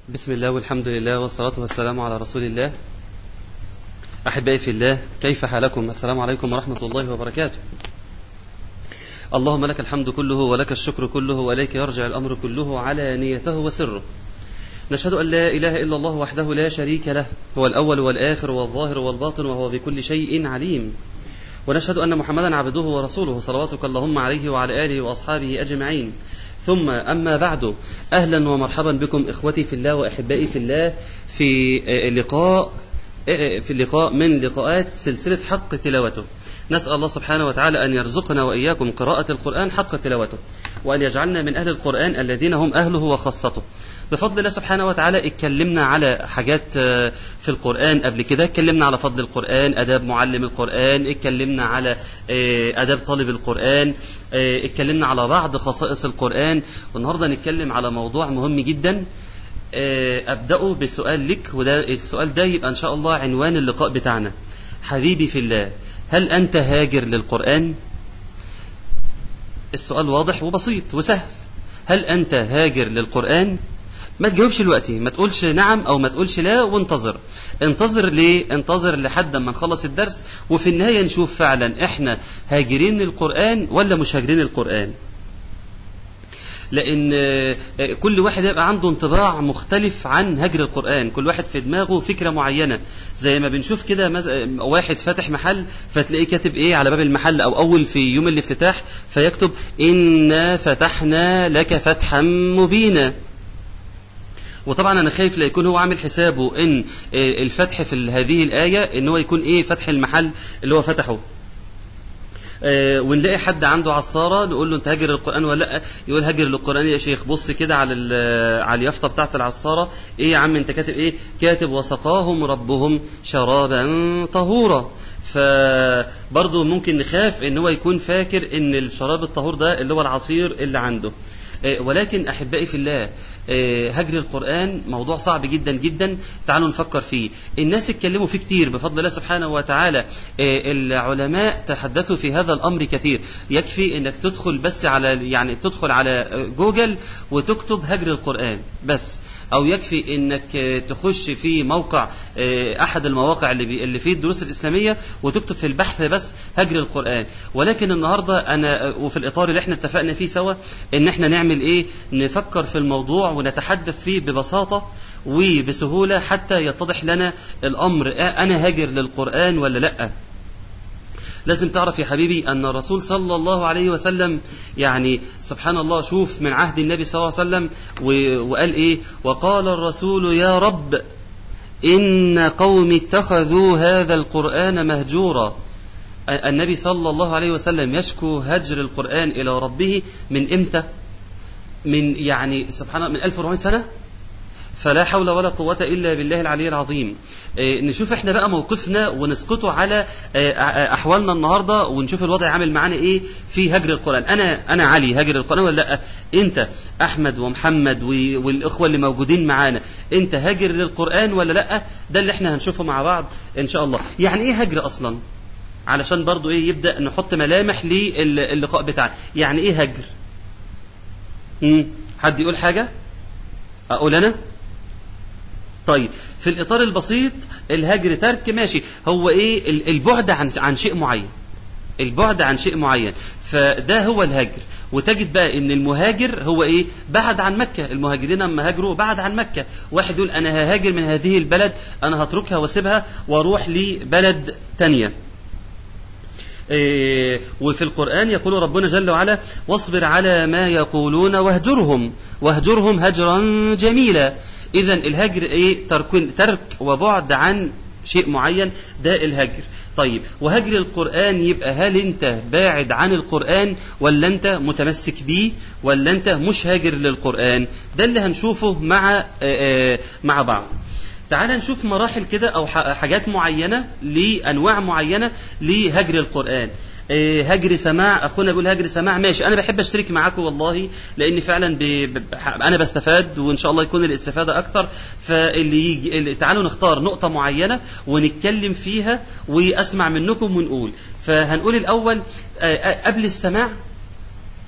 بسم الله والحمد لله والصلاة والسلام على رسول الله أحبائي في الله كيف حالكم السلام عليكم ورحمة الله وبركاته اللهم لك الحمد كله ولك الشكر كله وإليك يرجع الأمر كله على نيته وسره نشهد أن لا إله إلا الله وحده لا شريك له هو الأول والآخر والظاهر والباطن وهو بكل شيء عليم ونشهد أن محمدا عبده ورسوله صلواتك اللهم عليه وعلى آله وأصحابه أجمعين ثم أما بعد أهلا ومرحبا بكم إخوتي في الله وأحبائي في الله في لقاء في اللقاء من لقاءات سلسلة حق تلاوته نسأل الله سبحانه وتعالى أن يرزقنا وإياكم قراءة القرآن حق تلاوته وأن يجعلنا من أهل القرآن الذين هم أهله وخاصته بفضل الله سبحانه وتعالى اتكلمنا على حاجات في القرآن قبل كده اتكلمنا على فضل القرآن أداب معلم القرآن اتكلمنا على أداب طالب القرآن اتكلمنا على بعض خصائص القرآن والنهاردة نتكلم على موضوع مهم جدا أبدأه بسؤال لك وده السؤال ده يبقى إن شاء الله عنوان اللقاء بتاعنا حبيبي في الله هل أنت هاجر للقرآن السؤال واضح وبسيط وسهل هل أنت هاجر للقرآن ما تجاوبش دلوقتي ما تقولش نعم او ما تقولش لا وانتظر انتظر ليه انتظر لحد ما نخلص الدرس وفي النهايه نشوف فعلا احنا هاجرين القران ولا مش هاجرين القران لان كل واحد يبقى عنده انطباع مختلف عن هجر القران كل واحد في دماغه فكره معينه زي ما بنشوف كده مز... واحد فاتح محل فتلاقيه كاتب ايه على باب المحل او اول في يوم الافتتاح فيكتب انا فتحنا لك فتحا مبينا وطبعا انا خايف لا يكون هو عامل حسابه ان الفتح في هذه الايه ان هو يكون ايه فتح المحل اللي هو فتحه آه ونلاقي حد عنده عصارة نقول له انت هاجر القرآن ولا لا يقول هاجر للقرآن يا شيخ بص كده على على اليافطة بتاعت العصارة ايه يا عم انت كاتب ايه كاتب وسقاهم ربهم شرابا طهورا فبرضه ممكن نخاف ان هو يكون فاكر ان الشراب الطهور ده اللي هو العصير اللي عنده آه ولكن احبائي في الله هجر القرآن موضوع صعب جدا جدا تعالوا نفكر فيه الناس اتكلموا فيه كتير بفضل الله سبحانه وتعالى العلماء تحدثوا في هذا الأمر كثير يكفي انك تدخل بس على يعني تدخل على جوجل وتكتب هجر القرآن بس او يكفي انك تخش في موقع احد المواقع اللي اللي فيه الدروس الاسلاميه وتكتب في البحث بس هجر القران ولكن النهارده انا وفي الاطار اللي احنا اتفقنا فيه سوا ان احنا نعمل ايه نفكر في الموضوع ونتحدث فيه ببساطه وبسهوله حتى يتضح لنا الامر انا هاجر للقران ولا لا لازم تعرف يا حبيبي أن الرسول صلى الله عليه وسلم يعني سبحان الله شوف من عهد النبي صلى الله عليه وسلم وقال إيه وقال الرسول يا رب إن قوم اتخذوا هذا القرآن مهجورا النبي صلى الله عليه وسلم يشكو هجر القرآن إلى ربه من إمتى من يعني سبحان الله من 1400 سنة فلا حول ولا قوة إلا بالله العلي العظيم إيه نشوف احنا بقى موقفنا ونسقطه على إيه أحوالنا النهاردة ونشوف الوضع عامل معانا إيه في هجر القرآن أنا أنا علي هجر القرآن ولا لا أنت أحمد ومحمد والإخوة اللي موجودين معانا أنت هاجر للقرآن ولا لا ده اللي احنا هنشوفه مع بعض إن شاء الله يعني إيه هجر أصلا علشان برضو إيه يبدأ نحط ملامح للقاء بتاعنا يعني إيه هجر مم. حد يقول حاجة أقول أنا طيب في الإطار البسيط الهجر ترك ماشي هو إيه البعد عن عن شيء معين البعد عن شيء معين فده هو الهجر وتجد بقى ان المهاجر هو ايه بعد عن مكة المهاجرين لما هاجروا بعد عن مكة واحد يقول انا ههاجر من هذه البلد انا هتركها واسيبها واروح لبلد تانية إيه وفي القرآن يقول ربنا جل وعلا واصبر على ما يقولون واهجرهم واهجرهم هجرا جميلا إذا الهجر إيه ترك, ترك وبعد عن شيء معين ده الهجر طيب وهجر القرآن يبقى هل أنت باعد عن القرآن ولا أنت متمسك بيه ولا أنت مش هاجر للقرآن ده اللي هنشوفه مع آآ مع بعض تعال نشوف مراحل كده أو حاجات معينة لأنواع معينة لهجر القرآن هجر سماع اخونا بيقول هجر سماع ماشي انا بحب اشترك معاكم والله لان فعلا ب... ب... انا بستفاد وان شاء الله يكون الاستفاده اكتر فاللي يجي اللي... تعالوا نختار نقطه معينه ونتكلم فيها واسمع منكم ونقول فهنقول الاول قبل السماع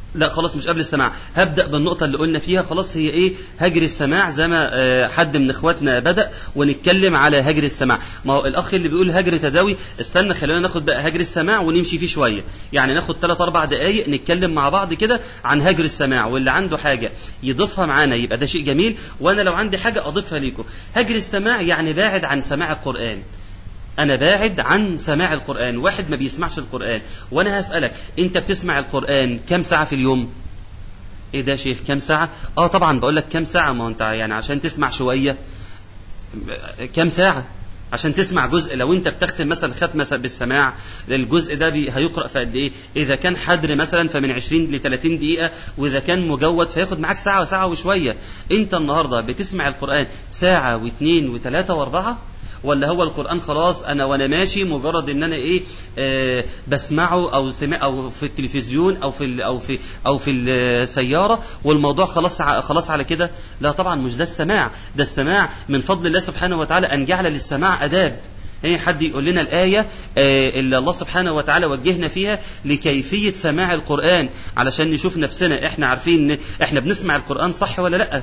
لا خلاص مش قبل السماع هبدا بالنقطه اللي قلنا فيها خلاص هي ايه هجر السماع زي ما آه، حد من اخواتنا بدا ونتكلم على هجر السماع ما هو الاخ اللي بيقول هجر تداوي استنى خلينا ناخد بقى هجر السماع ونمشي فيه شويه يعني ناخد 3 4 دقائق نتكلم مع بعض كده عن هجر السماع واللي عنده حاجه يضيفها معانا يبقى ده شيء جميل وانا لو عندي حاجه اضيفها ليكم هجر السماع يعني باعد عن سماع القران انا باعد عن سماع القران واحد ما بيسمعش القران وانا هسالك انت بتسمع القران كم ساعه في اليوم ايه ده شايف كم ساعه اه طبعا بقول لك كم ساعه ما هو انت يعني عشان تسمع شويه كم ساعه عشان تسمع جزء لو انت بتختم مثلا ختمه بالسماع الجزء ده بي هيقرا في قد ايه اذا كان حدر مثلا فمن 20 ل 30 دقيقه واذا كان مجود فياخد معاك ساعه وساعه وشويه انت النهارده بتسمع القران ساعه واثنين وثلاثه واربعه ولا هو القرآن خلاص أنا وأنا ماشي مجرد إن أنا إيه آه بسمعه أو سمع أو في التلفزيون أو في ال- أو في أو في السيارة والموضوع خلاص ع- خلاص على كده لا طبعا مش ده السماع ده السماع من فضل الله سبحانه وتعالى أن جعل للسماع آداب ايه حد يقول لنا الآية آه اللي الله سبحانه وتعالى وجهنا فيها لكيفية سماع القرآن علشان نشوف نفسنا احنا عارفين ان احنا بنسمع القرآن صح ولا لأ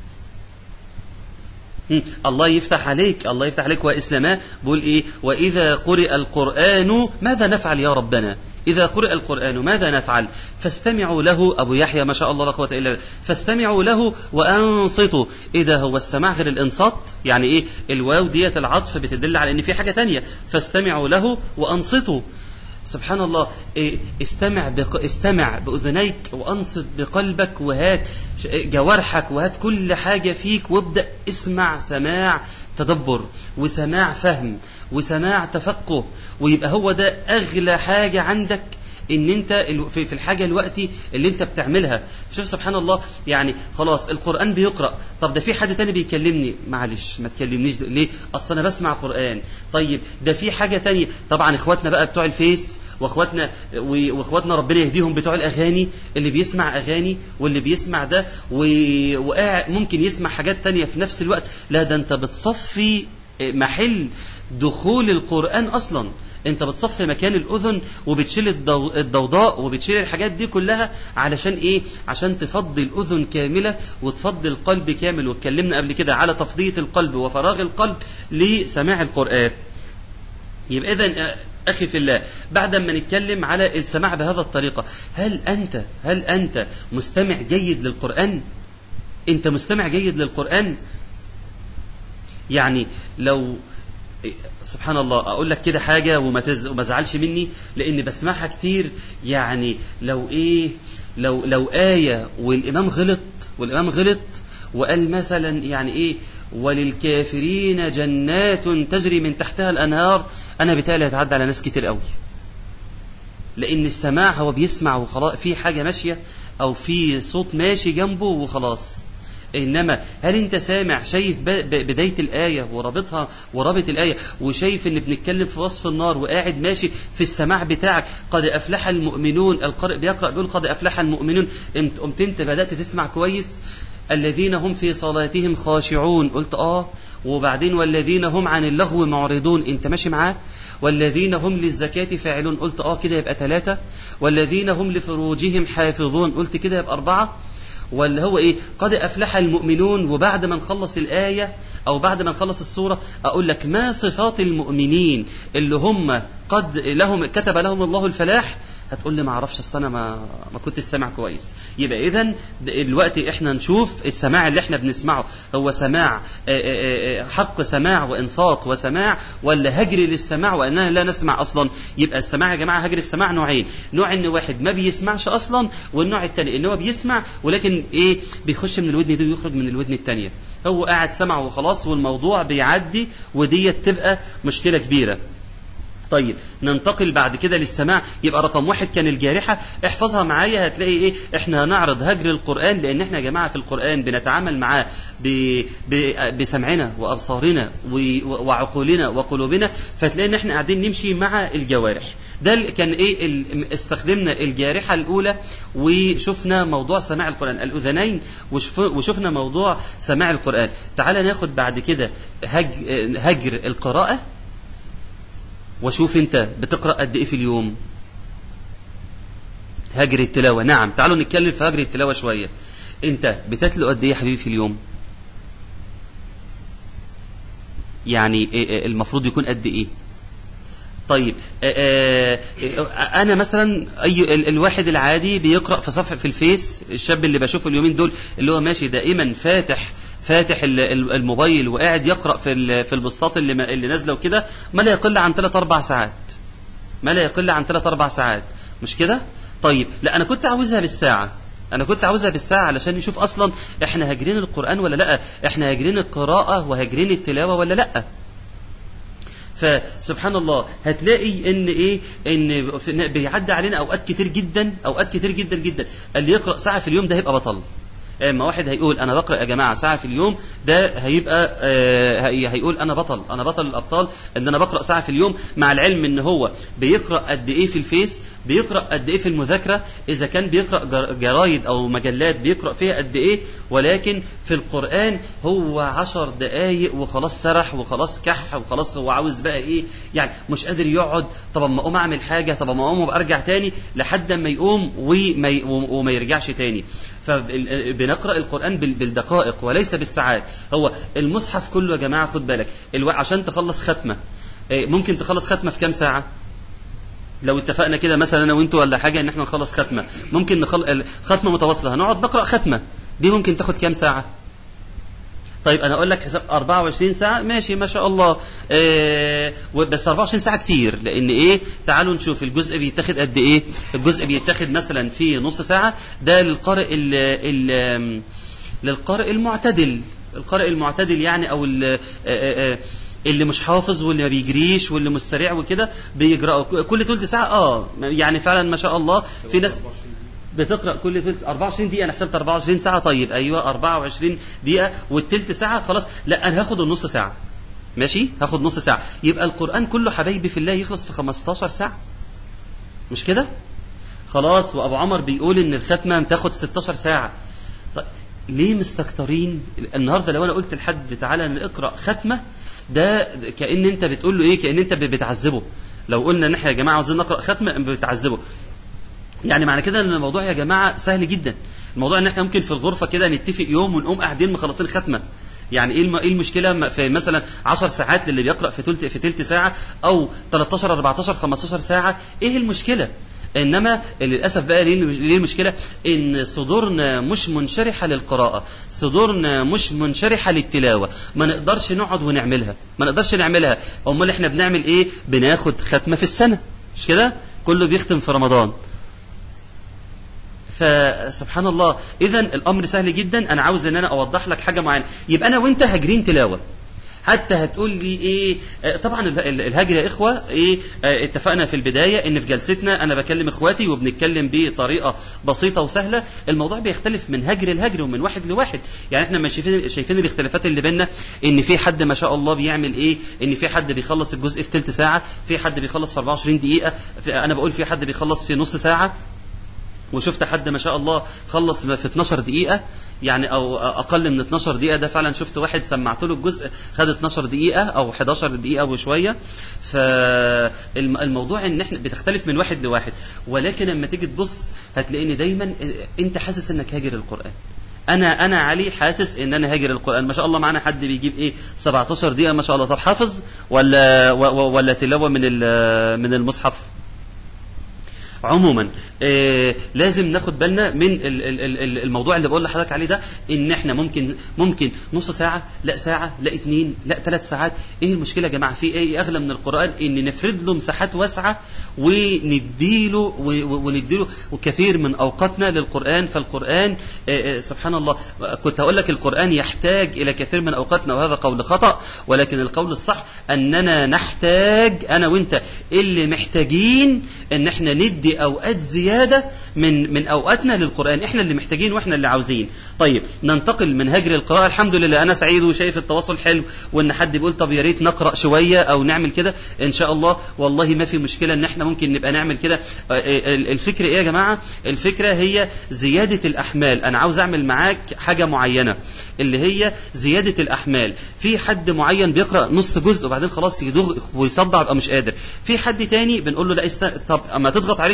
مم. الله يفتح عليك الله يفتح عليك وإسلاما بيقول إيه وإذا قرئ القرآن ماذا نفعل يا ربنا إذا قرئ القرآن ماذا نفعل فاستمعوا له أبو يحيى ما شاء الله لا قوة إلا بالله فاستمعوا له وأنصتوا إيه ده هو السماع غير الإنصات يعني إيه الواو ديت العطف بتدل على إن في حاجة تانية فاستمعوا له وأنصتوا سبحان الله إيه، استمع بق... استمع بأذنيك وأنصت بقلبك وهات ش- جوارحك وهات كل حاجة فيك وابدأ اسمع سماع تدبر وسماع فهم وسماع تفقه ويبقى هو ده أغلى حاجة عندك ان انت ال- في في الحاجه الوقتي اللي انت بتعملها شوف سبحان الله يعني خلاص القران بيقرا طب ده في حد تاني بيكلمني معلش ما تكلمنيش ده. ليه اصل انا بسمع قران طيب ده في حاجه تانية طبعا اخواتنا بقى بتوع الفيس واخواتنا و- واخواتنا ربنا يهديهم بتوع الاغاني اللي بيسمع اغاني واللي بيسمع ده و- وقاعد ممكن يسمع حاجات تانية في نفس الوقت لا ده انت بتصفي محل دخول القران اصلا انت بتصفي مكان الاذن وبتشيل الضو... الضوضاء وبتشيل الحاجات دي كلها علشان ايه عشان تفضي الاذن كامله وتفضي القلب كامل واتكلمنا قبل كده على تفضيه القلب وفراغ القلب لسماع القران يبقى اذا اخي في الله بعد ما نتكلم على السماع بهذا الطريقه هل انت هل انت مستمع جيد للقران انت مستمع جيد للقران يعني لو سبحان الله اقول لك كده حاجه وما تز... وما تزعلش مني لان بسمعها كتير يعني لو ايه لو لو ايه والامام غلط والامام غلط وقال مثلا يعني ايه وللكافرين جنات تجري من تحتها الانهار انا بالتالي هتعدى على ناس كتير قوي لان السماع هو بيسمع وخلاص في حاجه ماشيه او في صوت ماشي جنبه وخلاص انما هل انت سامع شايف ب- ب- بدايه الايه ورابطها ورابط الايه وشايف ان بنتكلم في وصف النار وقاعد ماشي في السماع بتاعك قد افلح المؤمنون القارئ بيقرا بيقول قد افلح المؤمنون قمت قمت انت بدات تسمع كويس الذين هم في صلاتهم خاشعون قلت اه وبعدين والذين هم عن اللغو معرضون انت ماشي معاه والذين هم للزكاة فاعلون قلت اه كده يبقى ثلاثة والذين هم لفروجهم حافظون قلت كده يبقى أربعة ولا هو ايه قد افلح المؤمنون وبعد ما نخلص الايه او بعد ما نخلص السوره اقول لك ما صفات المؤمنين اللي هم قد لهم كتب لهم الله الفلاح هتقول لي ما اعرفش اصل انا ما ما كنت سامع كويس يبقى اذا دلوقتي احنا نشوف السماع اللي احنا بنسمعه هو سماع آه، آه، آه، حق سماع وانصات وسماع ولا هجر للسماع واننا لا نسمع اصلا يبقى السماع يا جماعه هجر السماع نوعين نوع ان واحد ما بيسمعش اصلا والنوع الثاني ان هو بيسمع ولكن ايه بيخش من الودن دي ويخرج من الودن الثانيه هو قاعد سمع وخلاص والموضوع بيعدي وديت تبقى مشكله كبيره طيب ننتقل بعد كده للسماع يبقى رقم واحد كان الجارحة احفظها معايا هتلاقي ايه احنا هنعرض هجر القرآن لان احنا يا جماعة في القرآن بنتعامل معاه ب... ب... بسمعنا وابصارنا و... وعقولنا وقلوبنا فتلاقي ان احنا قاعدين نمشي مع الجوارح ده ال- كان ايه ال... استخدمنا الجارحة الاولى وشفنا موضوع سماع القرآن الاذنين وشف... وشفنا موضوع سماع القرآن تعال ناخد بعد كده هج... هجر القراءة وشوف انت بتقرا قد ايه في اليوم هجر التلاوة نعم تعالوا نتكلم في هجر التلاوة شوية انت بتتلو قد ايه يا حبيبي في اليوم يعني المفروض يكون قد ايه طيب آآ آآ انا مثلا اي الواحد العادي بيقرا في صفحه في الفيس الشاب اللي بشوفه اليومين دول اللي هو ماشي دائما فاتح فاتح الموبايل وقاعد يقرا في في البسطات اللي اللي نازله وكده ما لا يقل عن 3 4 ساعات ما لا يقل عن 3 4 ساعات مش كده طيب لا انا كنت عاوزها بالساعه انا كنت عاوزها بالساعه علشان نشوف اصلا احنا هاجرين القران ولا لا احنا هاجرين القراءه وهاجرين التلاوه ولا لا فسبحان الله هتلاقي ان ايه ان بيعدي علينا اوقات كتير جدا اوقات كتير جدا جدا اللي يقرا ساعه في اليوم ده هيبقى بطل اما واحد هيقول انا بقرا يا جماعه ساعه في اليوم ده هيبقى آه هيقول انا بطل انا بطل الابطال ان انا بقرا ساعه في اليوم مع العلم ان هو بيقرا قد ايه في الفيس بيقرا قد ايه في المذاكره اذا كان بيقرا جرايد او مجلات بيقرا فيها قد ايه ولكن في القران هو عشر دقائق وخلاص سرح وخلاص كح وخلاص هو عاوز بقى ايه يعني مش قادر يقعد طب اما اقوم اعمل حاجه طب اما اقوم ارجع تاني لحد ما يقوم وما وما يرجعش تاني فبنقرا القران بالدقائق وليس بالساعات هو المصحف كله يا جماعه خد بالك الو... عشان تخلص ختمه ممكن تخلص ختمه في كام ساعه لو اتفقنا كده مثلا انا وانتوا ولا حاجه ان احنا نخلص ختمه ممكن نخل... ختمه متواصله هنقعد نقرا ختمه دي ممكن تاخد كام ساعه طيب انا اقول لك حساب 24 ساعه ماشي ما شاء الله آه بس 24 ساعه كتير لان ايه تعالوا نشوف الجزء بيتاخد قد ايه الجزء بيتاخد مثلا في نص ساعه ده للقارئ ال ال للقارئ المعتدل القارئ المعتدل يعني او ال اللي مش حافظ واللي ما بيجريش واللي مش سريع وكده بيجرأوا كل ثلث ساعه اه يعني فعلا ما شاء الله في ناس بتقرا كل ثلث 24 دقيقه انا حسبت 24 ساعه طيب ايوه 24 دقيقه والثلث ساعه خلاص لا انا هاخد النص ساعه ماشي هاخد نص ساعه يبقى القران كله حبايبي في الله يخلص في 15 ساعه مش كده خلاص وابو عمر بيقول ان الختمه بتاخد 16 ساعه طيب ليه مستكترين النهارده لو انا قلت لحد تعالى نقرا ختمه ده كان انت بتقول له ايه كان انت بتعذبه لو قلنا ان احنا يا جماعه عاوزين نقرا ختمه بتعذبه يعني معنى كده ان الموضوع يا جماعه سهل جدا الموضوع ان احنا ممكن في الغرفه كده نتفق يوم ونقوم قاعدين مخلصين ختمه يعني ايه ايه المشكله في مثلا 10 ساعات للي بيقرا في ثلث في ثلث ساعه او 13 14 15 ساعه ايه المشكله انما للاسف بقى ليه المشكله ان صدورنا مش منشرحه للقراءه صدورنا مش منشرحه للتلاوه ما نقدرش نقعد ونعملها ما نقدرش نعملها امال احنا بنعمل ايه بناخد ختمه في السنه مش كده كله بيختم في رمضان فسبحان الله اذا الامر سهل جدا انا عاوز ان انا اوضح لك حاجه معينه يبقى انا وانت هاجرين تلاوه حتى هتقول لي ايه طبعا الهجر يا اخوه ايه اتفقنا في البدايه ان في جلستنا انا بكلم اخواتي وبنتكلم بطريقه بسيطه وسهله الموضوع بيختلف من هجر لهجر ومن واحد لواحد يعني احنا مش شايفين شايفين الاختلافات اللي بيننا ان في حد ما شاء الله بيعمل ايه ان في حد بيخلص الجزء في ثلث ساعه في حد بيخلص في 24 دقيقه انا بقول في حد بيخلص في نص ساعه وشفت حد ما شاء الله خلص في 12 دقيقة يعني او اقل من 12 دقيقة ده فعلا شفت واحد سمعت له الجزء خد 12 دقيقة او 11 دقيقة وشوية فالموضوع ان احنا بتختلف من واحد لواحد ولكن لما تيجي تبص هتلاقيني دايما انت حاسس انك هاجر القرآن انا انا علي حاسس ان انا هاجر القران ما شاء الله معانا حد بيجيب ايه 17 دقيقه ما شاء الله طب حافظ ولا ولا تلاوه من من المصحف عموما آه لازم ناخد بالنا من الموضوع اللي بقول لحضرتك عليه ده ان احنا ممكن ممكن نص ساعه لا ساعه لا اتنين لا ثلاث ساعات ايه المشكله يا جماعه في ايه اغلى من القران ان نفرد له مساحات واسعه ونديله ونديله كثير من اوقاتنا للقران فالقران آه سبحان الله كنت هقول لك القران يحتاج الى كثير من اوقاتنا وهذا قول خطا ولكن القول الصح اننا نحتاج انا وانت اللي محتاجين ان احنا ندي اوقات زياده من من اوقاتنا للقران احنا اللي محتاجين واحنا اللي عاوزين طيب ننتقل من هجر القراءه الحمد لله انا سعيد وشايف التواصل حلو وان حد بيقول طب يا ريت نقرا شويه او نعمل كده ان شاء الله والله ما في مشكله ان احنا ممكن نبقى نعمل كده الفكره ايه يا جماعه الفكره هي زياده الاحمال انا عاوز اعمل معاك حاجه معينه اللي هي زياده الاحمال في حد معين بيقرا نص جزء وبعدين خلاص يدوغ ويصدع يبقى مش قادر في حد تاني بنقول له لا است... طب اما تضغط عليه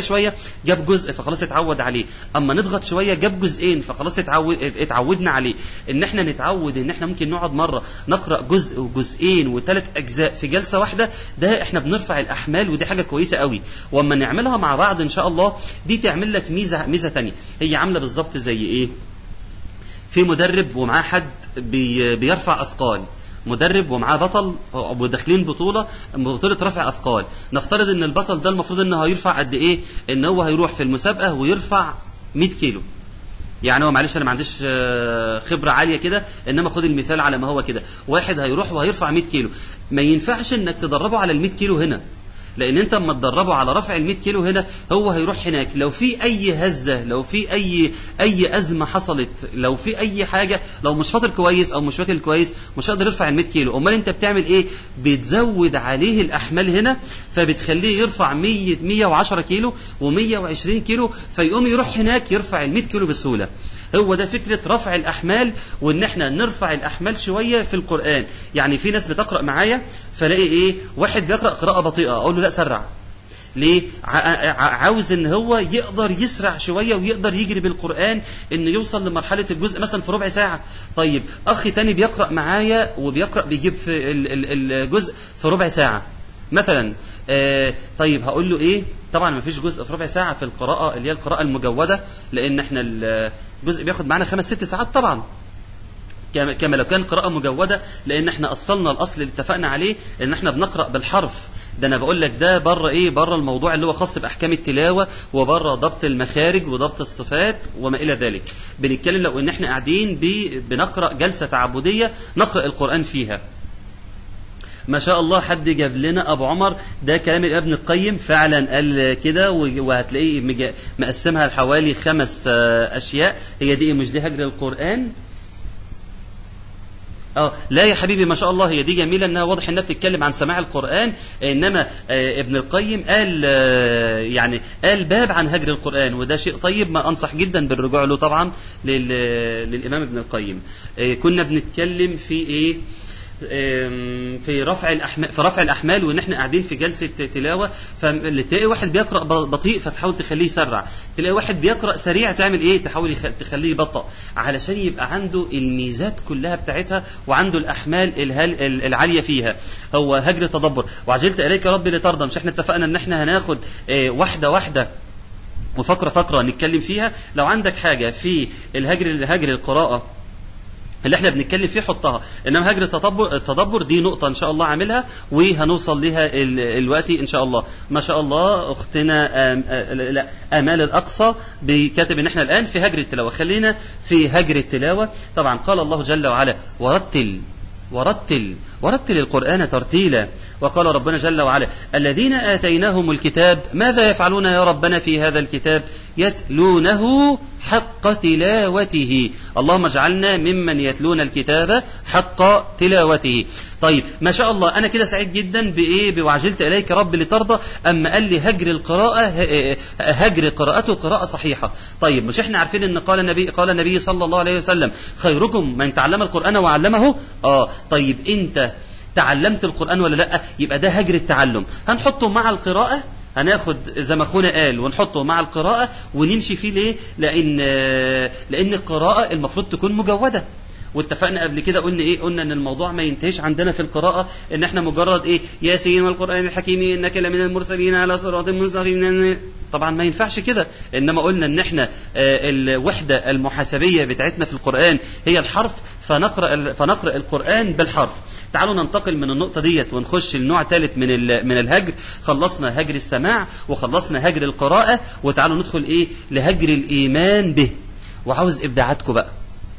شويه جاب جزء فخلاص اتعود عليه اما نضغط شويه جاب جزئين فخلاص اتعود اتعودنا عليه ان احنا نتعود ان احنا ممكن نقعد مره نقرا جزء وجزئين وثلاث اجزاء في جلسه واحده ده احنا بنرفع الاحمال ودي حاجه كويسه قوي واما نعملها مع بعض ان شاء الله دي تعمل لك ميزه ميزه ثانيه هي عامله بالظبط زي ايه في مدرب ومعاه حد بي بيرفع اثقال مدرب ومعاه بطل وداخلين بطوله بطوله رفع اثقال نفترض ان البطل ده المفروض انه هيرفع قد ايه ان هو هيروح في المسابقه ويرفع 100 كيلو يعني هو معلش انا ما عنديش خبره عاليه كده انما خد المثال على ما هو كده واحد هيروح وهيرفع 100 كيلو ما ينفعش انك تدربه على ال 100 كيلو هنا لان انت اما تدربه على رفع ال 100 كيلو هنا هو هيروح هناك لو في اي هزه لو في اي اي ازمه حصلت لو في اي حاجه لو مش فاطر كويس او مش واكل كويس مش هيقدر يرفع ال 100 كيلو امال انت بتعمل ايه بتزود عليه الاحمال هنا فبتخليه يرفع 100 110 كيلو و120 كيلو فيقوم يروح هناك يرفع ال 100 كيلو بسهوله هو ده فكرة رفع الأحمال وإن إحنا نرفع الأحمال شوية في القرآن يعني في ناس بتقرأ معايا فلاقي إيه واحد بيقرأ قراءة بطيئة أقول له لا سرع ليه عاوز ان هو يقدر يسرع شويه ويقدر يجري بالقران ان يوصل لمرحله الجزء مثلا في ربع ساعه طيب اخ تاني بيقرا معايا وبيقرا بيجيب في الجزء في ربع ساعه مثلا آه طيب هقول له ايه طبعا ما فيش جزء في ربع ساعه في القراءه اللي هي القراءه المجوده لان احنا الجزء بياخد معانا خمس ست ساعات طبعا كما لو كان قراءة مجودة لأن احنا أصلنا الأصل اللي اتفقنا عليه إن احنا بنقرأ بالحرف ده أنا بقول لك ده بره إيه بره الموضوع اللي هو خاص بأحكام التلاوة وبره ضبط المخارج وضبط الصفات وما إلى ذلك بنتكلم لو إن احنا قاعدين بنقرأ جلسة تعبدية نقرأ القرآن فيها ما شاء الله حد جاب لنا ابو عمر ده كلام ابن القيم فعلا قال كده وهتلاقيه مقسمها لحوالي خمس اشياء هي دي مش دي هجر القران اه لا يا حبيبي ما شاء الله هي دي جميله انها واضح انها بتتكلم عن سماع القران انما آه ابن القيم قال آه يعني قال باب عن هجر القران وده شيء طيب ما انصح جدا بالرجوع له طبعا للامام ابن القيم آه كنا بنتكلم في ايه في رفع الاحمال في رفع الاحمال وان احنا قاعدين في جلسه تلاوه فتلاقي واحد بيقرا بطيء فتحاول تخليه يسرع تلاقي واحد بيقرا سريع تعمل ايه تحاول تخليه يبطأ علشان يبقى عنده الميزات كلها بتاعتها وعنده الاحمال العاليه فيها هو هجر التدبر وعجلت اليك ربي لترضى مش احنا اتفقنا ان احنا هناخد واحده واحده وفقره فقره نتكلم فيها لو عندك حاجه في الهجر هجر القراءه اللي احنا بنتكلم فيه حطها انما هجر التدبر التدبر دي نقطه ان شاء الله عاملها وهنوصل لها الوقت ان شاء الله ما شاء الله اختنا آم لا امال الاقصى بكاتب ان احنا الان في هجر التلاوه خلينا في هجر التلاوه طبعا قال الله جل وعلا ورتل ورتل ورتل القرآن ترتيلا وقال ربنا جل وعلا الذين آتيناهم الكتاب ماذا يفعلون يا ربنا في هذا الكتاب يتلونه حق تلاوته اللهم اجعلنا ممن يتلون الكتاب حق تلاوته طيب ما شاء الله انا كده سعيد جدا بايه بوعجلت اليك رب لترضى اما قال لي هجر القراءه هجر قراءته قراءه صحيحه طيب مش احنا عارفين ان قال النبي قال النبي صلى الله عليه وسلم خيركم من تعلم القران وعلمه اه طيب انت تعلمت القران ولا لا يبقى ده هجر التعلم هنحطه مع القراءه هناخد زي ما اخونا قال ونحطه مع القراءة ونمشي فيه ليه؟ لأن لأن القراءة المفروض تكون مجودة. واتفقنا قبل كده قلنا ايه قلنا ان الموضوع ما ينتهيش عندنا في القراءه ان احنا مجرد ايه ياسين والقران الحكيم انك لمن المرسلين على صراط مستقيم طبعا ما ينفعش كده انما قلنا ان احنا آه الوحده المحاسبيه بتاعتنا في القران هي الحرف فنقرا فنقرا القران بالحرف تعالوا ننتقل من النقطة ديت ونخش لنوع ثالث من من الهجر خلصنا هجر السماع وخلصنا هجر القراءة وتعالوا ندخل ايه لهجر الإيمان به وعاوز إبداعاتكم بقى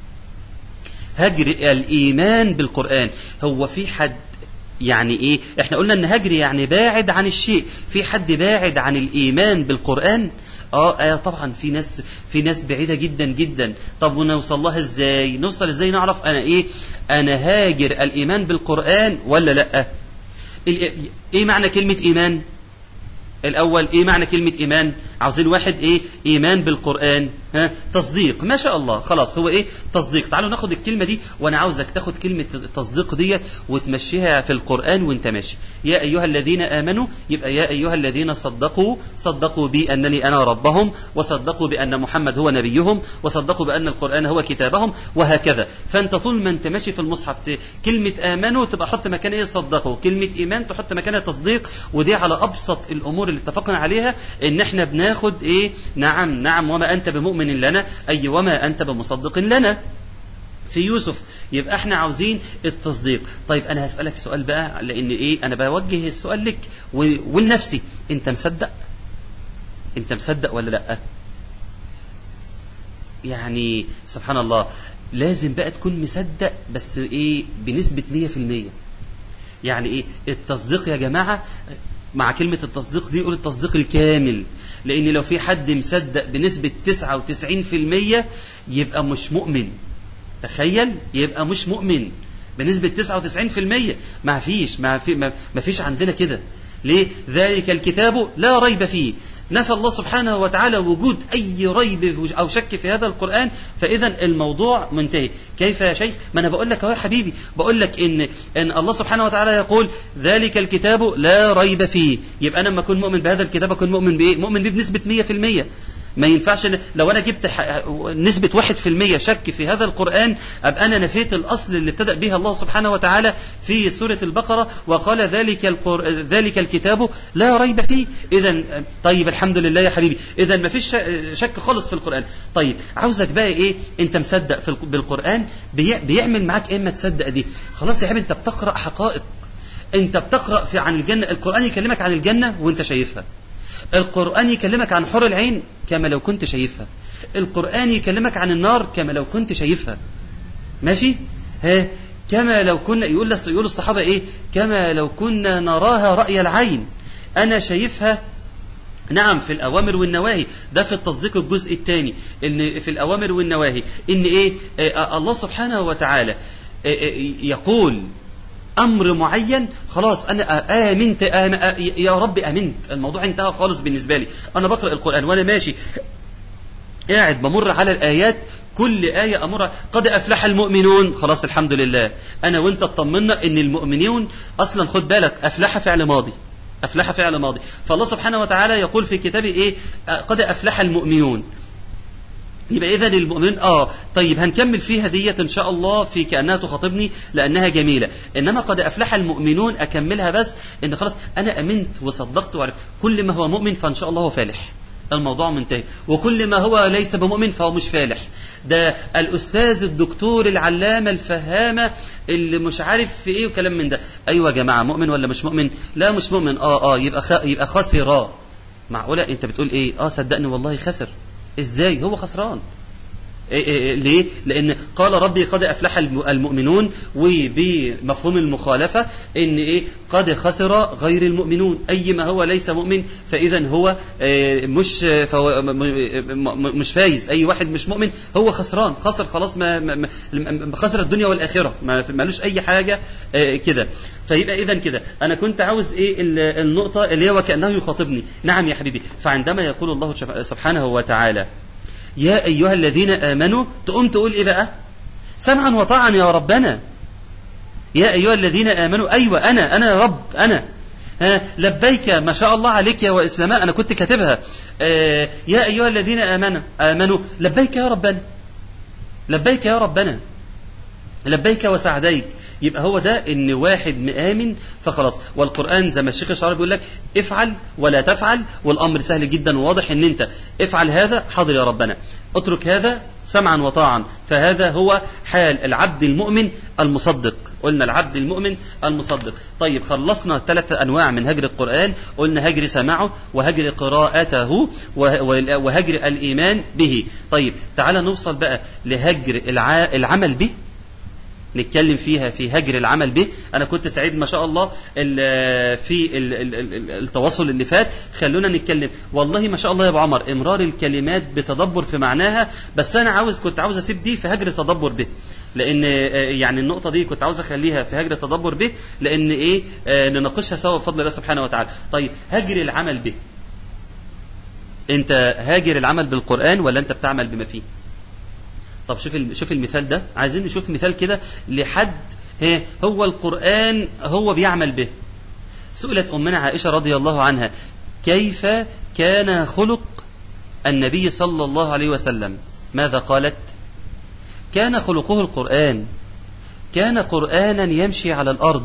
هجر الإيمان بالقرآن هو في حد يعني ايه احنا قلنا ان هجر يعني باعد عن الشيء في حد باعد عن الايمان بالقران اه, آه طبعا في ناس في ناس بعيده جدا جدا طب ونوصل لها ازاي نوصل ازاي نعرف انا ايه انا هاجر الايمان بالقران ولا لا ايه معنى كلمه ايمان الاول ايه معنى كلمه ايمان عاوزين واحد ايه ايمان بالقران ها تصديق ما شاء الله خلاص هو ايه تصديق تعالوا ناخد الكلمه دي وانا عاوزك تاخد كلمه التصديق ديت وتمشيها في القران وانت ماشي يا ايها الذين امنوا يبقى يا ايها الذين صدقوا صدقوا بي انني انا ربهم وصدقوا بان محمد هو نبيهم وصدقوا بان القران هو كتابهم وهكذا فانت طول ما انت ماشي في المصحف كلمه امنوا تبقى حط مكان ايه صدقوا كلمه ايمان تحط مكانها تصديق ودي على ابسط الامور اللي اتفقنا عليها ان احنا بناخد ايه نعم نعم وما انت بمؤمن لنا اي وما انت بمصدق لنا في يوسف يبقى احنا عاوزين التصديق طيب انا هسألك سؤال بقى لان ايه انا بوجه السؤال لك ولنفسي انت مصدق انت مصدق ولا لا يعني سبحان الله لازم بقى تكون مصدق بس ايه بنسبة مية في المية يعني ايه التصديق يا جماعة مع كلمة التصديق دي يقول التصديق الكامل لأن لو في حد مصدق بنسبة 99% يبقى مش مؤمن تخيل يبقى مش مؤمن بنسبة 99% ما فيش ما, في ما فيش عندنا كده ليه ذلك الكتاب لا ريب فيه نفى الله سبحانه وتعالى وجود أي ريب أو شك في هذا القرآن فإذا الموضوع منتهي كيف يا شيخ ما أنا بقول لك يا حبيبي بقول لك إن, إن الله سبحانه وتعالى يقول ذلك الكتاب لا ريب فيه يبقى أنا لما أكون مؤمن بهذا الكتاب أكون مؤمن بإيه مؤمن بيه بنسبة 100% ما ينفعش لو انا جبت نسبة واحد في المية شك في هذا القرآن ابقى انا نفيت الاصل اللي ابتدأ به الله سبحانه وتعالى في سورة البقرة وقال ذلك القر... ذلك الكتاب لا ريب فيه اذا طيب الحمد لله يا حبيبي اذا ما فيش شك خالص في القرآن طيب عاوزك بقى ايه انت مصدق في بالقرآن بي... بيعمل معاك ايه ما تصدق دي خلاص يا حبيبي انت بتقرأ حقائق انت بتقرأ في عن الجنة القرآن يكلمك عن الجنة وانت شايفها القرآن يكلمك عن حور العين كما لو كنت شايفها القرآن يكلمك عن النار كما لو كنت شايفها ماشي ها كما لو كنا يقول يقول الصحابة ايه كما لو كنا نراها رأي العين أنا شايفها نعم في الأوامر والنواهي ده في التصديق الجزء الثاني إن في الأوامر والنواهي إن إيه آه الله سبحانه وتعالى آه يقول امر معين خلاص انا امنت آم يا رب امنت الموضوع انتهى خالص بالنسبه لي انا بقرا القران وانا ماشي قاعد بمر على الايات كل آية أمر قد أفلح المؤمنون خلاص الحمد لله أنا وأنت اطمنا إن المؤمنون أصلا خد بالك أفلح فعل ماضي أفلح فعل ماضي فالله سبحانه وتعالى يقول في كتابه إيه قد أفلح المؤمنون يبقى إذا المؤمنين آه طيب هنكمل فيها ديت إن شاء الله في كأنها تخاطبني لأنها جميلة إنما قد أفلح المؤمنون أكملها بس إن خلاص أنا أمنت وصدقت وعرفت كل ما هو مؤمن فإن شاء الله هو فالح الموضوع منتهي وكل ما هو ليس بمؤمن فهو مش فالح ده الأستاذ الدكتور العلامة الفهامة اللي مش عارف في إيه وكلام من ده أيوة يا جماعة مؤمن ولا مش مؤمن لا مش مؤمن آه آه يبقى خ... يبقى خسر معقولة أنت بتقول إيه آه صدقني والله خسر ازاي هو خسران إيه إيه ليه لان قال ربي قد افلح المؤمنون وبمفهوم المخالفه ان ايه قد خسر غير المؤمنون اي ما هو ليس مؤمن فاذا هو مش فهو مش فايز اي واحد مش مؤمن هو خسران خسر خلاص ما, ما خسر الدنيا والاخره ما مالوش اي حاجه كده فيبقى اذا كده انا كنت عاوز ايه النقطه اللي هو وكانه يخاطبني نعم يا حبيبي فعندما يقول الله سبحانه وتعالى يا أيها الذين آمنوا تقوم تقول إيه بقى سمعا وطاعا يا ربنا يا أيها الذين آمنوا أيوة أنا أنا يا رب أنا ها لبيك ما شاء الله عليك يا وإسلاماء أنا كنت كاتبها آه يا أيها الذين آمنوا آمنوا لبيك يا ربنا لبيك يا ربنا لبيك وسعديك يبقى هو ده ان واحد مآمن فخلاص والقرآن زي ما الشيخ الشعراوي بيقول لك افعل ولا تفعل والامر سهل جدا وواضح ان انت افعل هذا حاضر يا ربنا اترك هذا سمعا وطاعا فهذا هو حال العبد المؤمن المصدق قلنا العبد المؤمن المصدق طيب خلصنا ثلاث انواع من هجر القرآن قلنا هجر سماعه وهجر قراءته وهجر الايمان به طيب تعال نوصل بقى لهجر العمل به نتكلم فيها في هجر العمل به انا كنت سعيد ما شاء الله في التواصل اللي فات خلونا نتكلم والله ما شاء الله يا ابو عمر امرار الكلمات بتدبر في معناها بس انا عاوز كنت عاوز اسيب دي في هجر التدبر به لان يعني النقطه دي كنت عاوز اخليها في هجر التدبر به لان ايه نناقشها سوا بفضل الله سبحانه وتعالى طيب هجر العمل به انت هاجر العمل بالقرآن ولا انت بتعمل بما فيه طب شوف شوف المثال ده عايزين نشوف مثال كده لحد هو القرآن هو بيعمل به سئلت أمنا عائشة رضي الله عنها كيف كان خلق النبي صلى الله عليه وسلم ماذا قالت كان خلقه القرآن كان قرآنا يمشي على الأرض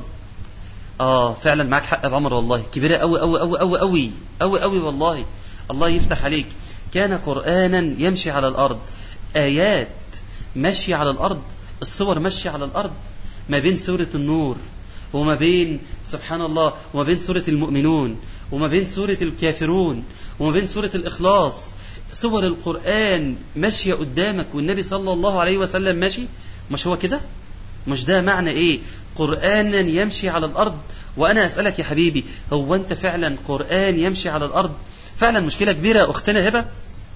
آه فعلا معك حق يا عمر والله كبيرة أوي أوي أوي أوي أوي أوي أوي والله الله يفتح عليك كان قرآنا يمشي على الأرض آيات مشي على الأرض الصور مشي على الأرض ما بين سورة النور وما بين سبحان الله وما بين سورة المؤمنون وما بين سورة الكافرون وما بين سورة الإخلاص صور القرآن ماشية قدامك والنبي صلى الله عليه وسلم ماشي مش هو كده مش ده معنى ايه قرآنا يمشي على الأرض وأنا أسألك يا حبيبي هو أنت فعلا قرآن يمشي على الأرض فعلا مشكلة كبيرة أختنا هبة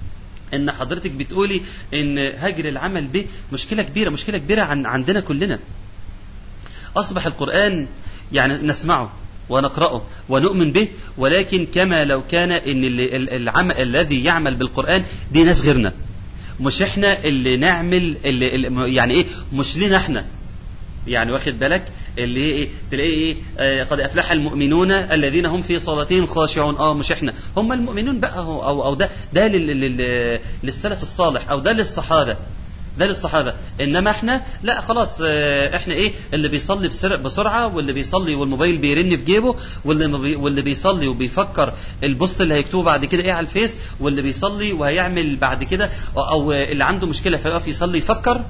ان حضرتك بتقولي ان هجر العمل به مشكله كبيره مشكله كبيره عن عندنا كلنا اصبح القران يعني نسمعه ونقرأه ونؤمن به ولكن كما لو كان ان العمل الذي يعمل بالقرآن دي ناس غيرنا مش احنا اللي نعمل اللي, اللي يعني ايه مش لنا احنا يعني واخد بالك اللي ايه تلاقيه ايه آه قد افلح المؤمنون الذين هم في صلاتهم خاشعون اه مش احنا هم المؤمنون بقى او او ده ده للسلف الصالح او ده للصحابه ده للصحابة إنما إحنا لا خلاص إحنا إيه اللي بيصلي بسرعة واللي بيصلي والموبايل بيرن في جيبه واللي واللي بيصلي وبيفكر البوست اللي هيكتبه بعد كده إيه على الفيس واللي بيصلي وهيعمل بعد كده أو اللي عنده مشكلة فيقف يصلي يفكر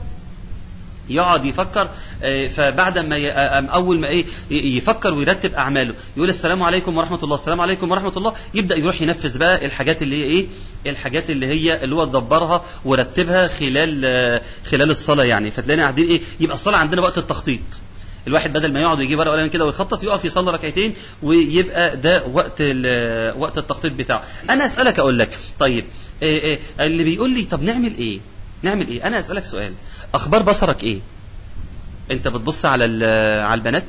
يقعد يفكر فبعد ما اول ما ايه يفكر ويرتب اعماله يقول السلام عليكم ورحمه الله السلام عليكم ورحمه الله يبدا يروح ينفذ بقى الحاجات اللي هي ايه الحاجات اللي هي اللي هو دبرها ورتبها خلال خلال الصلاه يعني فتلاقينا قاعدين ايه يبقى الصلاه عندنا وقت التخطيط الواحد بدل ما يقعد يجيب ورقه وقلم كده ويخطط يقف يصلي ركعتين ويبقى ده وقت وقت التخطيط بتاعه انا اسالك اقول لك طيب إيه إيه اللي بيقول لي طب نعمل ايه نعمل ايه انا اسالك سؤال اخبار بصرك ايه انت بتبص على على البنات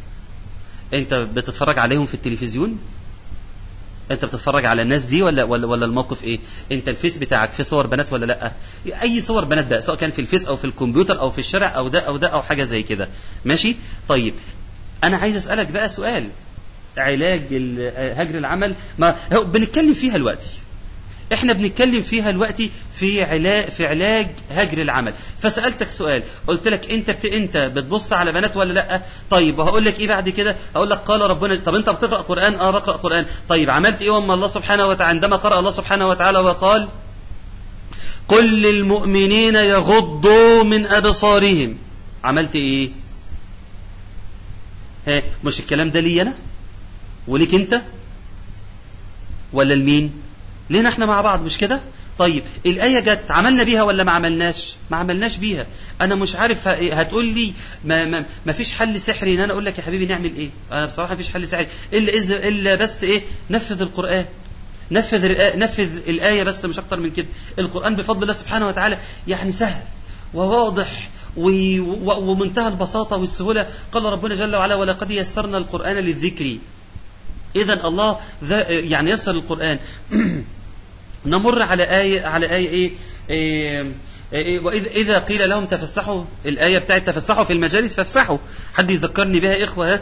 انت بتتفرج عليهم في التلفزيون انت بتتفرج على الناس دي ولا ولا ولا الموقف ايه انت الفيس بتاعك فيه صور بنات ولا لا اي صور بنات بقى سواء كان في الفيس او في الكمبيوتر او في الشارع او ده او ده او حاجه زي كده ماشي طيب انا عايز اسالك بقى سؤال علاج هجر العمل ما بنتكلم فيها دلوقتي احنا بنتكلم فيها دلوقتي في علاج في علاج هجر العمل فسالتك سؤال قلت لك انت بت... انت بتبص على بنات ولا لا طيب وهقول لك ايه بعد كده هقول لك قال ربنا طب انت بتقرا قران اه بقرا قران طيب عملت ايه اما الله سبحانه وتعالى عندما قرا الله سبحانه وتعالى وقال قل للمؤمنين يغضوا من ابصارهم عملت ايه ها مش الكلام ده لي انا وليك انت ولا لمين لينا احنا مع بعض مش كده طيب الآية جت عملنا بيها ولا ما عملناش ما عملناش بيها أنا مش عارف هتقول لي ما, ما, ما فيش حل سحري إن أنا أقول لك يا حبيبي نعمل إيه أنا بصراحة ما فيش حل سحري إلا إذا إلا بس إيه نفذ القرآن نفذ نفذ الآية بس مش أكتر من كده القرآن بفضل الله سبحانه وتعالى يعني سهل وواضح ومنتهى البساطة والسهولة قال ربنا جل وعلا ولقد يسرنا القرآن للذكر إذا الله يعني يسر القرآن نمر على آية على آية إيه, إيه, إيه وإذا إذا قيل لهم تفسحوا الآية بتاعت تفسحوا في المجالس فافسحوا حد يذكرني بها إخوة ها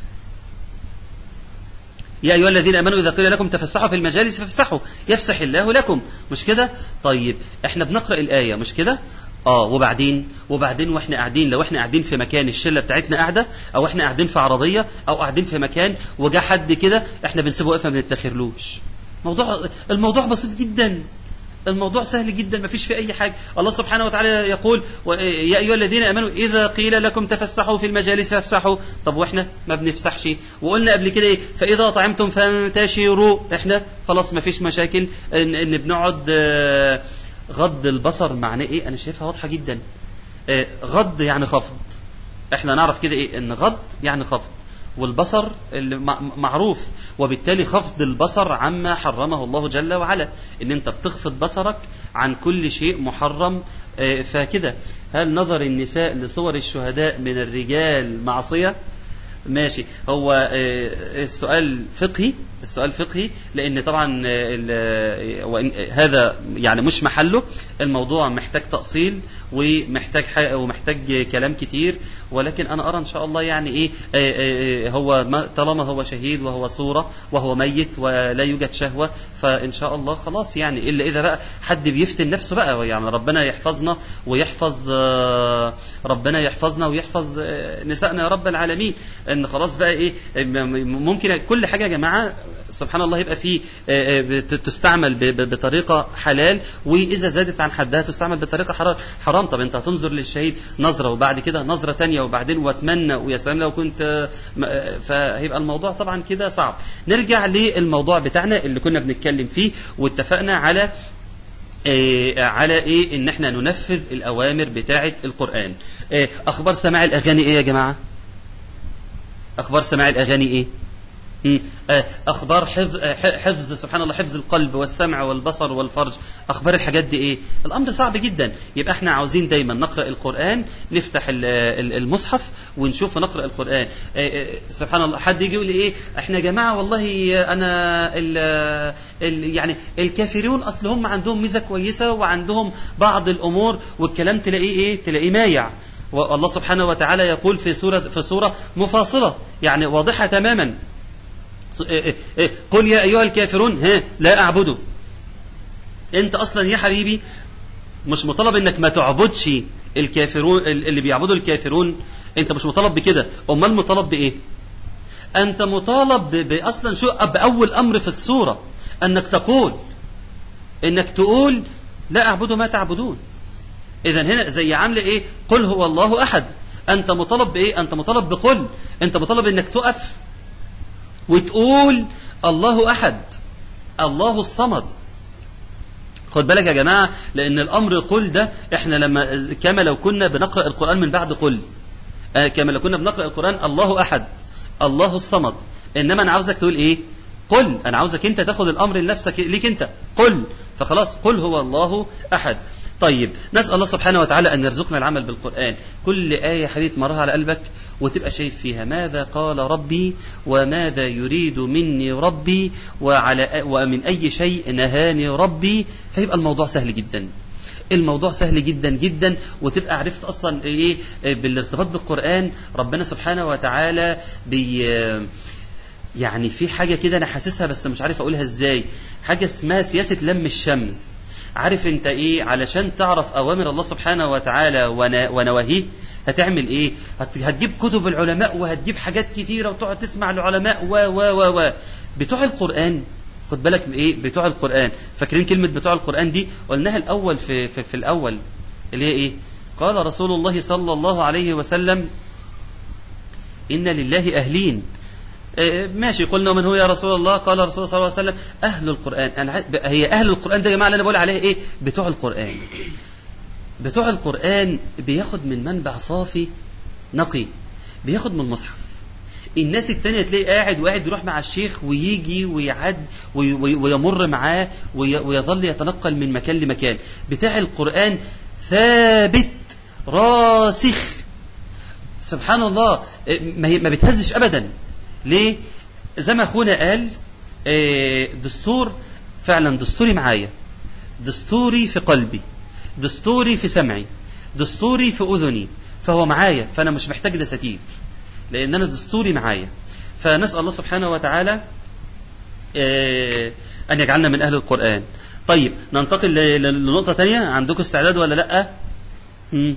يا أيها الذين آمنوا إذا قيل لكم تفسحوا في المجالس فافسحوا يفسح الله لكم مش كده طيب احنا بنقرأ الآية مش كده اه وبعدين وبعدين واحنا قاعدين لو احنا قاعدين في مكان الشله بتاعتنا قاعده او احنا قاعدين في عربيه او قاعدين في مكان وجا حد كده احنا بنسيبه واقف ما بنتنخرلوش موضوع الموضوع بسيط جدا الموضوع سهل جدا ما فيش فيه اي حاجه الله سبحانه وتعالى يقول يا ايها الذين امنوا اذا قيل لكم تفسحوا في المجالس فافسحوا طب واحنا ما بنفسحش وقلنا قبل كده ايه فاذا طعمتم فانتشروا احنا خلاص ما فيش مشاكل ان, إن بنقعد غض البصر معناه ايه انا شايفها واضحه جدا غض يعني خفض احنا نعرف كده ايه ان غض يعني خفض والبصر معروف وبالتالي خفض البصر عما حرمه الله جل وعلا ان انت بتخفض بصرك عن كل شيء محرم فكده هل نظر النساء لصور الشهداء من الرجال معصية ماشي هو آه، السؤال فقهي السؤال فقهي لان طبعا آه، ال- وإن- هذا يعني مش محله الموضوع محتاج تأصيل ومحتاج ح- ومحتاج كلام كتير ولكن انا ارى ان شاء الله يعني ايه آه، آه، آه، هو ما- طالما هو شهيد وهو صورة وهو ميت ولا يوجد شهوة فان شاء الله خلاص يعني الا اذا بقى حد بيفتن نفسه بقى يعني ربنا يحفظنا ويحفظ آه، ربنا يحفظنا ويحفظ آه، نسائنا يا رب العالمين ان خلاص بقى ايه م- م- ممكن كل حاجه يا جماعه سبحان الله يبقى في آه، آه، بت- تستعمل ب- ب- بطريقه حلال واذا زادت عن حدها تستعمل بطريقه حرام حرام طب انت هتنظر للشهيد نظره وبعد كده نظره تانية وبعدين واتمنى ويا سلام لو كنت آه، م- آه، فهيبقى الموضوع طبعا كده صعب نرجع للموضوع بتاعنا اللي كنا بنتكلم فيه واتفقنا على إيه على ايه ان احنا ننفذ الاوامر بتاعه القران إيه اخبار سماع الاغاني ايه يا جماعه اخبار سماع الاغاني ايه مم. آه، اخبار حفظ آه، ح- حفظ سبحان الله حفظ القلب والسمع والبصر والفرج اخبار الحاجات دي ايه الامر صعب جدا يبقى احنا عاوزين دايما نقرا القران نفتح ال- ال- المصحف ونشوف ونقرا القران آه، آه، سبحان الله حد يجي يقول لي ايه احنا يا جماعه والله انا ال ال يعني الكافرون اصل هم عندهم ميزه كويسه وعندهم بعض الامور والكلام تلاقيه ايه تلاقيه مايع والله سبحانه وتعالى يقول في سوره في سوره مفاصله يعني واضحه تماما قل يا ايها الكافرون ها لا اعبده انت اصلا يا حبيبي مش مطالب انك ما تعبدش الكافرون اللي بيعبدوا الكافرون انت مش مطالب بكده امال مطالب بايه انت مطالب ب- باصلا شو باول امر في السوره انك تقول انك تقول لا اعبد ما تعبدون اذا هنا زي عامله ايه قل هو الله احد انت مطالب بايه انت مطالب بقل انت مطالب انك تقف وتقول الله احد الله الصمد خد بالك يا جماعه لان الامر قل ده احنا لما كما لو كنا بنقرا القران من بعد قل آه كما لو كنا بنقرا القران الله احد الله الصمد انما انا عاوزك تقول ايه قل انا عاوزك انت تاخد الامر لنفسك ليك انت قل فخلاص قل هو الله احد طيب نسال الله سبحانه وتعالى ان يرزقنا العمل بالقران كل ايه يا حبيبي تمرها على قلبك وتبقى شايف فيها ماذا قال ربي وماذا يريد مني ربي وعلى ومن اي شيء نهاني ربي فيبقى الموضوع سهل جدا الموضوع سهل جدا جدا وتبقى عرفت اصلا ايه بالارتباط بالقران ربنا سبحانه وتعالى بي يعني في حاجه كده انا حاسسها بس مش عارف اقولها ازاي حاجه اسمها سياسه لم الشمل عارف انت ايه علشان تعرف اوامر الله سبحانه وتعالى ون- ونواهيه هتعمل ايه هت- هتجيب كتب العلماء وهتجيب حاجات كتيره وتقعد تسمع العلماء و و و و بتوع القران خد بالك من ايه بتوع القران فاكرين كلمه بتوع القران دي قلناها الاول في في, في الاول اللي هي ايه قال رسول الله صلى الله عليه وسلم ان لله اهلين آه، ماشي قلنا من هو يا رسول الله قال رسول الله صلى الله عليه وسلم اهل القران انا عايز- هي اهل القران ده يا جماعه اللي انا بقول عليه ايه بتوع القران بتوع القران بياخد من منبع صافي نقي بياخد من المصحف الناس التانية تلاقي قاعد وقاعد يروح مع الشيخ ويجي ويعد وي- وي- ويمر معاه وي- ويظل يتنقل من مكان لمكان بتاع القرآن ثابت راسخ سبحان الله ما هي- ما بتهزش ابدا ليه زي ما اخونا قال آه، دستور فعلا دستوري معايا دستوري في قلبي دستوري في سمعي دستوري في اذني فهو معايا فانا مش محتاج دساتير لان انا دستوري معايا فنسال الله سبحانه وتعالى آه، ان يجعلنا من اهل القران طيب ننتقل ل- ل- لنقطه تانية عندكم استعداد ولا لا مم.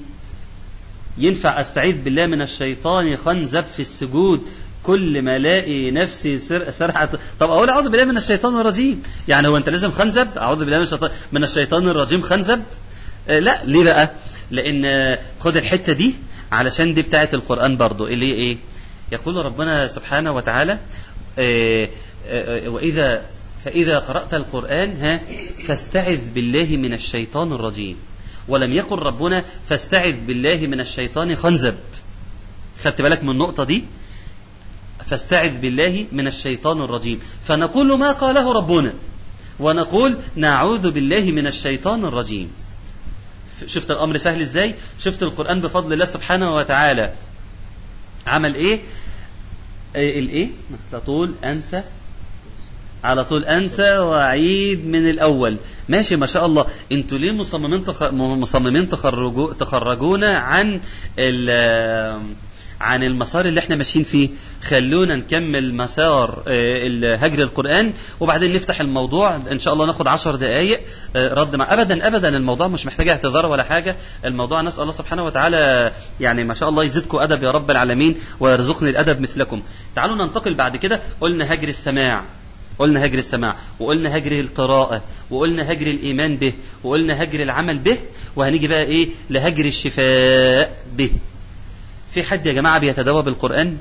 ينفع استعيذ بالله من الشيطان خنزب في السجود كل ما الاقي نفسي سر سرحت طب اقول اعوذ بالله من الشيطان الرجيم يعني هو انت لازم خنزب اعوذ بالله من الشيطان من الشيطان الرجيم خنزب آه لا ليه بقى لان آه، خد الحته دي علشان دي بتاعه القران برضو اللي هي ايه يقول ربنا سبحانه وتعالى آه، آه، آه، واذا فاذا قرات القران ها فاستعذ بالله من الشيطان الرجيم ولم يقل ربنا فاستعذ بالله من الشيطان خنزب خدت بالك من النقطة دي فاستعذ بالله من الشيطان الرجيم فنقول ما قاله ربنا ونقول نعوذ بالله من الشيطان الرجيم شفت الأمر سهل ازاي شفت القرآن بفضل الله سبحانه وتعالى عمل ايه إيه الايه على طول انسى على طول انسى واعيد من الاول ماشي ما شاء الله انتوا ليه مصممين تخ... مصممين تخرجوا تخرجونا عن ال... عن المسار اللي احنا ماشيين فيه خلونا نكمل مسار آه، هجر القرآن وبعدين نفتح الموضوع ان شاء الله ناخد عشر دقايق آه، رد مع ابدا ابدا الموضوع مش محتاج اعتذار ولا حاجة الموضوع نسأل الله سبحانه وتعالى يعني ما شاء الله يزيدكم ادب يا رب العالمين ويرزقني الادب مثلكم تعالوا ننتقل بعد كده قلنا هجر السماع قلنا هجر السماع وقلنا هجر القراءة وقلنا هجر الإيمان به وقلنا هجر العمل به وهنيجي بقى إيه لهجر الشفاء به في حد يا جماعة بيتداوى بالقرآن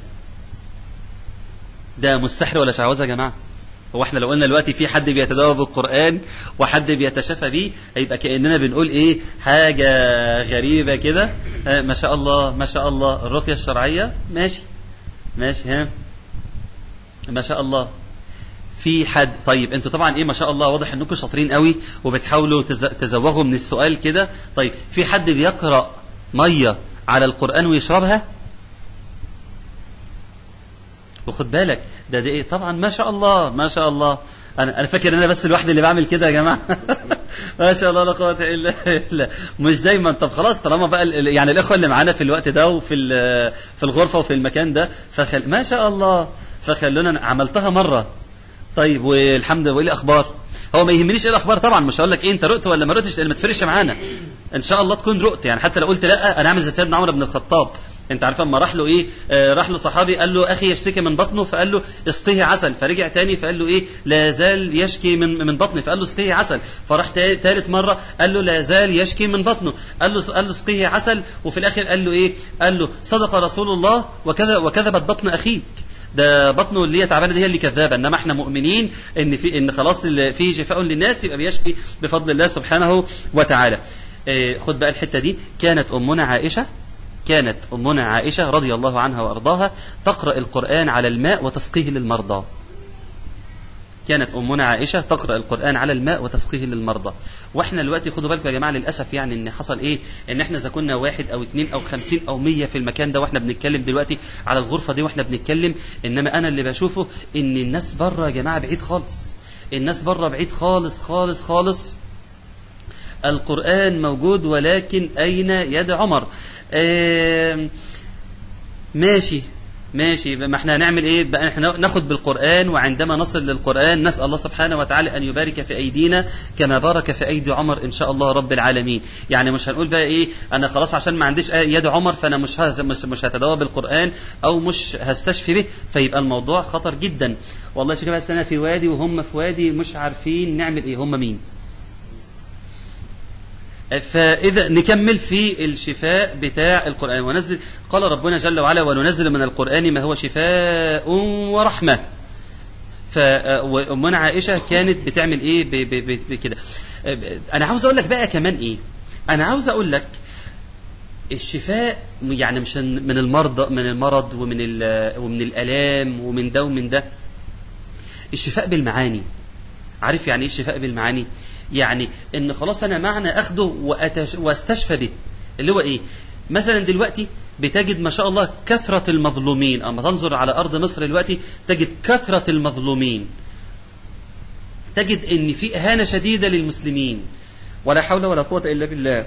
ده مش سحر ولا شعوذة يا جماعة هو احنا لو قلنا دلوقتي في حد بيتداوى بالقرآن وحد بيتشافى بيه هيبقى كأننا بنقول ايه حاجة غريبة كده آه ما شاء الله ما شاء الله الرقية الشرعية ماشي ماشي ها ما شاء الله في حد طيب انتوا طبعا ايه ما شاء الله واضح انكم شاطرين قوي وبتحاولوا تزوغوا من السؤال كده طيب في حد بيقرأ مية على القرآن ويشربها وخد بالك ده ده ايه طبعا ما شاء الله ما شاء الله انا انا فاكر ان انا بس الواحد اللي بعمل كده يا جماعه ما شاء الله لا قوه الا بالله مش دايما طب خلاص طالما بقى يعني الاخوه اللي معانا في الوقت ده وفي في الغرفه وفي المكان ده فخل ما شاء الله فخلونا عملتها مره طيب والحمد لله وايه الاخبار هو ما يهمنيش ايه الاخبار طبعا مش هقول لك ايه انت رقت ولا ما رقتش لان ما تفرقش معانا ان شاء الله تكون رقت يعني حتى لو قلت لا انا عامل زي سيدنا عمر بن الخطاب انت عارف اما راح له ايه آه راح له صحابي قال له اخي يشتكي من بطنه فقال له اسقيه عسل فرجع تاني فقال له ايه لا زال يشكي من من بطني فقال له اسقيه عسل فراح ثالث مره قال له لا زال يشكي من بطنه قال له قال له اسقيه عسل وفي الاخر قال له ايه قال له صدق رسول الله وكذا وكذبت بطن اخيك ده بطنه اللي هي تعبانه دي هي اللي كذابه انما احنا مؤمنين ان في ان خلاص في شفاء للناس يبقى بيشفي بفضل الله سبحانه وتعالى اه خد بقى الحته دي كانت امنا عائشه كانت امنا عائشه رضي الله عنها وارضاها تقرا القران على الماء وتسقيه للمرضى كانت أمنا عائشة تقرأ القرآن على الماء وتسقيه للمرضى واحنا دلوقتي خدوا بالكم يا جماعة للأسف يعني ان حصل ايه ان احنا اذا كنا واحد او اثنين او خمسين او مية في المكان ده واحنا بنتكلم دلوقتي على الغرفة دي واحنا بنتكلم انما انا اللي بشوفه ان الناس بره يا جماعة بعيد خالص الناس بره بعيد خالص خالص خالص القرآن موجود ولكن أين يد عمر آه ماشي ماشي ما احنا هنعمل ايه بقى احنا ناخد بالقرآن وعندما نصل للقرآن نسأل الله سبحانه وتعالى أن يبارك في أيدينا كما بارك في أيدي عمر إن شاء الله رب العالمين يعني مش هنقول بقى ايه أنا خلاص عشان ما عنديش يد عمر فأنا مش مش, مش هتداوى بالقرآن أو مش هستشفي به فيبقى الموضوع خطر جدا والله شوف بس أنا في وادي وهم في وادي مش عارفين نعمل ايه هم مين فإذا نكمل في الشفاء بتاع القرآن ونزل قال ربنا جل وعلا وننزل من القرآن ما هو شفاء ورحمة فأمنا عائشة كانت بتعمل إيه بكده أنا عاوز أقول لك بقى كمان إيه أنا عاوز أقول لك الشفاء يعني مش من المرض من المرض ومن ومن الآلام ومن ده ومن ده الشفاء بالمعاني عارف يعني ايه الشفاء بالمعاني يعني ان خلاص انا معنى اخده وأتش واستشفى به اللي هو ايه مثلا دلوقتي بتجد ما شاء الله كثرة المظلومين اما تنظر على ارض مصر دلوقتي تجد كثرة المظلومين تجد ان في اهانة شديدة للمسلمين ولا حول ولا قوة الا بالله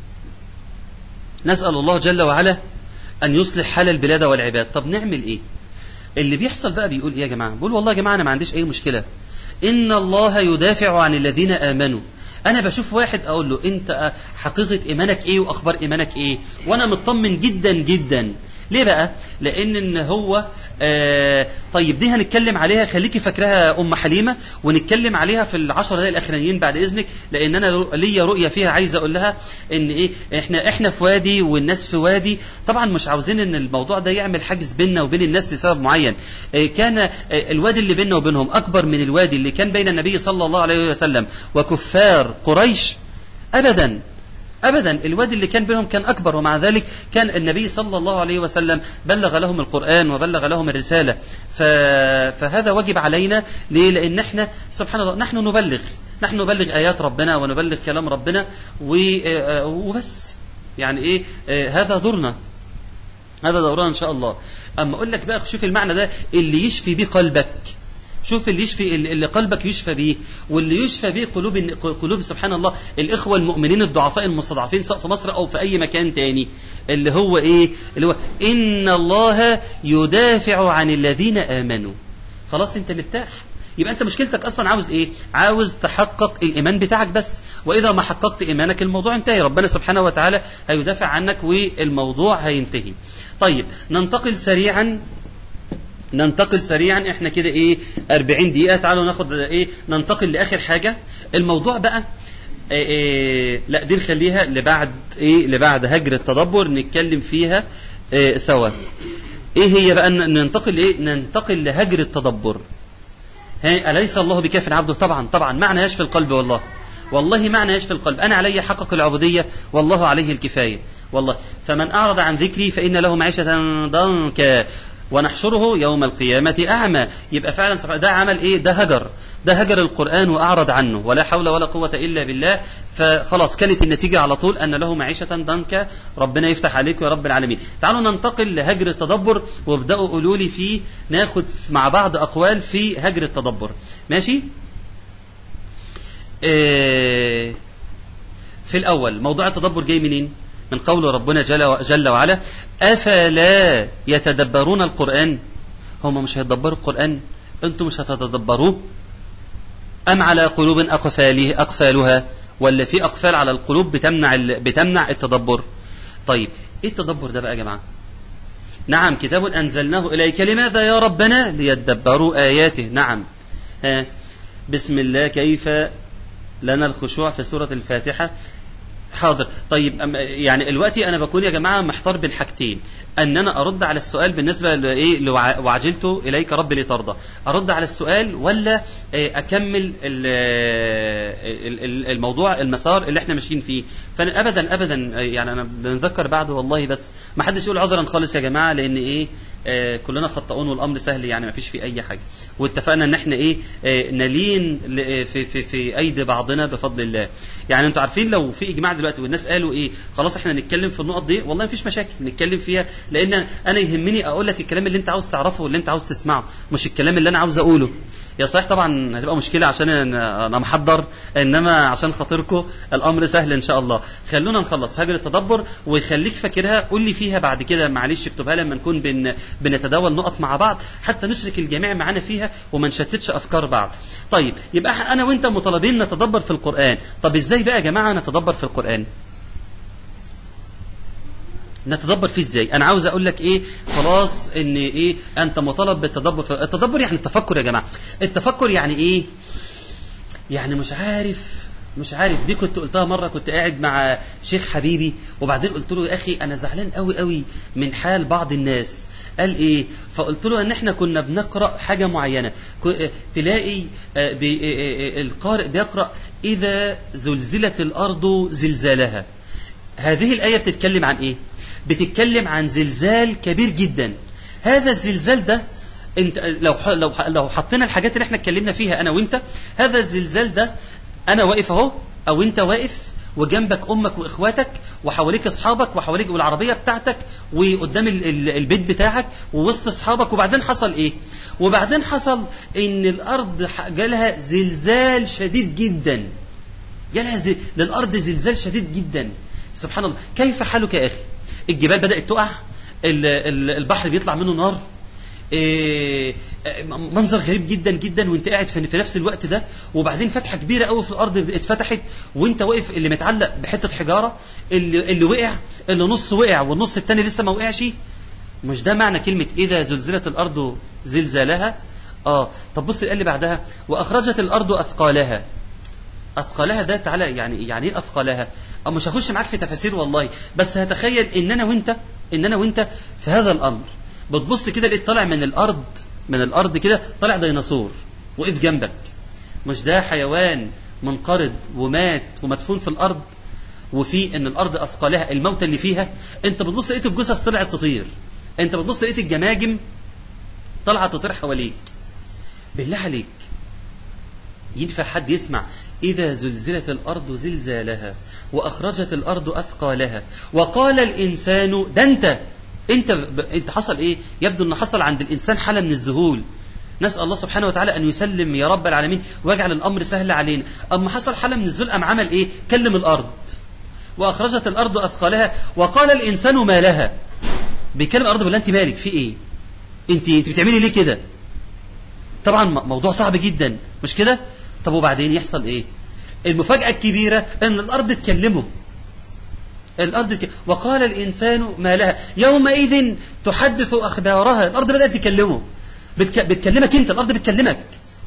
نسأل الله جل وعلا ان يصلح حال البلاد والعباد طب نعمل ايه اللي بيحصل بقى بيقول ايه يا جماعة بيقول والله يا جماعة انا ما عنديش اي مشكلة إن الله يدافع عن الذين آمنوا أنا بشوف واحد أقول له أنت حقيقة إيمانك إيه وأخبار إيمانك إيه وأنا مطمن جدا جدا ليه بقى لان ان هو آه طيب دي هنتكلم عليها خليكي فاكراها ام حليمه ونتكلم عليها في العشر دقائق الاخرانيين بعد اذنك لان انا ليا رؤيه فيها عايز اقول لها ان ايه احنا احنا في وادي والناس في وادي طبعا مش عاوزين ان الموضوع ده يعمل حاجز بيننا وبين الناس لسبب معين آه كان آه الوادي اللي بيننا وبينهم اكبر من الوادي اللي كان بين النبي صلى الله عليه وسلم وكفار قريش ابدا ابدا الوادي اللي كان بينهم كان اكبر ومع ذلك كان النبي صلى الله عليه وسلم بلغ لهم القران وبلغ لهم الرساله فهذا واجب علينا ليه لان احنا سبحان الله نحن نبلغ نحن نبلغ ايات ربنا ونبلغ كلام ربنا وبس يعني ايه هذا دورنا هذا دوران ان شاء الله اما اقول لك بقى شوف المعنى ده اللي يشفي بيه قلبك شوف اللي يشفي اللي قلبك يشفى بيه واللي يشفى بيه قلوب قلوب سبحان الله الاخوه المؤمنين الضعفاء المستضعفين سواء في مصر او في اي مكان تاني اللي هو ايه اللي هو ان الله يدافع عن الذين امنوا خلاص انت مرتاح يبقى انت مشكلتك اصلا عاوز ايه عاوز تحقق الايمان بتاعك بس واذا ما حققت ايمانك الموضوع انتهي ربنا سبحانه وتعالى هيدافع عنك والموضوع هينتهي طيب ننتقل سريعا ننتقل سريعا احنا كده ايه 40 دقيقة تعالوا ناخد ايه ننتقل لاخر حاجة الموضوع بقى إيه إيه لا دي نخليها لبعد ايه لبعد هجر التدبر نتكلم فيها إيه سوا ايه هي بقى ننتقل ايه ننتقل لهجر التدبر ها اليس الله بكاف عبده طبعا طبعا معنى يشفي القلب والله والله معنى يشفي القلب انا علي حقق العبوديه والله عليه الكفايه والله فمن اعرض عن ذكري فان له معيشه ضنكا ونحشره يوم القيامة أعمى يبقى فعلا ده عمل إيه ده هجر ده هجر القرآن وأعرض عنه ولا حول ولا قوة إلا بالله فخلاص كانت النتيجة على طول أن له معيشة ضنكا ربنا يفتح عليك يا رب العالمين تعالوا ننتقل لهجر التدبر وابدأوا قولوا لي فيه ناخد مع بعض أقوال في هجر التدبر ماشي إيه في الأول موضوع التدبر جاي منين من قول ربنا جل, جل وعلا أفلا يتدبرون القرآن هم مش هيتدبروا القرآن أنتم مش هتتدبروه أم على قلوب أقفاله أقفالها ولا في أقفال على القلوب بتمنع بتمنع التدبر طيب إيه التدبر ده بقى يا جماعة نعم كتاب أنزلناه إليك لماذا يا ربنا ليتدبروا آياته نعم ها بسم الله كيف لنا الخشوع في سورة الفاتحة حاضر طيب يعني دلوقتي انا بكون يا جماعه محتار بين حاجتين ان انا ارد على السؤال بالنسبه لايه وعجلت اليك رب لترضى ارد على السؤال ولا اكمل الموضوع المسار اللي احنا ماشيين فيه فانا ابدا ابدا يعني انا بنذكر بعده والله بس ما حدش يقول عذرا خالص يا جماعه لان ايه آه كلنا خطئون والامر سهل يعني ما فيش فيه اي حاجه واتفقنا ان احنا ايه آه نلين في, في, في ايدي بعضنا بفضل الله يعني انتوا عارفين لو في اجماع دلوقتي والناس قالوا ايه خلاص احنا نتكلم في النقط دي والله ما فيش مشاكل نتكلم فيها لان انا يهمني اقول لك الكلام اللي انت عاوز تعرفه واللي انت عاوز تسمعه مش الكلام اللي انا عاوز اقوله يا صحيح طبعا هتبقى مشكلة عشان أنا محضر إنما عشان خاطركم الأمر سهل إن شاء الله خلونا نخلص هجر التدبر ويخليك فاكرها قول لي فيها بعد كده معلش اكتبها لما نكون بن بنتداول نقط مع بعض حتى نشرك الجميع معانا فيها وما نشتتش أفكار بعض طيب يبقى أنا وأنت مطالبين نتدبر في القرآن طب إزاي بقى يا جماعة نتدبر في القرآن نتدبر فيه ازاي انا عاوز اقول لك ايه خلاص ان ايه انت مطالب بالتدبر في التدبر يعني التفكر يا جماعه التفكر يعني ايه يعني مش عارف مش عارف دي كنت قلتها مره كنت قاعد مع شيخ حبيبي وبعدين قلت له يا اخي انا زعلان قوي قوي من حال بعض الناس قال ايه فقلت له ان احنا كنا بنقرا حاجه معينه تلاقي القارئ بيقرا اذا زلزلت الارض زلزالها هذه الايه بتتكلم عن ايه بتتكلم عن زلزال كبير جدا هذا الزلزال ده انت لو لو لو حطينا الحاجات اللي احنا اتكلمنا فيها انا وانت هذا الزلزال ده انا واقف اهو او انت واقف وجنبك امك واخواتك وحواليك اصحابك وحواليك والعربيه بتاعتك وقدام البيت بتاعك ووسط اصحابك وبعدين حصل ايه وبعدين حصل ان الارض جالها زلزال شديد جدا جالها زي... للارض زلزال شديد جدا سبحان الله كيف حالك يا اخي الجبال بدأت تقع البحر بيطلع منه نار منظر غريب جدا جدا وانت قاعد في نفس الوقت ده وبعدين فتحه كبيره قوي في الارض اتفتحت وانت واقف اللي متعلق بحته حجاره اللي اللي وقع اللي نص وقع والنص الثاني لسه ما وقعش مش ده معنى كلمه اذا زلزلت الارض زلزالها اه طب بص اللي بعدها واخرجت الارض اثقالها اثقالها ده تعالى يعني يعني ايه اثقالها أو مش هخش معاك في تفاسير والله بس هتخيل ان انا وانت ان انا وانت في هذا الامر بتبص كده لقيت طالع من الارض من الارض كده طالع ديناصور وقف جنبك مش ده حيوان منقرض ومات ومدفون في الارض وفي ان الارض اثقالها الموتى اللي فيها انت بتبص لقيت الجثث طلعت تطير انت بتبص لقيت الجماجم طلعت تطير حواليك بالله عليك ينفع حد يسمع إذا زلزلت الأرض زلزالها وأخرجت الأرض أثقالها وقال الإنسان ده أنت انت ب... انت حصل ايه يبدو ان حصل عند الانسان حاله من الذهول نسال الله سبحانه وتعالى ان يسلم يا رب العالمين ويجعل الامر سهل علينا اما حصل حاله من الذهول قام عمل ايه كلم الارض واخرجت الارض اثقالها وقال الانسان ما لها بيكلم الارض بيقول لها انت مالك في ايه انت انت بتعملي ليه كده طبعا م- موضوع صعب جدا مش كده طب وبعدين يحصل ايه المفاجاه الكبيره ان الارض تكلمه الارض ك... وقال الانسان ما لها يومئذ تحدث اخبارها الارض بدات تكلمه بتك... بتكلمك انت الارض بتكلمك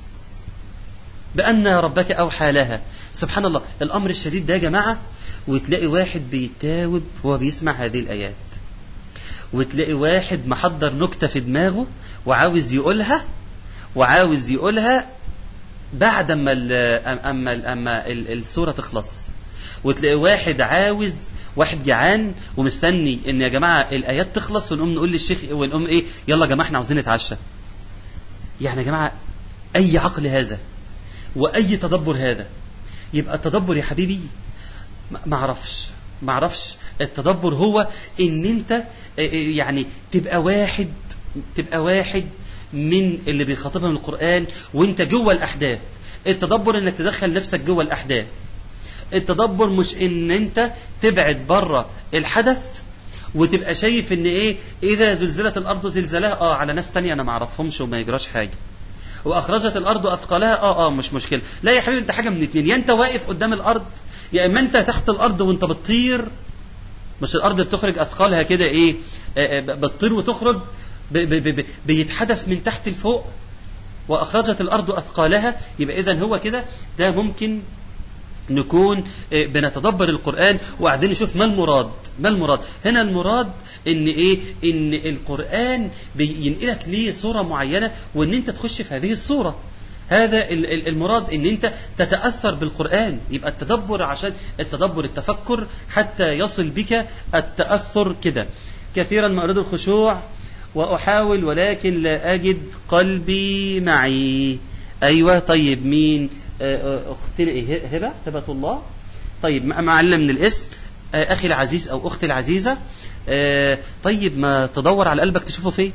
بان ربك اوحى لها سبحان الله الامر الشديد ده يا جماعه وتلاقي واحد بيتاوب وهو بيسمع هذه الايات وتلاقي واحد محضر نكته في دماغه وعاوز يقولها وعاوز يقولها بعد اما ال اما ال اما ال- السوره تخلص وتلاقي واحد عاوز واحد جعان ومستني ان يا جماعه الايات تخلص ونقوم نقول للشيخ ونقوم ايه يلا يا جماعه احنا عاوزين نتعشى يعني يا جماعه اي عقل هذا واي تدبر هذا يبقى التدبر يا حبيبي ما- ما اعرفش ما اعرفش التدبر هو ان انت اه، اه، يعني تبقى واحد تبقى واحد من اللي بيخاطبهم القرآن وانت جوه الاحداث التدبر انك تدخل نفسك جوه الاحداث التدبر مش ان انت تبعد بره الحدث وتبقى شايف ان ايه اذا زلزلت الارض زلزالها اه على ناس تانية انا ما اعرفهمش وما يجراش حاجه واخرجت الارض اثقالها اه اه مش مشكله لا يا حبيبي انت حاجه من اتنين يا انت واقف قدام الارض يا اما انت تحت الارض وانت بتطير مش الارض بتخرج اثقالها كده ايه آه، آه، بتطير وتخرج ب- ب- ب- بيتحدث من تحت لفوق واخرجت الارض اثقالها يبقى اذا هو كده ده ممكن نكون آه، بنتدبر القرآن وقاعدين نشوف ما المراد ما المراد هنا المراد ان ايه ان القرآن بينقلك ليه صورة معينة وان انت تخش في هذه الصورة هذا ال- ال- المراد ان انت تتأثر بالقرآن يبقى التدبر عشان التدبر التفكر حتى يصل بك التأثر كده كثيرا ما أريد الخشوع وأحاول ولكن لا أجد قلبي معي أيوة طيب مين آه، آه، أختي إيه؟ هبة هبة الله طيب مع- معلم من الاسم آه، أخي العزيز أو أختي العزيزة آه، طيب ما تدور على قلبك تشوفه فين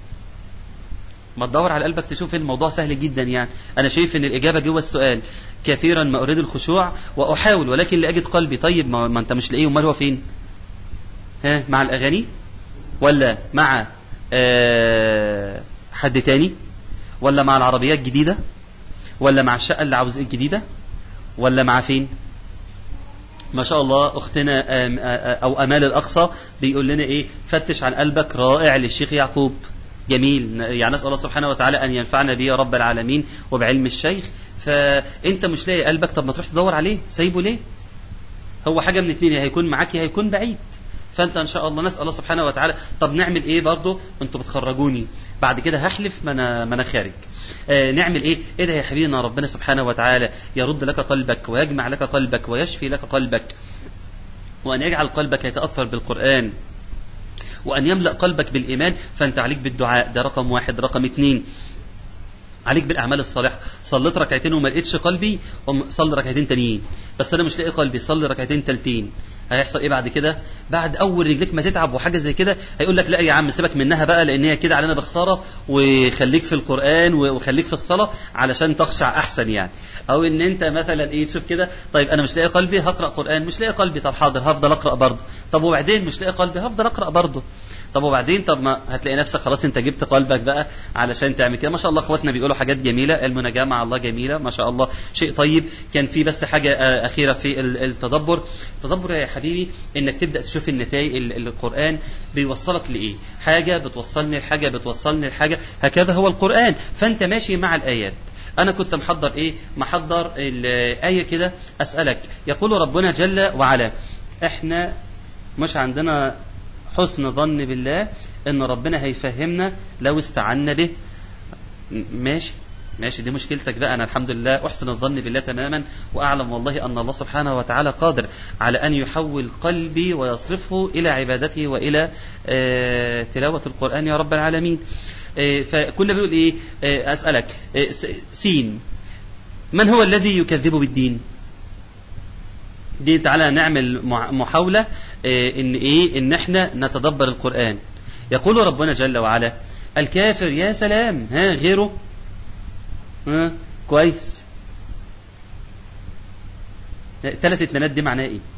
ما تدور على قلبك تشوف فين الموضوع سهل جدا يعني انا شايف ان الاجابه جوه السؤال كثيرا ما اريد الخشوع واحاول ولكن لا اجد قلبي طيب ما, ما انت مش لاقيه امال هو فين ها مع الاغاني ولا مع آه حد تاني ولا مع العربيات الجديده ولا مع الشقه اللي عاوز الجديده ولا مع فين ما شاء الله اختنا آم- آ- آ- او امال الاقصى بيقول لنا ايه فتش عن قلبك رائع للشيخ يعقوب جميل يعني نسال الله سبحانه وتعالى ان ينفعنا به يا رب العالمين وبعلم الشيخ فانت مش لاقي قلبك طب ما تروح تدور عليه سايبه ليه هو حاجه من اتنين يا هيكون معاك يا هيكون بعيد فانت ان شاء الله نسال الله سبحانه وتعالى طب نعمل ايه برضه انتوا بتخرجوني بعد كده هحلف ما انا ما انا خارج آه نعمل ايه ايه ده يا حبيبنا ربنا سبحانه وتعالى يرد لك قلبك ويجمع لك قلبك ويشفي لك قلبك وان يجعل قلبك يتاثر بالقران وان يملا قلبك بالايمان فانت عليك بالدعاء ده رقم واحد رقم اتنين عليك بالاعمال الصالحه صليت ركعتين وما لقيتش قلبي قوم صلي ركعتين تانيين بس انا مش لاقي قلبي صلي ركعتين تالتين هيحصل ايه بعد كده بعد اول رجليك ما تتعب وحاجه زي كده هيقول لك لا يا عم سيبك منها بقى لان هي كده علينا بخساره وخليك في القران وخليك في الصلاه علشان تخشع احسن يعني او ان انت مثلا ايه تشوف كده طيب انا مش لاقي قلبي هقرا قران مش لاقي قلبي طب حاضر هفضل اقرا برضه طب وبعدين مش لاقي قلبي هفضل اقرا برضه طب وبعدين طب ما هتلاقي نفسك خلاص انت جبت قلبك بقى علشان تعمل كده ما شاء الله اخواتنا بيقولوا حاجات جميله المناجاه مع الله جميله ما شاء الله شيء طيب كان في بس حاجه آه، اخيره في ال- التدبر التدبر يا حبيبي انك تبدا تشوف النتائج ال- ال- القران بيوصلك لايه حاجه بتوصلني لحاجه بتوصلني لحاجه هكذا هو القران فانت ماشي مع الايات انا كنت محضر ايه محضر الايه كده اسالك يقول ربنا جل وعلا احنا مش عندنا حسن ظن بالله ان ربنا هيفهمنا لو استعنا به م- ماشي ماشي دي مشكلتك بقى انا الحمد لله احسن الظن بالله تماما واعلم والله ان الله سبحانه وتعالى قادر على ان يحول قلبي ويصرفه الى عبادته والى آه، تلاوه القران يا رب العالمين آه، فكنا بنقول ايه آه، اسالك آه، س- سين من هو الذي يكذب بالدين دي تعالى نعمل مع- محاولة آه، ان ايه ان احنا نتدبر القرآن يقول ربنا جل وعلا الكافر يا سلام ها غيره ها كويس ثلاث اتنينات دي معناها ايه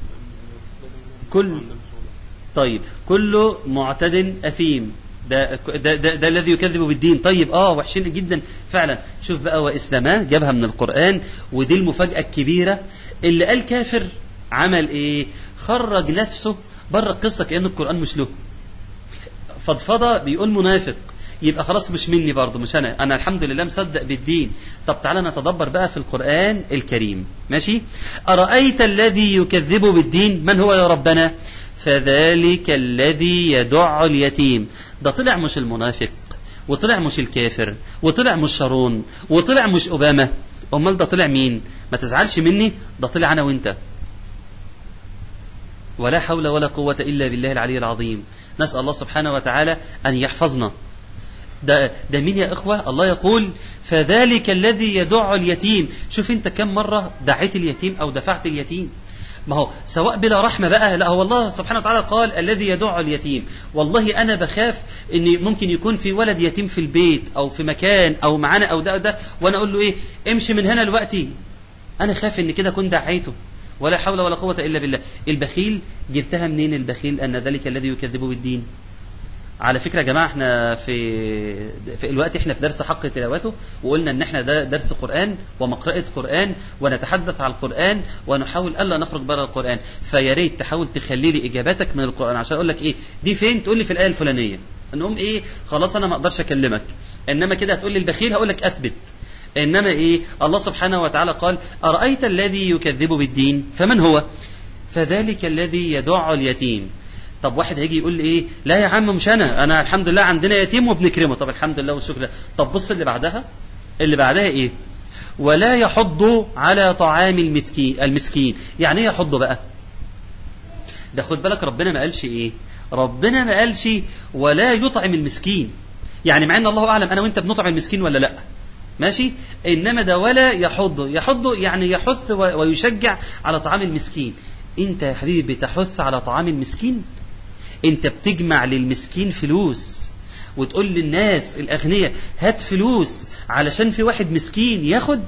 كل طيب كل معتد اثيم ده ده, ده, ده الذي يكذب بالدين طيب اه وحشين جدا فعلا شوف بقى واسلاماه جابها من القران ودي المفاجاه الكبيره اللي قال كافر عمل ايه خرج نفسه بره القصه كان القران مش له فضفضه بيقول منافق يبقى خلاص مش مني برضه مش انا انا الحمد لله مصدق بالدين طب تعالى نتدبر بقى في القران الكريم ماشي ارايت الذي يكذب بالدين من هو يا ربنا فذلك الذي يدع اليتيم ده طلع مش المنافق وطلع مش الكافر وطلع مش شارون وطلع مش اوباما امال ده طلع مين ما تزعلش مني ده طلع انا وانت ولا حول ولا قوة إلا بالله العلي العظيم نسأل الله سبحانه وتعالى أن يحفظنا ده, ده مين يا إخوة الله يقول فذلك الذي يدع اليتيم شوف أنت كم مرة دعيت اليتيم أو دفعت اليتيم ما هو سواء بلا رحمة بقى لا هو الله سبحانه وتعالى قال الذي يدع اليتيم والله أنا بخاف أن ممكن يكون في ولد يتيم في البيت أو في مكان أو معانا أو ده أو ده وأنا أقول له إيه امشي من هنا دلوقتي أنا خاف أن كده كنت دعيته ولا حول ولا قوة إلا بالله البخيل جبتها منين البخيل أن ذلك الذي يكذب بالدين على فكره يا جماعه احنا في في الوقت احنا في درس حق تلاوته وقلنا ان احنا ده درس قران ومقرأة قران ونتحدث عن القران ونحاول الا نخرج بره القران فيا ريت تحاول تخلي لي اجاباتك من القران عشان اقول لك ايه دي فين تقول لي في الايه الفلانيه نقوم ايه خلاص انا ما اقدرش اكلمك انما كده هتقول لي البخيل هقول لك اثبت انما ايه الله سبحانه وتعالى قال ارايت الذي يكذب بالدين فمن هو فذلك الذي يدع اليتيم طب واحد هيجي يقول لي ايه لا يا عم مش انا انا الحمد لله عندنا يتيم وبنكرمه طب الحمد لله والشكر لله طب بص اللي بعدها اللي بعدها ايه ولا يحض على طعام المسكين المسكين يعني ايه يحض بقى ده خد بالك ربنا ما قالش ايه ربنا ما قالش ولا يطعم المسكين يعني مع ان الله اعلم انا وانت بنطعم المسكين ولا لا ماشي انما ده ولا يحض يحض يعني يحث ويشجع على طعام المسكين انت يا حبيبي بتحث على طعام المسكين انت بتجمع للمسكين فلوس وتقول للناس الاغنياء هات فلوس علشان في واحد مسكين ياخد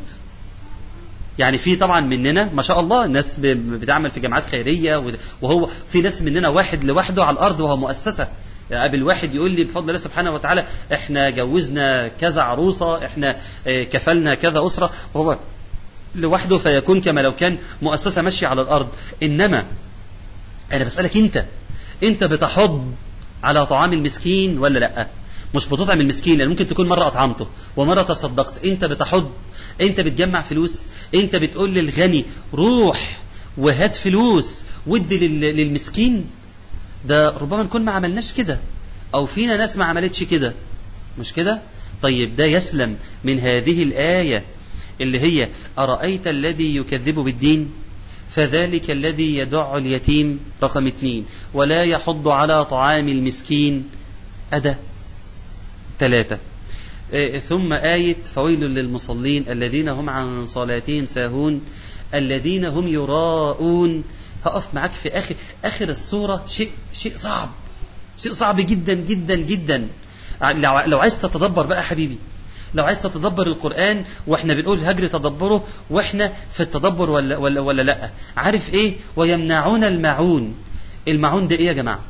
يعني في طبعا مننا ما شاء الله ناس بتعمل في جامعات خيريه وهو في ناس مننا واحد لوحده على الارض وهو مؤسسه قابل واحد يقول لي بفضل الله سبحانه وتعالى احنا جوزنا كذا عروسه احنا كفلنا كذا اسره وهو لوحده فيكون كما لو كان مؤسسه ماشيه على الارض انما انا بسالك انت انت بتحض على طعام المسكين ولا لا مش بتطعم المسكين لان ممكن تكون مره اطعمته ومره تصدقت انت بتحض انت بتجمع فلوس انت بتقول للغني روح وهات فلوس ودي للمسكين ده ربما نكون ما عملناش كده او فينا ناس ما عملتش كده مش كده طيب ده يسلم من هذه الايه اللي هي ارايت الذي يكذب بالدين فذلك الذي يدع اليتيم رقم اثنين ولا يحض على طعام المسكين أدى ثلاثة إيه ثم آية فويل للمصلين الذين هم عن صلاتهم ساهون الذين هم يراءون هقف معاك في آخر آخر السورة شيء شيء صعب شيء صعب جدا جدا جدا لو عايز تتدبر بقى حبيبي لو عايز تتدبر القرآن واحنا بنقول هجر تدبره واحنا في التدبر ولا, ولا, ولا لا عارف ايه ويمنعون المعون المعون ده ايه يا جماعة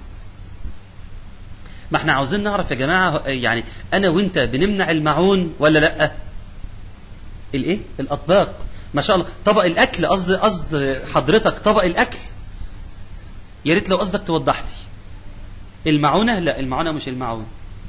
ما احنا عاوزين نعرف يا جماعة يعني انا وانت بنمنع المعون ولا لا الايه الاطباق ما شاء الله طبق الاكل قصد قصد حضرتك طبق الاكل يا ريت لو قصدك توضح لي المعونه لا المعونه مش المعون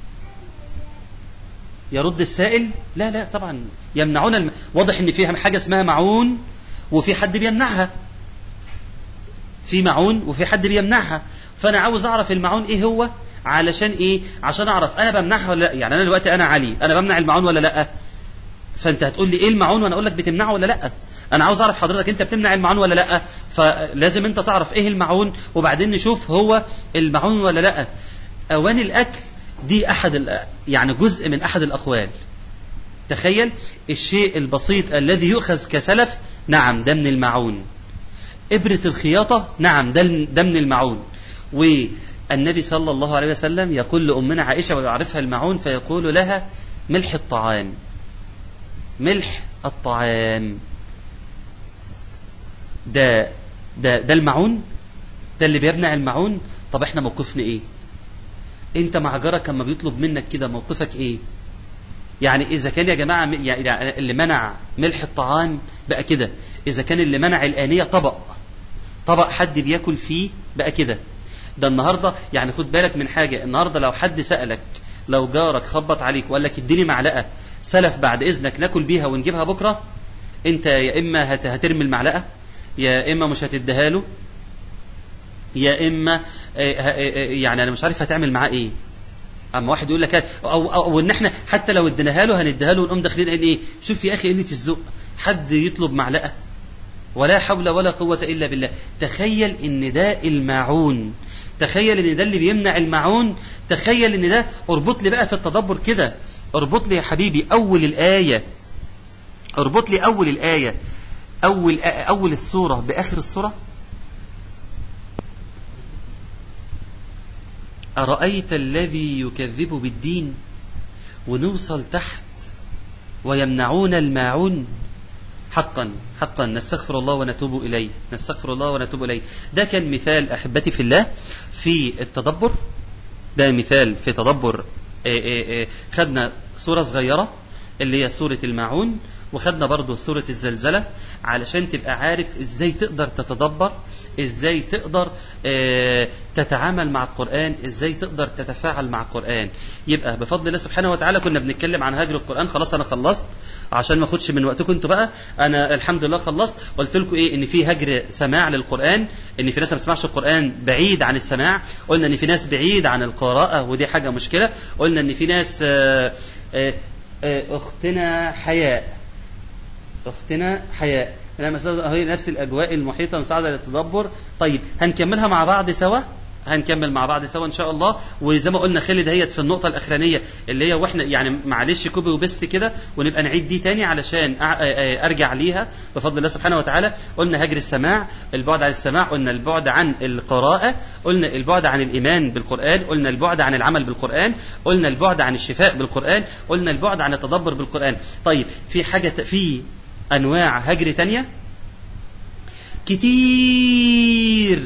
يرد السائل لا لا طبعا يمنعون الم... واضح ان فيها حاجه اسمها معون وفي حد بيمنعها في معون وفي حد بيمنعها فانا عاوز اعرف المعون ايه هو علشان ايه عشان اعرف انا بمنعها ولا لا يعني انا دلوقتي انا علي انا بمنع المعون ولا لا فانت هتقول لي ايه المعون وانا اقول لك بتمنعه ولا لا انا عاوز اعرف حضرتك انت بتمنع المعون ولا لا فلازم انت تعرف ايه المعون وبعدين نشوف هو المعون ولا لا اواني الاكل دي احد يعني جزء من احد الاقوال تخيل الشيء البسيط الذي يؤخذ كسلف نعم ده من المعون إبرة الخياطة نعم ده ده من المعون النبي صلى الله عليه وسلم يقول لأمنا عائشة ويعرفها المعون فيقول لها ملح الطعام ملح الطعام ده ده ده المعون ده اللي بيمنع المعون طب احنا موقفنا ايه انت مع جارك لما بيطلب منك كده موقفك ايه يعني اذا كان يا جماعه يعني اللي منع ملح الطعام بقى كده اذا كان اللي منع الانيه طبق طبق حد بياكل فيه بقى كده ده النهارده يعني خد بالك من حاجه النهارده لو حد سالك لو جارك خبط عليك وقال لك اديني معلقه سلف بعد اذنك ناكل بيها ونجيبها بكره انت يا اما هترمي المعلقه يا اما مش هتديها له يا اما يعني انا مش عارف هتعمل معاه ايه اما واحد يقول لك او او, أو ان احنا حتى لو اديناها له هنديها له ونقوم داخلين قايلين ايه شوف يا اخي قله الذوق حد يطلب معلقه ولا حول ولا قوه الا بالله تخيل ان ده الماعون تخيل ان ده اللي بيمنع الماعون تخيل ان ده اربط لي بقى في التدبر كده اربط لي يا حبيبي اول الايه اربط لي اول الايه اول اول السوره باخر السوره أرأيت الذي يكذب بالدين ونوصل تحت ويمنعون الماعون حقا حقا نستغفر الله ونتوب إليه نستغفر الله ونتوب إليه ده كان مثال أحبتي في الله في التدبر ده مثال في تدبر إيه إيه إيه خدنا صورة صغيرة اللي هي سورة الماعون وخدنا برضو سورة الزلزلة علشان تبقى عارف ازاي تقدر تتدبر ازاي تقدر اه تتعامل مع القرآن ازاي تقدر تتفاعل مع القرآن يبقى بفضل الله سبحانه وتعالى كنا بنتكلم عن هجر القرآن خلاص انا خلصت عشان ما اخدش من وقتكم انتوا بقى انا الحمد لله خلصت قلت لكم ايه ان في هجر سماع للقرآن ان في ناس ما بتسمعش القرآن بعيد عن السماع قلنا ان في ناس بعيد عن القراءة ودي حاجة مشكلة قلنا ان في ناس اه اه اختنا حياء اختنا حياء انا مثلا هي نفس الاجواء المحيطه مساعده للتدبر طيب هنكملها مع بعض سوا هنكمل مع بعض سوا ان شاء الله وزي ما قلنا خالد هيت في النقطه الاخرانيه اللي هي واحنا يعني معلش كوبي وبيست كده ونبقى نعيد دي تاني علشان ارجع ليها بفضل الله سبحانه وتعالى قلنا هجر السماع البعد عن السماع قلنا البعد عن القراءه قلنا البعد عن الايمان بالقران قلنا البعد عن العمل بالقران قلنا البعد عن الشفاء بالقران قلنا البعد عن التدبر بالقران طيب في حاجه في انواع هجر تانية كتير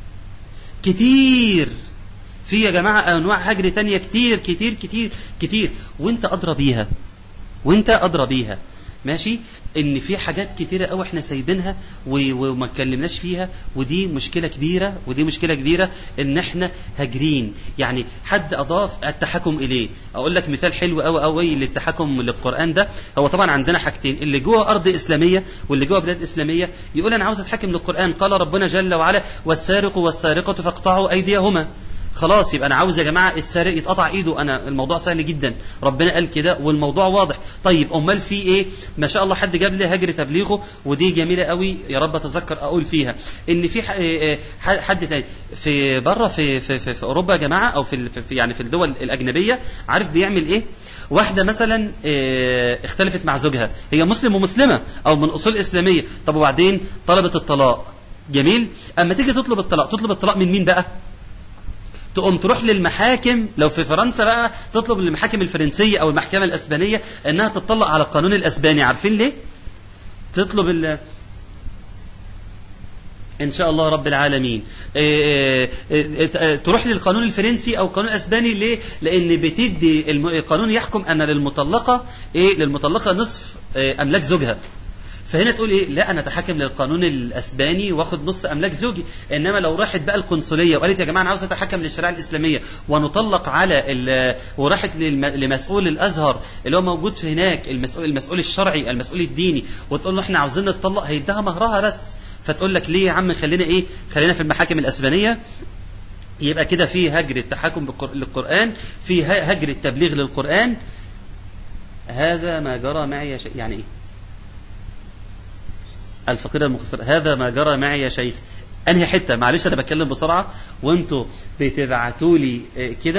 كتير في يا جماعة انواع هجر تانية كتير كتير كتير كتير وانت ادرى بيها وانت ادرى بيها ماشي ان في حاجات كتيره قوي احنا سايبينها وما اتكلمناش فيها ودي مشكله كبيره ودي مشكله كبيره ان احنا هاجرين يعني حد اضاف التحكم اليه اقول لك مثال حلو قوي قوي للتحكم للقران ده هو طبعا عندنا حاجتين اللي جوه ارض اسلاميه واللي جوه بلاد اسلاميه يقول انا عاوز اتحكم للقران قال ربنا جل وعلا والسارق والسارقه فاقطعوا ايديهما خلاص يبقى انا عاوز يا جماعه السارق يتقطع ايده انا الموضوع سهل جدا ربنا قال كده والموضوع واضح طيب امال في ايه ما شاء الله حد جاب لي هجر تبليغه ودي جميله قوي يا رب اتذكر اقول فيها ان في حد تاني في بره في في, في, في اوروبا يا جماعه او في, في يعني في الدول الاجنبيه عارف بيعمل ايه واحده مثلا اختلفت مع زوجها هي مسلم ومسلمه او من اصول اسلاميه طب وبعدين طلبت الطلاق جميل اما تيجي تطلب الطلاق تطلب الطلاق من مين بقى تقوم تروح للمحاكم لو في فرنسا بقى تطلب للمحاكم الفرنسيه او المحكمه الاسبانيه انها تطلق على القانون الاسباني عارفين ليه تطلب ال ان شاء الله رب العالمين إيه إيه تروح للقانون الفرنسي او القانون الاسباني ليه لان بتدي القانون يحكم ان للمطلقه ايه للمطلقه نصف إيه املاك زوجها فهنا تقول ايه لا انا اتحكم للقانون الاسباني واخد نص املاك زوجي انما لو راحت بقى القنصليه وقالت يا جماعه انا عاوز اتحكم للشريعه الاسلاميه ونطلق على وراحت لمسؤول الازهر اللي هو موجود في هناك المسؤول المسؤول الشرعي المسؤول الديني وتقول له احنا عاوزين نتطلق هيديها مهرها بس فتقول لك ليه يا عم خلينا ايه خلينا في المحاكم الاسبانيه يبقى كده في هجر التحكم للقران في هجر التبليغ للقران هذا ما جرى معي شيء يعني ايه الفقير المخسر هذا ما جرى معي يا شيخ انهي حته معلش انا بتكلم بسرعه وانتوا بتبعتوا لي كده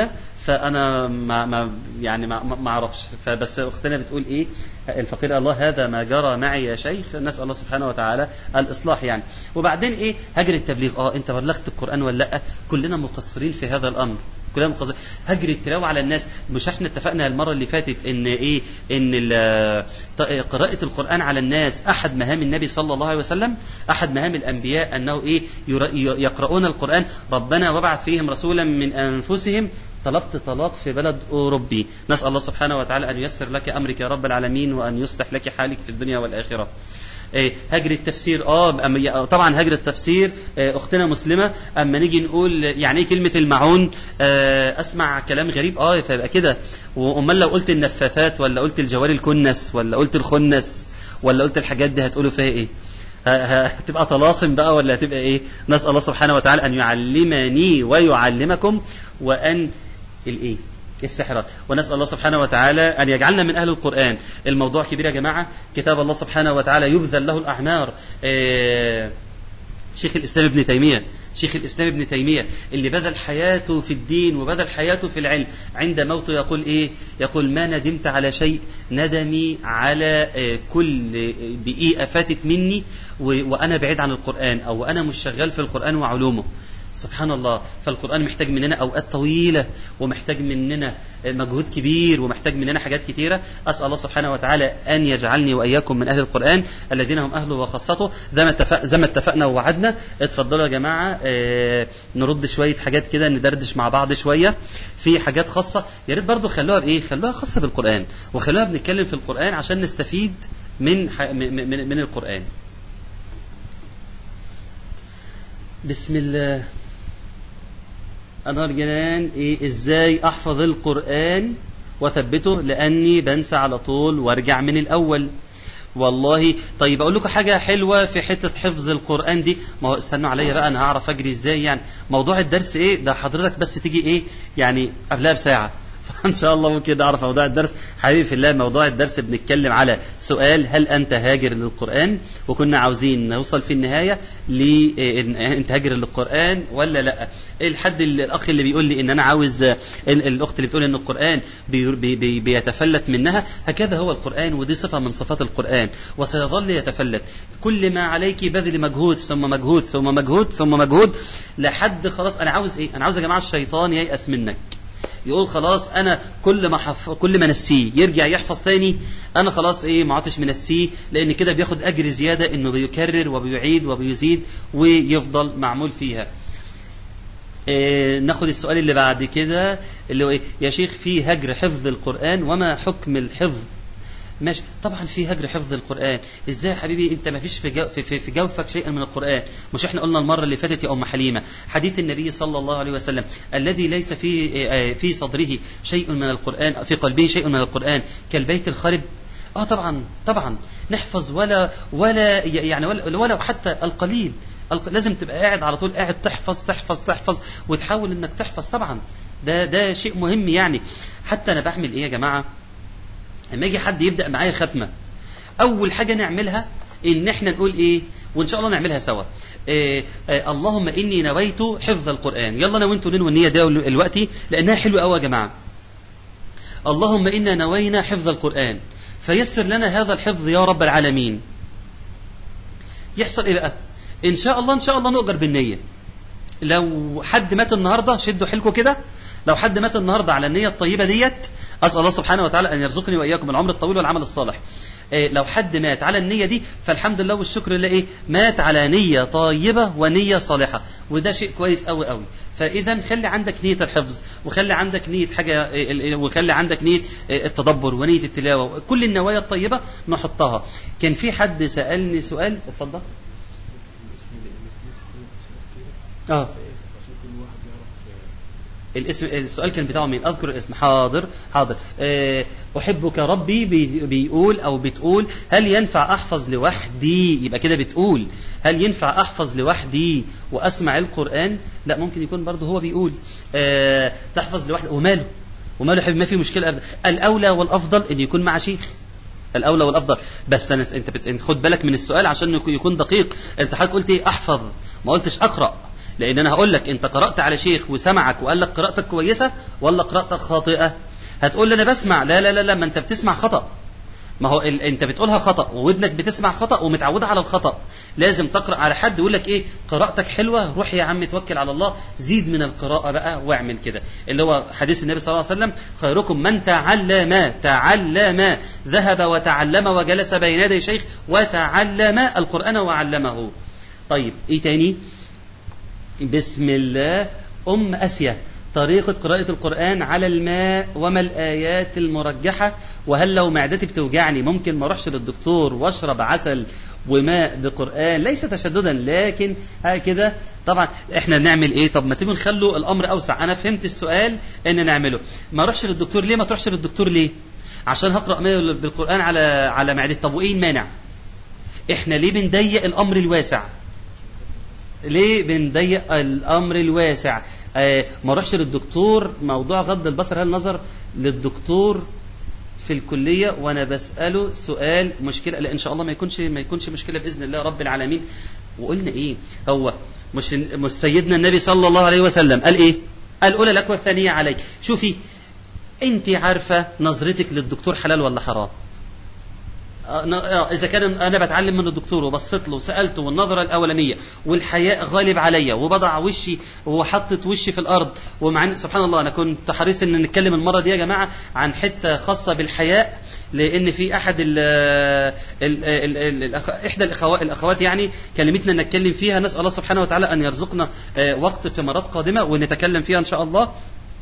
فانا ما ما يعني ما ما اعرفش فبس اختنا بتقول ايه الفقير الله هذا ما جرى معي يا شيخ نسال الله سبحانه وتعالى الاصلاح يعني وبعدين ايه هجر التبليغ اه انت بلغت القران ولا لا كلنا مقصرين في هذا الامر كلنا مقصرين هجر التلاوه على الناس مش احنا اتفقنا المره اللي فاتت ان ايه ان ال- قراءه القران على الناس احد مهام النبي صلى الله عليه وسلم احد مهام الانبياء انه ايه ير- يقرؤون القران ربنا وابعث فيهم رسولا من انفسهم طلبت طلاق في بلد أوروبي نسأل الله سبحانه وتعالى أن ييسر لك أمرك يا رب العالمين وأن يصلح لك حالك في الدنيا والآخرة إيه، هجر التفسير اه أما- طبعا هجر التفسير آه، اختنا مسلمه اما نيجي نقول يعني ايه كلمه المعون آه، اسمع كلام غريب اه فيبقى كده وامال لو قلت النفاثات ولا قلت الجواري الكنس ولا قلت الخنس ولا قلت الحاجات دي هتقولوا فيها ايه ه- ه- هتبقى طلاسم بقى ولا هتبقى ايه نسال الله سبحانه وتعالى ان يعلمني ويعلمكم وان الايه السحرات ونسال الله سبحانه وتعالى ان يجعلنا من اهل القران الموضوع كبير يا جماعه كتاب الله سبحانه وتعالى يبذل له الاعمار آه، شيخ الاسلام ابن تيميه شيخ الاسلام ابن تيميه اللي بذل حياته في الدين وبذل حياته في العلم عند موته يقول ايه يقول ما ندمت على شيء ندمي على آه، كل دقيقه فاتت مني و- وانا بعيد عن القران او وانا مش شغال في القران وعلومه سبحان الله فالقرآن محتاج مننا أوقات طويلة ومحتاج مننا مجهود كبير ومحتاج مننا حاجات كتيرة أسأل الله سبحانه وتعالى أن يجعلني وإياكم من أهل القرآن الذين هم أهله وخاصته زي ما اتفق زي ما اتفقنا ووعدنا اتفضلوا يا جماعة اه نرد شوية حاجات كده ندردش مع بعض شوية في حاجات خاصة يا ريت برضه خلوها بإيه خلوها خاصة بالقرآن وخلوها بنتكلم في القرآن عشان نستفيد من ح... من, من, من القرآن بسم الله أنهار جنان إيه إزاي أحفظ القرآن وثبته لأني بنسى على طول وارجع من الأول والله طيب أقول لكم حاجة حلوة في حتة حفظ القرآن دي ما هو استنوا عليا بقى أنا هعرف أجري إزاي يعني موضوع الدرس إيه ده حضرتك بس تيجي إيه يعني قبلها بساعة فان شاء الله ممكن نعرف موضوع الدرس حبيبي في الله موضوع الدرس بنتكلم على سؤال هل انت هاجر للقران وكنا عاوزين نوصل في النهايه ل انت هاجر للقران ولا لا الحد الاخ اللي بيقول لي ان انا عاوز ال- الاخت اللي بتقول ان القران بي بي بي بيتفلت منها هكذا هو القران ودي صفه من صفات القران وسيظل يتفلت كل ما عليك بذل مجهود ثم مجهود ثم مجهود ثم مجهود لحد خلاص انا عاوز ايه انا عاوز يا جماعه الشيطان ييأس منك يقول خلاص انا كل ما حف... كل ما نسيه يرجع يحفظ تاني انا خلاص ايه ما عدتش منسيه لان كده بياخد اجر زياده انه بيكرر وبيعيد وبيزيد ويفضل معمول فيها إيه ناخد السؤال اللي بعد كده اللي هو ايه يا شيخ في هجر حفظ القران وما حكم الحفظ ماشي طبعا في هجر حفظ القران ازاي يا حبيبي انت ما فيش في, جو في, في, في جوفك شيئا من القران مش احنا قلنا المره اللي فاتت يا ام حليمه حديث النبي صلى الله عليه وسلم الذي ليس في آه، في صدره شيء من القران في قلبه شيء من القران كالبيت الخرب اه طبعا طبعا نحفظ ولا ولا يعني ولا, ولا حتى القليل الق- لازم تبقى قاعد على طول قاعد تحفظ تحفظ تحفظ وتحاول انك تحفظ طبعا ده ده شيء مهم يعني حتى انا بعمل ايه يا جماعه لما يجي حد يبدا معايا ختمه اول حاجه نعملها ان احنا نقول ايه وان شاء الله نعملها سوا إيه إيه اللهم اني نويت حفظ القران يلا انا وانتوا ننوي النيه دي دلوقتي لانها حلوه قوي يا جماعه اللهم انا نوينا حفظ القران فيسر لنا هذا الحفظ يا رب العالمين يحصل ايه بقى ان شاء الله ان شاء الله نؤجر بالنيه لو حد مات النهارده شدوا حيلكم كده لو حد مات النهارده على النيه الطيبه ديت اسال الله سبحانه وتعالى ان يرزقني واياكم العمر الطويل والعمل الصالح إيه لو حد مات على النية دي فالحمد لله والشكر لله ايه مات على نية طيبة ونية صالحة وده شيء كويس قوي قوي فاذا خلي عندك نية الحفظ وخلي عندك نية حاجة إيه، وخلي عندك نية إيه، التدبر ونية التلاوة كل النوايا الطيبة نحطها كان في حد سألني سؤال اتفضل اه الاسم السؤال كان بتاعه مين اذكر الاسم حاضر حاضر أه احبك ربي بي بيقول او بتقول هل ينفع احفظ لوحدي يبقى كده بتقول هل ينفع احفظ لوحدي واسمع القران لا ممكن يكون برضه هو بيقول أه تحفظ لوحدك وماله وماله يا حبيبي ما في مشكله أبدا الاولى والافضل ان يكون مع شيخ الاولى والافضل بس أنا انت بت... خد بالك من السؤال عشان يكون دقيق انت حضرتك قلت ايه احفظ ما قلتش اقرا لان انا هقول لك انت قرات على شيخ وسمعك وقال لك قراءتك كويسه ولا قراءتك خاطئه هتقول لي انا بسمع لا لا لا لا ما انت بتسمع خطا ما هو ال... انت بتقولها خطا وودنك بتسمع خطا ومتعوده على الخطا لازم تقرا على حد يقول لك ايه قراءتك حلوه روح يا عم توكل على الله زيد من القراءه بقى واعمل كده اللي هو حديث النبي صلى الله عليه وسلم خيركم من تعلم تعلم ذهب وتعلم وجلس بين يدي شيخ وتعلم القران وعلمه طيب ايه تاني بسم الله ام اسيا طريقة قراءة القرآن على الماء وما الآيات المرجحة وهل لو معدتي بتوجعني ممكن ما اروحش للدكتور واشرب عسل وماء بقرآن ليس تشددا لكن هكذا طبعا احنا نعمل ايه طب ما تيجي نخلوا الامر اوسع انا فهمت السؤال ان نعمله ما اروحش للدكتور ليه ما تروحش للدكتور ليه عشان هقرا ماء بالقرآن على على معدتي طب وايه المانع احنا ليه بنضيق الامر الواسع ليه بنضيق الامر الواسع آه ما اروحش للدكتور موضوع غض البصر هل نظر للدكتور في الكليه وانا بساله سؤال مشكله لا ان شاء الله ما يكونش ما يكونش مشكله باذن الله رب العالمين وقلنا ايه هو مش مش سيدنا النبي صلى الله عليه وسلم قال ايه الاولى لك والثانيه عليك شوفي انت عارفه نظرتك للدكتور حلال ولا حرام اذا كان انا بتعلم من الدكتور وبصيت له وسالته والنظره الاولانيه والحياء غالب عليا وبضع وشي وحطت وشي في الارض ومع سبحان الله انا كنت حريص ان نتكلم المره دي يا جماعه عن حته خاصه بالحياء لان في احد ال ال ال ال احدى الاخوات الاخوات يعني كلمتنا نتكلم فيها نسال الله سبحانه وتعالى ان يرزقنا وقت في مرات قادمه ونتكلم فيها ان شاء الله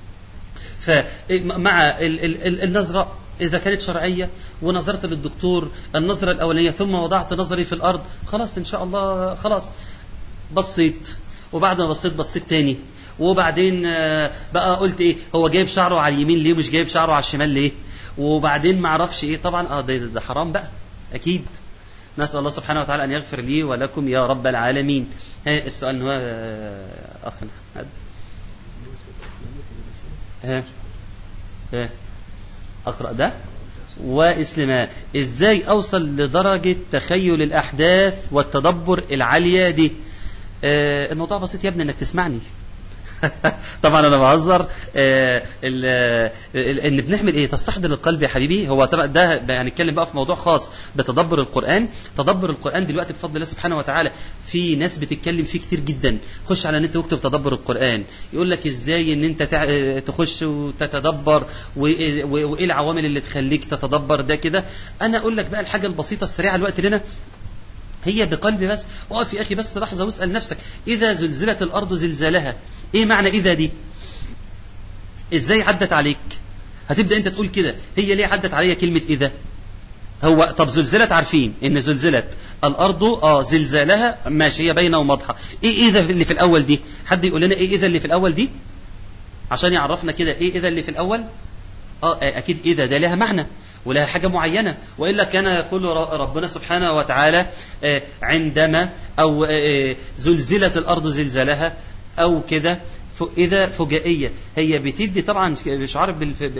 فمع النظره إذا كانت شرعية ونظرت للدكتور النظرة الأولانية ثم وضعت نظري في الأرض خلاص إن شاء الله خلاص بصيت وبعد ما بصيت بصيت تاني وبعدين بقى قلت ايه هو جايب شعره على اليمين ليه مش جايب شعره على الشمال ليه وبعدين ما اعرفش ايه طبعا اه ده, ده حرام بقى اكيد نسال الله سبحانه وتعالى ان يغفر لي ولكم يا رب العالمين ها السؤال هو اخ محمد ها ها أقرأ ده وإسلما إزاي أوصل لدرجة تخيل الأحداث والتدبر العالية دي آه الموضوع بسيط يا ابني إنك تسمعني طبعا انا بهزر آه ان بنعمل ايه تستحضر القلب يا حبيبي هو طبعا ده هنتكلم بقى في موضوع خاص بتدبر القران تدبر القران دلوقتي بفضل الله سبحانه وتعالى في ناس بتتكلم فيه كتير جدا خش على النت واكتب تدبر القران يقول لك ازاي ان انت تع... تخش وتتدبر وايه العوامل اللي تخليك تتدبر ده كده انا اقول لك بقى الحاجه البسيطه السريعه الوقت لنا هي بقلبي بس اقف يا اخي بس لحظه واسال نفسك اذا زلزلت الارض زلزالها ايه معنى اذا دي ازاي عدت عليك هتبدا انت تقول كده هي ليه عدت عليا كلمه اذا هو طب زلزلت عارفين ان زلزلت الارض اه زلزالها ماشي هي باينه وواضحه ايه اذا اللي في الاول دي حد يقول لنا ايه اذا اللي في الاول دي عشان يعرفنا كده ايه اذا اللي في الاول اه اكيد اذا ده لها معنى ولها حاجة معينة وإلا كان يقول ربنا سبحانه وتعالى عندما أو زلزلت الأرض زلزالها أو كده إذا فجائية هي بتدي طبعا مش عارف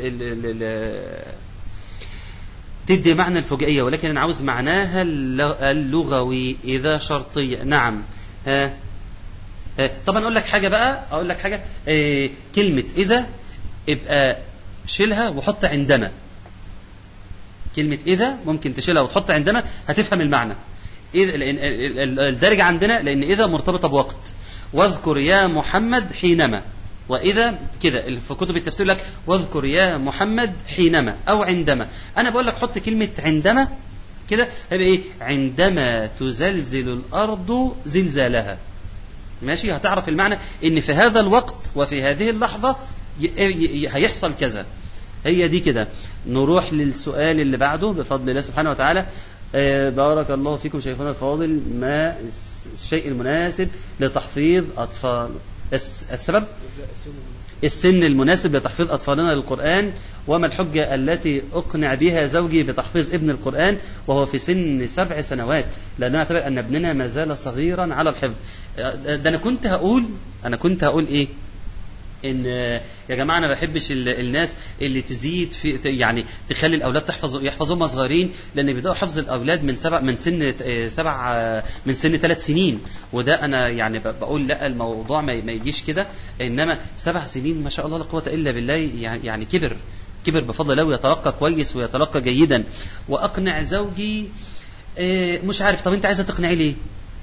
تدي معنى الفجائية ولكن أنا عاوز معناها اللغوي إذا شرطية نعم ها طبعا أقول لك حاجة بقى أقول لك حاجة كلمة إذا ابقى شيلها وحط عندما كلمة إذا ممكن تشيلها وتحط عندما هتفهم المعنى إذا الدارجة عندنا لأن إذا مرتبطة بوقت واذكر يا محمد حينما وإذا كده في كتب التفسير لك واذكر يا محمد حينما أو عندما أنا بقول لك حط كلمة عندما كده هيبقى إيه عندما تزلزل الأرض زلزالها ماشي هتعرف المعنى إن في هذا الوقت وفي هذه اللحظة هيحصل كذا هي دي كده نروح للسؤال اللي بعده بفضل الله سبحانه وتعالى آه بارك الله فيكم شيخنا الفاضل ما الشيء المناسب لتحفيظ أطفال السبب السن المناسب لتحفيظ أطفالنا للقرآن وما الحجة التي أقنع بها زوجي بتحفيظ ابن القرآن وهو في سن سبع سنوات لأنه أعتبر أن ابننا ما زال صغيرا على الحفظ ده أنا كنت هقول أنا كنت هقول إيه ان يا جماعه انا ما بحبش ال- الناس اللي تزيد في يعني تخلي الاولاد تحفظ يحفظوهم صغيرين لان بيبداوا حفظ الاولاد من سبع من سن آه، سبع آه، من سن ثلاث سنين وده انا يعني ب- بقول لا الموضوع ما ما يجيش كده انما سبع سنين ما شاء الله لا قوه الا بالله يعني يعني كبر كبر بفضل الله ويتلقى كويس ويتلقى جيدا واقنع زوجي آه، مش عارف طب انت عايزه تقنعي ليه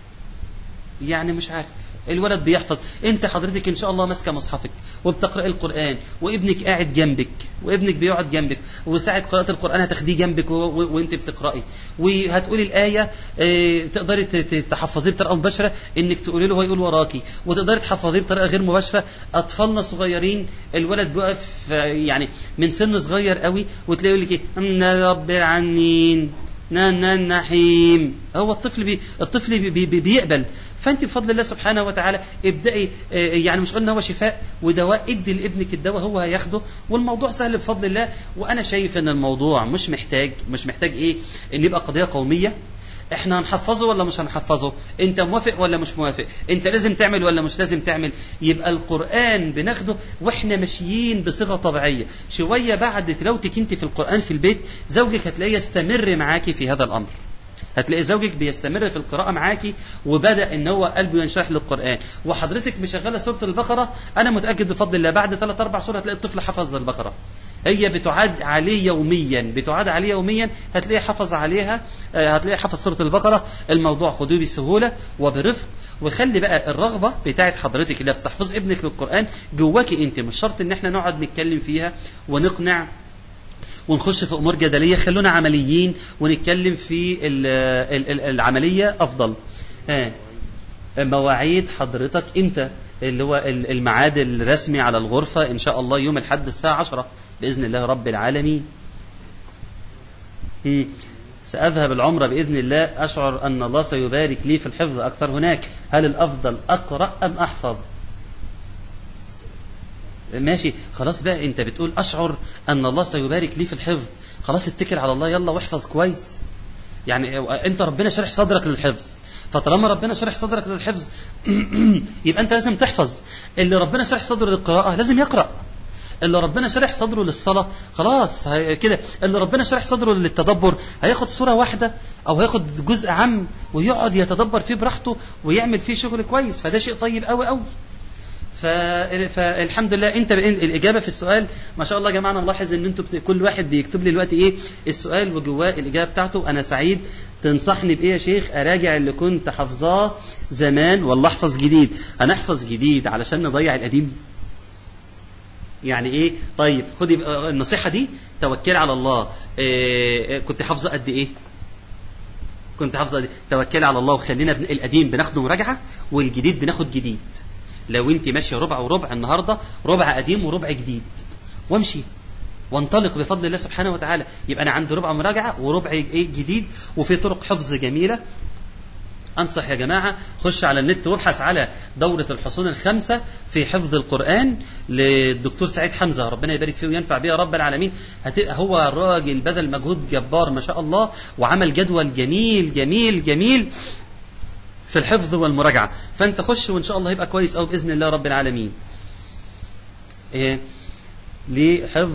يعني مش عارف الولد بيحفظ انت حضرتك ان شاء الله ماسكه مصحفك وبتقرا القران وابنك قاعد جنبك وابنك بيقعد جنبك وساعه قراءه القران هتاخديه جنبك و... و... وانت بتقراي وهتقولي الايه اه تقدري ت- ت- تحفظيه بطريقه مباشره انك تقولي له هو يقول وراكي وتقدري تحفظيه بطريقه غير مباشره اطفالنا صغيرين الولد بيقف آه، يعني من سن صغير قوي وتلاقيه يقول لك ايه "أمنا رب العالمين نا النحيم هو الطفل بي الطفل بي بي بيقبل فانت بفضل الله سبحانه وتعالى ابدأي آه، يعني مش قلنا هو شفاء ودواء ادي لابنك الدواء هو هياخده والموضوع سهل بفضل الله وانا شايف ان الموضوع مش محتاج مش محتاج ايه ان يبقى قضيه قوميه احنا هنحفظه ولا مش هنحفظه انت موافق ولا مش موافق انت لازم تعمل ولا مش لازم تعمل يبقى القرآن بناخده واحنا ماشيين بصيغة طبيعية شوية بعد تلاوتك انت في القرآن في البيت زوجك هتلاقيه يستمر معاكي في هذا الامر هتلاقي زوجك بيستمر في القراءة معاكي وبدأ ان هو قلبه ينشرح للقرآن وحضرتك مشغلة سورة البقرة انا متأكد بفضل الله بعد ثلاث اربع سور هتلاقي الطفل حفظ البقرة هي بتعاد عليه يوميا بتعاد عليه يوميا هتلاقيه حفظ عليها آه، هتلاقيه حفظ سورة البقرة الموضوع خدوه بسهولة وبرفق وخلي بقى الرغبة بتاعت حضرتك اللي في تحفظ ابنك للقرآن جواكي انت مش شرط ان احنا نقعد نتكلم فيها ونقنع ونخش في امور جدليه خلونا عمليين ونتكلم في ال ال ال العمليه افضل ها مواعيد حضرتك امتى اللي هو ال- الميعاد الرسمي على الغرفه ان شاء الله يوم الاحد الساعه 10 باذن الله رب العالمين مم. سأذهب العمرة بإذن الله أشعر أن الله سيبارك لي في الحفظ أكثر هناك هل الأفضل أقرأ أم أحفظ ماشي خلاص بقى انت بتقول اشعر ان الله سيبارك لي في الحفظ خلاص اتكل على الله يلا واحفظ كويس يعني انت ربنا شرح صدرك للحفظ فطالما ربنا شرح صدرك للحفظ يبقى انت لازم تحفظ اللي ربنا شرح صدره للقراءة لازم يقرأ اللي ربنا شرح صدره للصلاة خلاص هي- كده اللي ربنا شرح صدره للتدبر هياخد صورة واحدة او هياخد جزء عام ويقعد يتدبر فيه براحته ويعمل فيه شغل كويس فده شيء طيب قوي قوي ف... فالحمد لله انت الاجابه في السؤال ما شاء الله يا جماعه انا ملاحظ ان انتوا بت... كل واحد بيكتب لي دلوقتي ايه السؤال وجواه الاجابه بتاعته انا سعيد تنصحني بايه يا شيخ اراجع اللي كنت حافظاه زمان ولا احفظ جديد هنحفظ جديد علشان نضيع القديم يعني ايه طيب خدي بقى النصيحه دي توكلي على الله إيه كنت حافظه قد ايه كنت حافظه دي توكلي على الله وخلينا بن- القديم بناخده مراجعه والجديد بناخد جديد لو انت ماشيه ربع وربع النهارده ربع قديم وربع جديد وامشي وانطلق بفضل الله سبحانه وتعالى يبقى انا عندي ربع مراجعه وربع ايه جديد وفي طرق حفظ جميله انصح يا جماعه خش على النت وابحث على دوره الحصون الخمسه في حفظ القران للدكتور سعيد حمزه ربنا يبارك فيه وينفع بيه يا رب العالمين هت... هو الراجل بذل مجهود جبار ما شاء الله وعمل جدول جميل جميل جميل في الحفظ والمراجعه فانت خش وان شاء الله يبقى كويس قوي باذن الله رب العالمين إيه لحفظ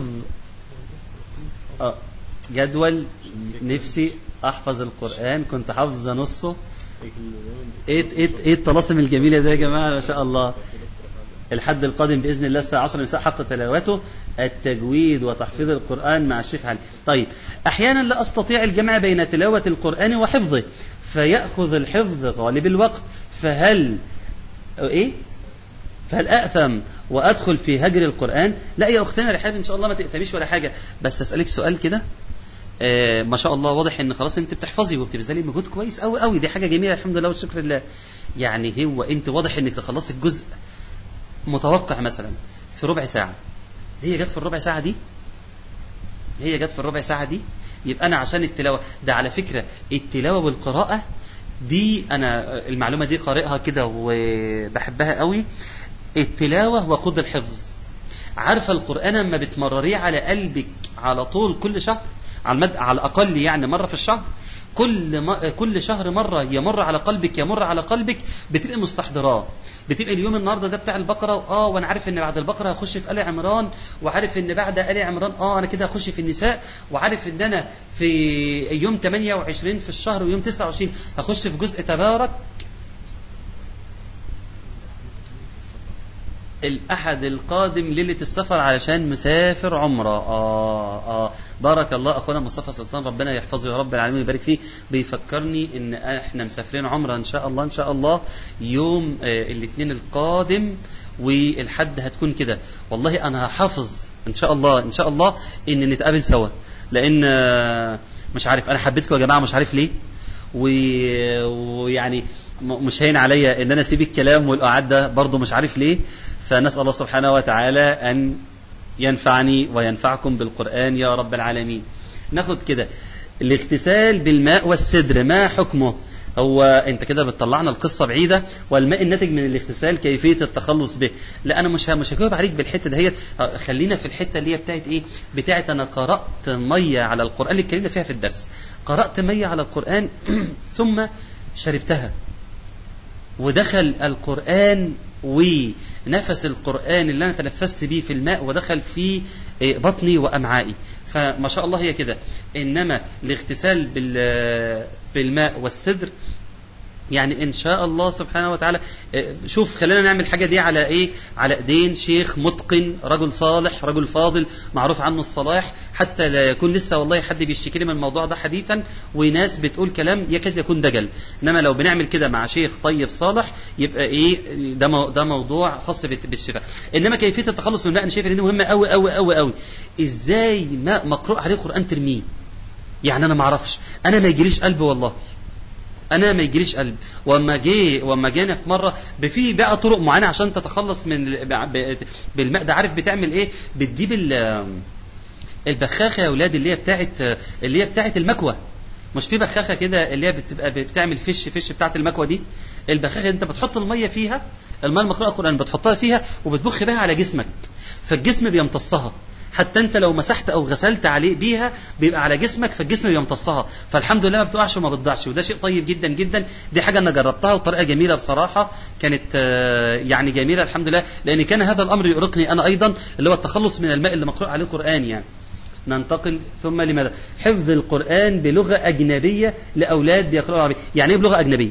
آه جدول نفسي احفظ القران كنت حافظه نصه ايه ايه ايه الطلاسم الجميله ده يا جماعه ما شاء الله الحد القادم باذن الله الساعه 10 مساء حق تلاوته التجويد وتحفيظ القران مع الشيخ علي طيب احيانا لا استطيع الجمع بين تلاوه القران وحفظه فياخذ الحفظ غالب الوقت فهل ايه فهل اثم وادخل في هجر القران لا يا اختنا رحاب ان شاء الله ما تأتميش ولا حاجه بس اسالك سؤال كده آه ما شاء الله واضح ان خلاص انت بتحفظي وبتبذلي مجهود كويس قوي قوي دي حاجه جميله الحمد لله والشكر لله يعني هو انت واضح انك تخلصي الجزء متوقع مثلا في ربع ساعه هي جت في الربع ساعه دي هي جت في الربع ساعه دي يبقى انا عشان التلاوه ده على فكره التلاوه والقراءه دي انا المعلومه دي قارئها كده وبحبها قوي التلاوه وقود الحفظ عارفه القران اما بتمرريه على قلبك على طول كل شهر على المد... على الاقل يعني مره في الشهر كل ما كل شهر مره يمر على قلبك يمر على قلبك بتبقى مستحضراه بتبقى اليوم النهارده ده بتاع البقره اه وانا عارف ان بعد البقره هخش في ال عمران وعارف ان بعد ال عمران اه انا كده هخش في النساء وعارف ان انا في يوم 28 في الشهر ويوم 29 هخش في جزء تبارك الأحد القادم ليلة السفر علشان مسافر عمرة آه آه بارك الله أخونا مصطفى سلطان ربنا يحفظه يا رب العالمين ويبارك فيه بيفكرني إن إحنا مسافرين عمرة إن شاء الله إن شاء الله يوم آه الاثنين القادم والحد هتكون كده والله أنا هحافظ إن شاء الله إن شاء الله إن نتقابل سوا لأن آه مش عارف أنا حبيتكم يا جماعة مش عارف ليه ويعني مش هين عليا ان انا اسيب الكلام والقعاد ده برضه مش عارف ليه فنسال الله سبحانه وتعالى ان ينفعني وينفعكم بالقران يا رب العالمين ناخد كده الاغتسال بالماء والسدر ما حكمه هو انت كده بتطلعنا القصه بعيده والماء الناتج من الاغتسال كيفيه التخلص به لا انا مش مش هجاوب عليك بالحته دهيت خلينا في الحته اللي هي بتاعت ايه بتاعت انا قرات ميه على القران اللي اتكلمنا فيها في الدرس قرات ميه على القران ثم شربتها ودخل القرآن ونفس القرآن اللي أنا تنفست به في الماء ودخل في بطني وأمعائي فما شاء الله هي كده إنما الاغتسال بالماء والسدر يعني ان شاء الله سبحانه وتعالى شوف خلينا نعمل الحاجه دي على ايه على ايدين شيخ متقن رجل صالح رجل فاضل معروف عنه الصلاح حتى لا يكون لسه والله حد بيشتكي لي من الموضوع ده حديثا وناس بتقول كلام يكاد يكون دجل انما لو بنعمل كده مع شيخ طيب صالح يبقى ايه ده ده موضوع خاص بالشفاء انما كيفيه التخلص من الماء انا شايف ان دي مهمه قوي قوي قوي قوي ازاي ماء مقروء عليه قران ترميه يعني انا ما اعرفش انا ما يجريش قلبي والله انا ما يجريش قلب واما جه واما جينا في مره في بقى طرق معينه عشان تتخلص من بالماء ده عارف بتعمل ايه بتجيب البخاخه يا اولاد اللي هي بتاعت اللي هي بتاعت المكوى مش في بخاخه كده اللي هي بتبقى بتعمل فش فش بتاعت المكوى دي البخاخه انت بتحط الميه فيها الميه المقروءه القران بتحطها فيها وبتبخ بها على جسمك فالجسم بيمتصها حتى انت لو مسحت او غسلت عليه بيها بيبقى على جسمك فالجسم بيمتصها فالحمد لله ما بتقعش وما بتضيعش وده شيء طيب جدا جدا دي حاجه انا جربتها وطريقه جميله بصراحه كانت يعني جميله الحمد لله لان كان هذا الامر يؤرقني انا ايضا اللي هو التخلص من الماء اللي مقروء عليه القران يعني ننتقل ثم لماذا حفظ القرآن بلغة أجنبية لأولاد يقرأوا العربية يعني إيه بلغة أجنبية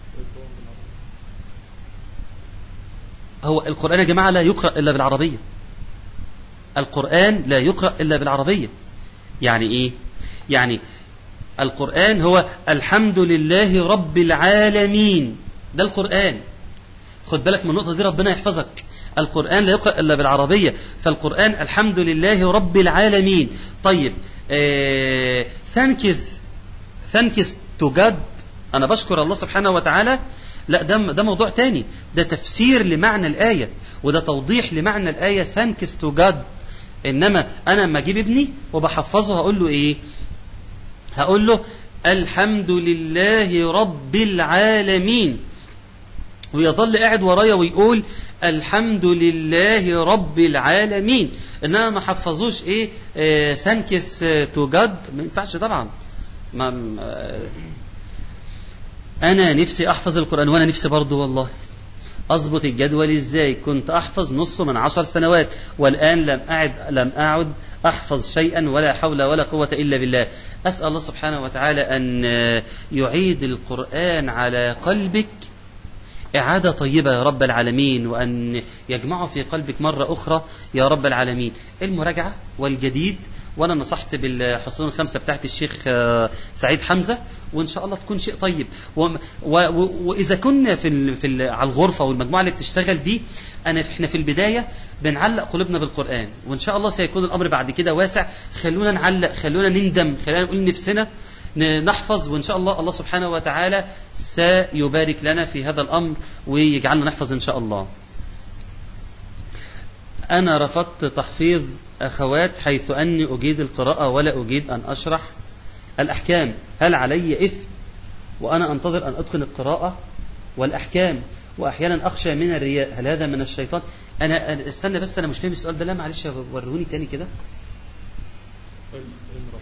هو القرآن يا جماعة لا يقرأ إلا بالعربية القرآن لا يقرأ إلا بالعربية يعني إيه يعني القرآن هو الحمد لله رب العالمين ده القرآن خد بالك من النقطة دي ربنا يحفظك القرآن لا يقرأ إلا بالعربية فالقرآن الحمد لله رب العالمين طيب ثانكس ثانكس تو جاد أنا بشكر الله سبحانه وتعالى لا ده ده موضوع تاني ده تفسير لمعنى الآية وده توضيح لمعنى الآية ثانكس تو جاد إنما أنا لما أجيب ابني وبحفظه هقول له إيه هقول له الحمد لله رب العالمين ويظل قاعد ورايا ويقول الحمد لله رب العالمين انما ما حفظوش ايه آه سانكس تو جاد ما ينفعش طبعا ما آه انا نفسي احفظ القران وانا نفسي برضه والله اظبط الجدول ازاي كنت احفظ نصه من عشر سنوات والان لم اعد لم اعد احفظ شيئا ولا حول ولا قوه الا بالله اسال الله سبحانه وتعالى ان يعيد القران على قلبك إعادة طيبة يا رب العالمين وأن يجمعه في قلبك مرة أخرى يا رب العالمين المراجعة والجديد وأنا نصحت بالحصون الخمسة بتاعت الشيخ سعيد حمزة وإن شاء الله تكون شيء طيب و و وإذا كنا في ال في ال على الغرفة والمجموعة اللي بتشتغل دي أنا إحنا في البداية بنعلق قلوبنا بالقرآن وإن شاء الله سيكون الأمر بعد كده واسع خلونا نعلق خلونا نندم خلونا نقول نفسنا نحفظ وإن شاء الله الله سبحانه وتعالى سيبارك لنا في هذا الأمر ويجعلنا نحفظ إن شاء الله أنا رفضت تحفيظ أخوات حيث أني أجيد القراءة ولا أجيد أن أشرح الأحكام هل علي إثم وأنا أنتظر أن أتقن القراءة والأحكام وأحيانا أخشى من الرياء هل هذا من الشيطان أنا استنى بس أنا مش فاهم السؤال ده لا معلش وروني تاني كده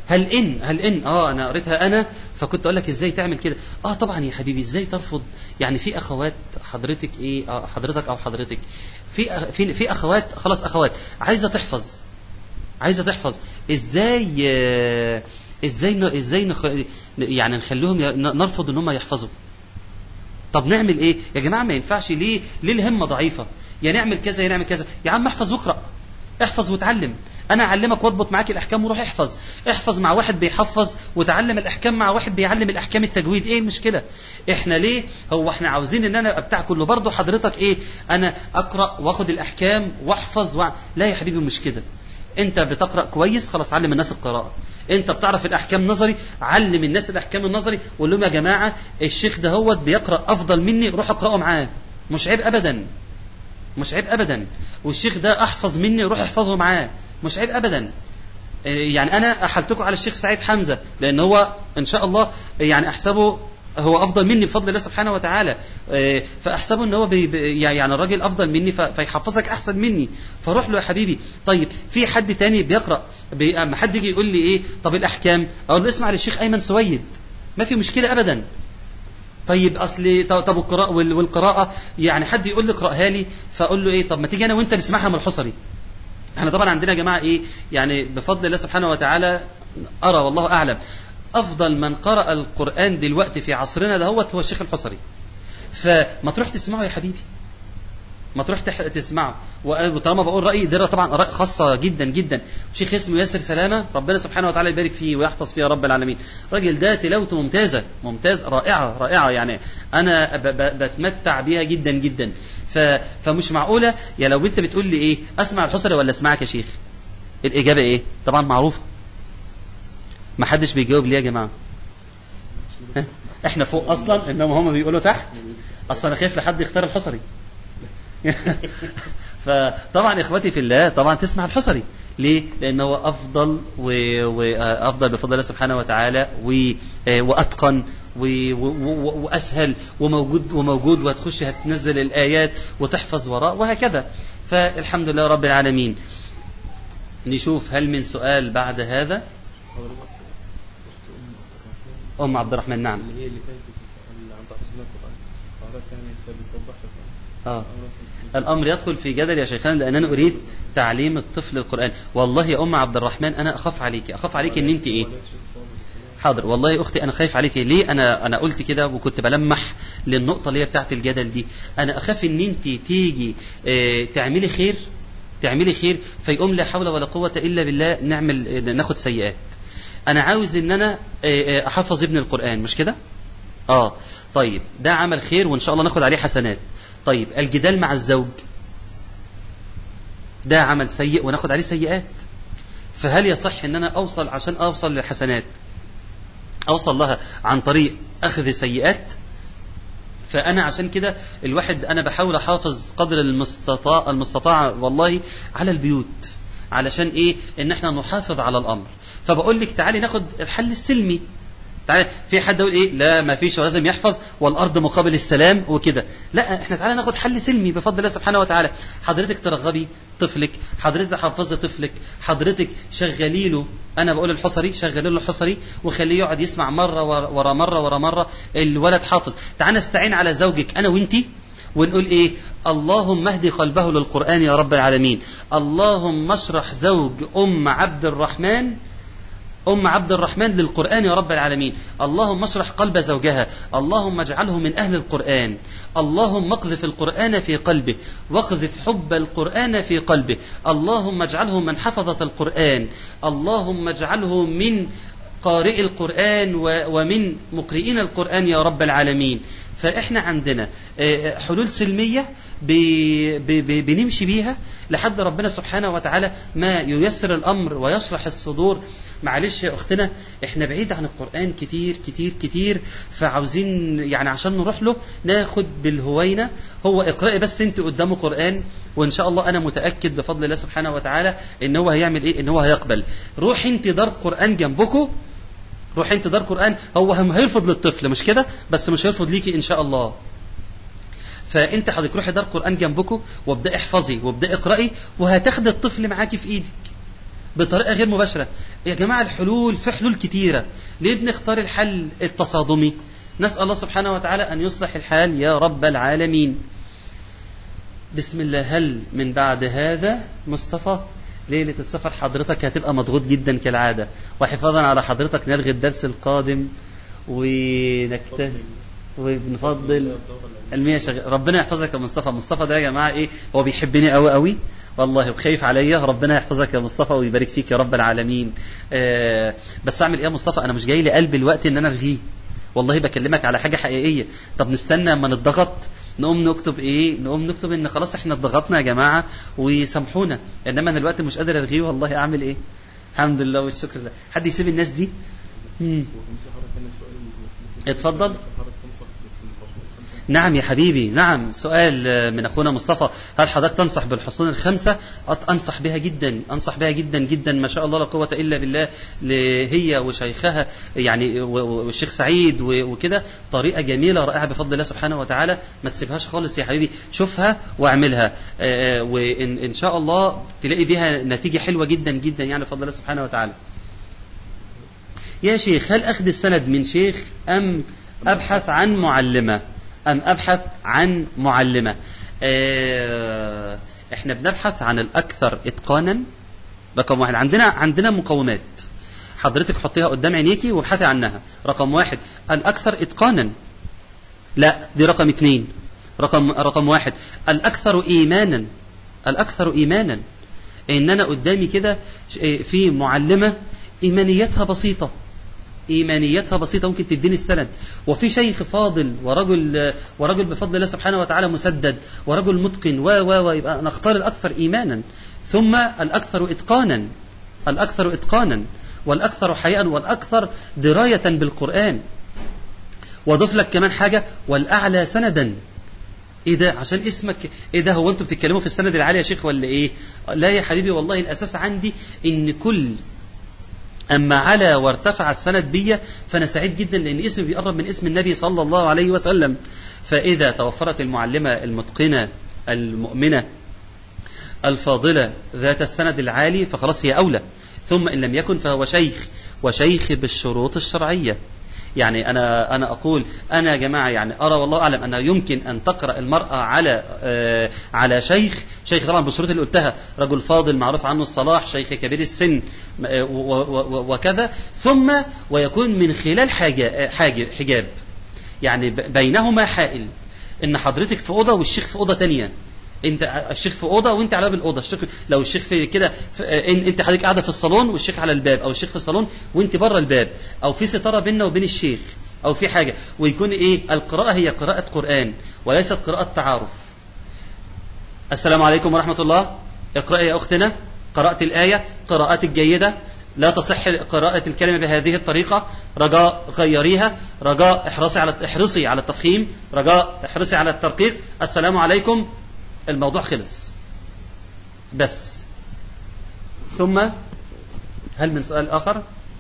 هل ان هل ان اه انا قريتها انا فكنت اقول لك ازاي تعمل كده اه طبعا يا حبيبي ازاي ترفض يعني في اخوات حضرتك ايه آه حضرتك او حضرتك في أخ- في في اخوات خلاص اخوات عايزه تحفظ عايزه تحفظ ازاي آه، ازاي ن- ازاي نخ... يعني نخليهم ي- ن- نرفض ان هم يحفظوا طب نعمل ايه يا جماعه ما ينفعش ليه ليه الهمه ضعيفه يا نعمل كذا يا نعمل كذا يا عم احفظ واقرا احفظ وتعلم انا اعلمك واضبط معاك الاحكام وروح احفظ احفظ مع واحد بيحفظ وتعلم الاحكام مع واحد بيعلم الاحكام التجويد ايه المشكله احنا ليه هو احنا عاوزين ان انا ابقى بتاع كله برضه حضرتك ايه انا اقرا واخد الاحكام واحفظ وع... لا يا حبيبي مش كده انت بتقرا كويس خلاص علم الناس القراءه انت بتعرف الاحكام نظري علم الناس الاحكام النظري وقول لهم يا جماعه الشيخ ده هو بيقرا افضل مني روح اقراه معاه مش عيب ابدا مش عيب ابدا والشيخ ده احفظ مني روح احفظه معاه مش عيب ابدا إيه يعني انا احلتكم على الشيخ سعيد حمزه لان هو ان شاء الله يعني احسبه هو افضل مني بفضل الله سبحانه وتعالى إيه فاحسبه ان هو بي بي- يعني الراجل افضل مني ف- فيحفظك احسن مني فروح له يا حبيبي طيب في حد تاني بيقرا بي- اما حد يجي يقول لي ايه طب الاحكام اقول له اسمع للشيخ ايمن سويد ما في مشكله ابدا طيب اصل طب طب القراءه وال- والقراءه يعني حد يقول لي اقراها لي فاقول له ايه طب ما تيجي انا وانت نسمعها من الحصري احنا طبعا عندنا يا جماعه ايه يعني بفضل الله سبحانه وتعالى ارى والله اعلم افضل من قرأ القرآن دلوقتي في عصرنا دهوت هو الشيخ الحصري فما تروح تسمعه يا حبيبي ما تروح تح- تسمعه وطالما بقول رأيي ده طبعا آراء خاصة جدا جدا شيخ اسمه ياسر سلامة ربنا سبحانه وتعالى يبارك فيه ويحفظ فيه يا رب العالمين الراجل ده تلاوته ممتازة ممتاز رائعة رائعة يعني أنا ب- ب- بتمتع بيها جدا جدا ف... فمش معقولة يا لو أنت بتقول لي إيه أسمع الحصري ولا أسمعك يا شيخ الإجابة إيه طبعا معروفة ما حدش بيجاوب ليه يا جماعة ها؟ احنا فوق اصلا انما هم بيقولوا تحت اصلا انا خايف لحد يختار الحصري فطبعا اخوتي في الله طبعا تسمع الحصري ليه؟ لان هو افضل وافضل بفضل الله سبحانه وتعالى و- آه، واتقن و- و- و- واسهل وموجود وموجود وهتخش هتنزل الايات وتحفظ وراه وهكذا فالحمد لله رب العالمين نشوف هل من سؤال بعد هذا ام عبد الرحمن نعم اللي هي اللي كانت بتسأل عن تحفظ القرآن فحضرتك يعني فبتوضح لك اه الامر يدخل في جدل يا شيخان لان انا اريد تعليم الطفل القران والله يا ام عبد الرحمن انا اخاف عليك اخاف عليك ان انت ايه حاضر والله يا اختي انا خايف عليك ليه انا انا قلت كده وكنت بلمح للنقطه اللي هي بتاعت الجدل دي انا اخاف ان انت تيجي اه تعملي خير تعملي خير فيقوم لا حول ولا قوه الا بالله نعمل اه ناخد سيئات انا عاوز ان انا اه اه احفظ ابن القران مش كده اه طيب ده عمل خير وان شاء الله ناخد عليه حسنات طيب الجدال مع الزوج ده عمل سيء وناخد عليه سيئات فهل يصح ان انا اوصل عشان اوصل للحسنات اوصل لها عن طريق اخذ سيئات فانا عشان كده الواحد انا بحاول احافظ قدر المستطاع المستطاع والله على البيوت علشان ايه ان احنا نحافظ على الامر فبقول لك تعالي ناخد الحل السلمي تعالى في حد يقول ايه لا ما فيش ولازم يحفظ والارض مقابل السلام وكده لا احنا تعالى ناخد حل سلمي بفضل الله سبحانه وتعالى حضرتك ترغبي طفلك حضرتك حفظي طفلك حضرتك شغلي له انا بقول الحصري شغلي له الحصري وخليه يقعد يسمع مره ورا ورا مره ورا مره الولد حافظ تعالى نستعين على زوجك انا وانتي ونقول ايه اللهم اهدي قلبه للقران يا رب العالمين اللهم اشرح زوج ام عبد الرحمن أم عبد الرحمن للقرآن يا رب العالمين اللهم اشرح قلب زوجها اللهم اجعله من أهل القرآن اللهم اقذف القرآن في قلبه واقذف حب القرآن في قلبه اللهم اجعله من حفظة القرآن اللهم اجعله من قارئ القرآن و- ومن مقرئين القرآن يا رب العالمين فإحنا عندنا آه، حلول سلمية ب- ب- ب- بنمشي بيها لحد ربنا سبحانه وتعالى ما ييسر الأمر ويشرح الصدور معلش يا أختنا إحنا بعيد عن القرآن كتير كتير كتير فعاوزين يعني عشان نروح له ناخد بالهوينة هو اقرأي بس أنت قدامه قرآن وإن شاء الله أنا متأكد بفضل الله سبحانه وتعالى إن هو هيعمل إيه إن هو هيقبل روح أنت دار قرآن جنبكم روح انت دار قرآن هو هم هيرفض للطفل مش كده بس مش هيرفض ليكي ان شاء الله فانت حضرتك روحي دار قرآن جنبكم وابدأ احفظي وابدأ اقرأي وهتاخد الطفل معاكي في ايدك بطريقة غير مباشرة يا جماعة الحلول في حلول كتيرة ليه بنختار الحل التصادمي نسأل الله سبحانه وتعالى أن يصلح الحال يا رب العالمين بسم الله هل من بعد هذا مصطفى ليلة السفر حضرتك هتبقى مضغوط جدا كالعادة وحفاظا على حضرتك نلغي الدرس القادم ونجتهد وبنفضل المية شغ... ربنا يحفظك يا مصطفى مصطفى ده يا جماعة ايه هو بيحبني قوي قوي والله وخايف عليا ربنا يحفظك يا مصطفى ويبارك فيك يا رب العالمين آه بس اعمل ايه يا مصطفى انا مش جاي لي قلب الوقت ان انا الغيه والله بكلمك على حاجة حقيقية طب نستنى اما نضغط نقوم نكتب ايه نقوم نكتب ان خلاص احنا اتضغطنا يا جماعة ويسامحونا انما انا الوقت مش قادر الغيه والله اعمل ايه الحمد لله والشكر لله حد يسيب الناس دي مم. وكان في حضرتك هنا سؤال بس- اتفضل. حضرتك تنصح بس الفصل الخمسة؟ نعم يا حبيبي نعم سؤال آه، من اخونا مصطفى هل حضرتك تنصح بالحصون الخمسه أط- انصح بها جدا انصح بها جدا جدا ما شاء الله لا قوه الا بالله ل- هي وشيخها يعني و- و- والشيخ سعيد و- وكده طريقه جميله رائعه بفضل الله سبحانه وتعالى ما تسيبهاش خالص يا حبيبي شوفها واعملها آه، آه، وان ان شاء الله تلاقي بيها نتيجه حلوه جدا جدا يعني بفضل الله سبحانه وتعالى يا شيخ هل أخذ السند من شيخ أم أبحث عن معلمة أم أبحث عن معلمة آه، إحنا بنبحث عن الأكثر إتقانا رقم واحد عندنا عندنا مقومات حضرتك حطيها قدام عينيكي وابحثي عنها رقم واحد الأكثر إتقانا لا دي رقم اثنين رقم رقم واحد الأكثر إيمانا الأكثر إيمانا إن أنا قدامي كده ش- في معلمة إيمانيتها بسيطة إيمانيتها بسيطة ممكن تديني السند وفي شيخ فاضل ورجل ورجل بفضل الله سبحانه وتعالى مسدد ورجل متقن و و و يبقى نختار الأكثر إيمانا ثم الأكثر إتقانا الأكثر إتقانا والأكثر حياء والأكثر دراية بالقرآن واضيف لك كمان حاجة والأعلى سندا ايه ده عشان اسمك ايه ده هو انتوا بتتكلموا في السند العالي يا شيخ ولا ايه لا يا حبيبي والله الاساس عندي ان كل اما على وارتفع السند بي فانا سعيد جدا لان اسمي بيقرب من اسم النبي صلى الله عليه وسلم فاذا توفرت المعلمه المتقنه المؤمنه الفاضله ذات السند العالي فخلاص هي اولى ثم ان لم يكن فهو شيخ وشيخ بالشروط الشرعيه يعني انا انا اقول انا يا جماعه يعني ارى والله اعلم انه يمكن ان تقرا المراه على آه على شيخ شيخ طبعا بالشروط اللي قلتها رجل فاضل معروف عنه الصلاح شيخ كبير السن آه، و- و- و- وكذا ثم ويكون من خلال حاجه آه، حاجه حجاب يعني ب- بينهما حائل ان حضرتك في اوضه والشيخ في اوضه تانية انت الشيخ في اوضه وانت على باب الاوضه الشيخ لو الشيخ في كده في- آه، إن- انت حضرتك قاعده في الصالون والشيخ على الباب او الشيخ في الصالون وانت بره الباب او في ستاره بيننا وبين الشيخ او في حاجه ويكون ايه القراءه هي قراءه قران وليست قراءه تعارف السلام عليكم ورحمه الله اقرأي يا اختنا قرات الايه قراءتك جيده لا تصح قراءة الكلمة بهذه الطريقة رجاء غيريها رجاء احرصي على احرصي على التفخيم رجاء احرصي على الترقيق السلام عليكم الموضوع خلص بس ثم هل من سؤال آخر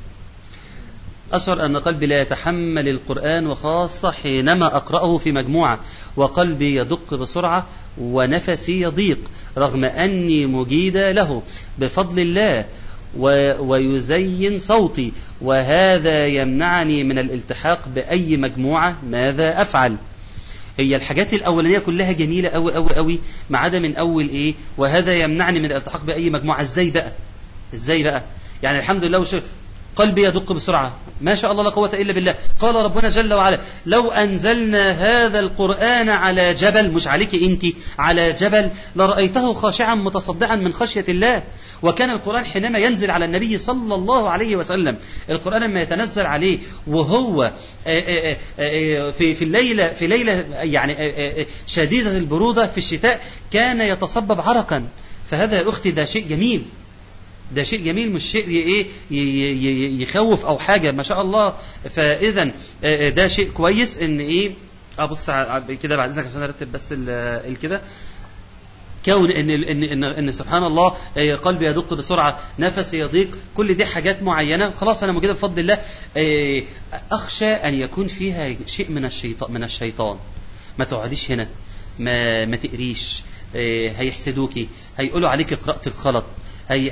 أشعر أن قلبي لا يتحمل القرآن وخاصة حينما أقرأه في مجموعة وقلبي يدق بسرعة ونفسي يضيق رغم أني مجيدة له بفضل الله و- ويزين صوتي وهذا يمنعني من الالتحاق بأي مجموعة ماذا أفعل هي الحاجات الأولانية كلها جميلة أوي أوي أوي ما عدا من أول إيه وهذا يمنعني من الالتحاق بأي مجموعة إزاي بقى إزاي بقى يعني الحمد لله وشكر قلبي يدق بسرعة ما شاء الله لا قوة إلا بالله قال ربنا جل وعلا لو أنزلنا هذا القرآن على جبل مش عليك أنت على جبل لرأيته خاشعا متصدعا من خشية الله وكان القرآن حينما ينزل على النبي صلى الله عليه وسلم القرآن لما يتنزل عليه وهو آه، آه، آه، في في الليلة في ليلة يعني آه، آه، شديدة البرودة في الشتاء كان يتصبب عرقا فهذا يا أختي ده شيء جميل ده شيء جميل مش شيء ي- ايه ي- ي- يخوف او حاجه ما شاء الله فاذا آه، ده شيء كويس ان ايه ابص ع- كده بعد اذنك عشان ارتب بس ال- ال- كده كون ان ان ان, إن سبحان الله آه، قلبي يدق بسرعه نفسي يضيق كل دي حاجات معينه خلاص انا موجوده بفضل الله آه، اخشى ان يكون فيها شيء من الشيطان من الشيطان ما تقعديش هنا ما ما تقريش آه، هيحسدوكي هيقولوا عليك قراءتك غلط هي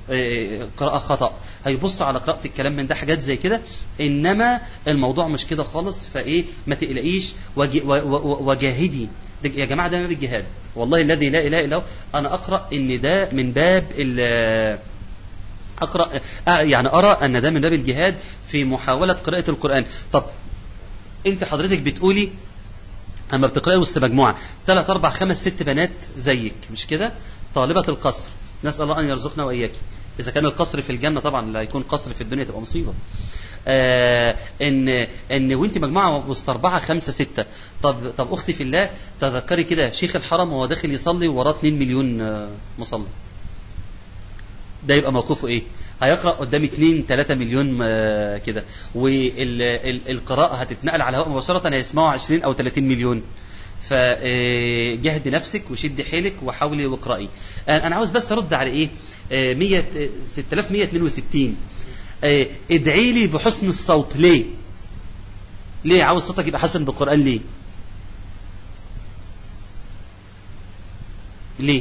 آه، قراءة خطأ هيبص على قراءة الكلام من ده حاجات زي كده إنما الموضوع مش كده خالص فإيه ما تقلقيش وج- و- و- وجاهدي ده- يا جماعة ده من باب الجهاد والله الذي لا إله إلا هو أنا أقرأ إن ده من باب ال- أقرأ آه، يعني أرى أن ده من باب الجهاد في محاولة قراءة القرآن طب أنت حضرتك بتقولي اما بتقراي وسط مجموعه ثلاث اربع خمس ست بنات زيك مش كده طالبه القصر نسال الله ان يرزقنا واياك اذا كان القصر في الجنه طبعا لا يكون قصر في الدنيا تبقى مصيبه آه ان ان وانت مجموعه وسط اربعه خمسه سته طب طب اختي في الله تذكري كده شيخ الحرم وهو داخل يصلي وراه 2 مليون آه، مصلي ده يبقى موقفه ايه هيقرا قدام 2 3 مليون آه، كده والقراءه هتتنقل على الهواء مباشره هيسمعوا 20 او 30 مليون فجهد نفسك وشد حيلك وحاولي واقراي انا عاوز بس ارد على ايه آه، 100 آه، 6162 آه، ادعي لي بحسن الصوت ليه ليه عاوز صوتك يبقى حسن بالقران ليه ليه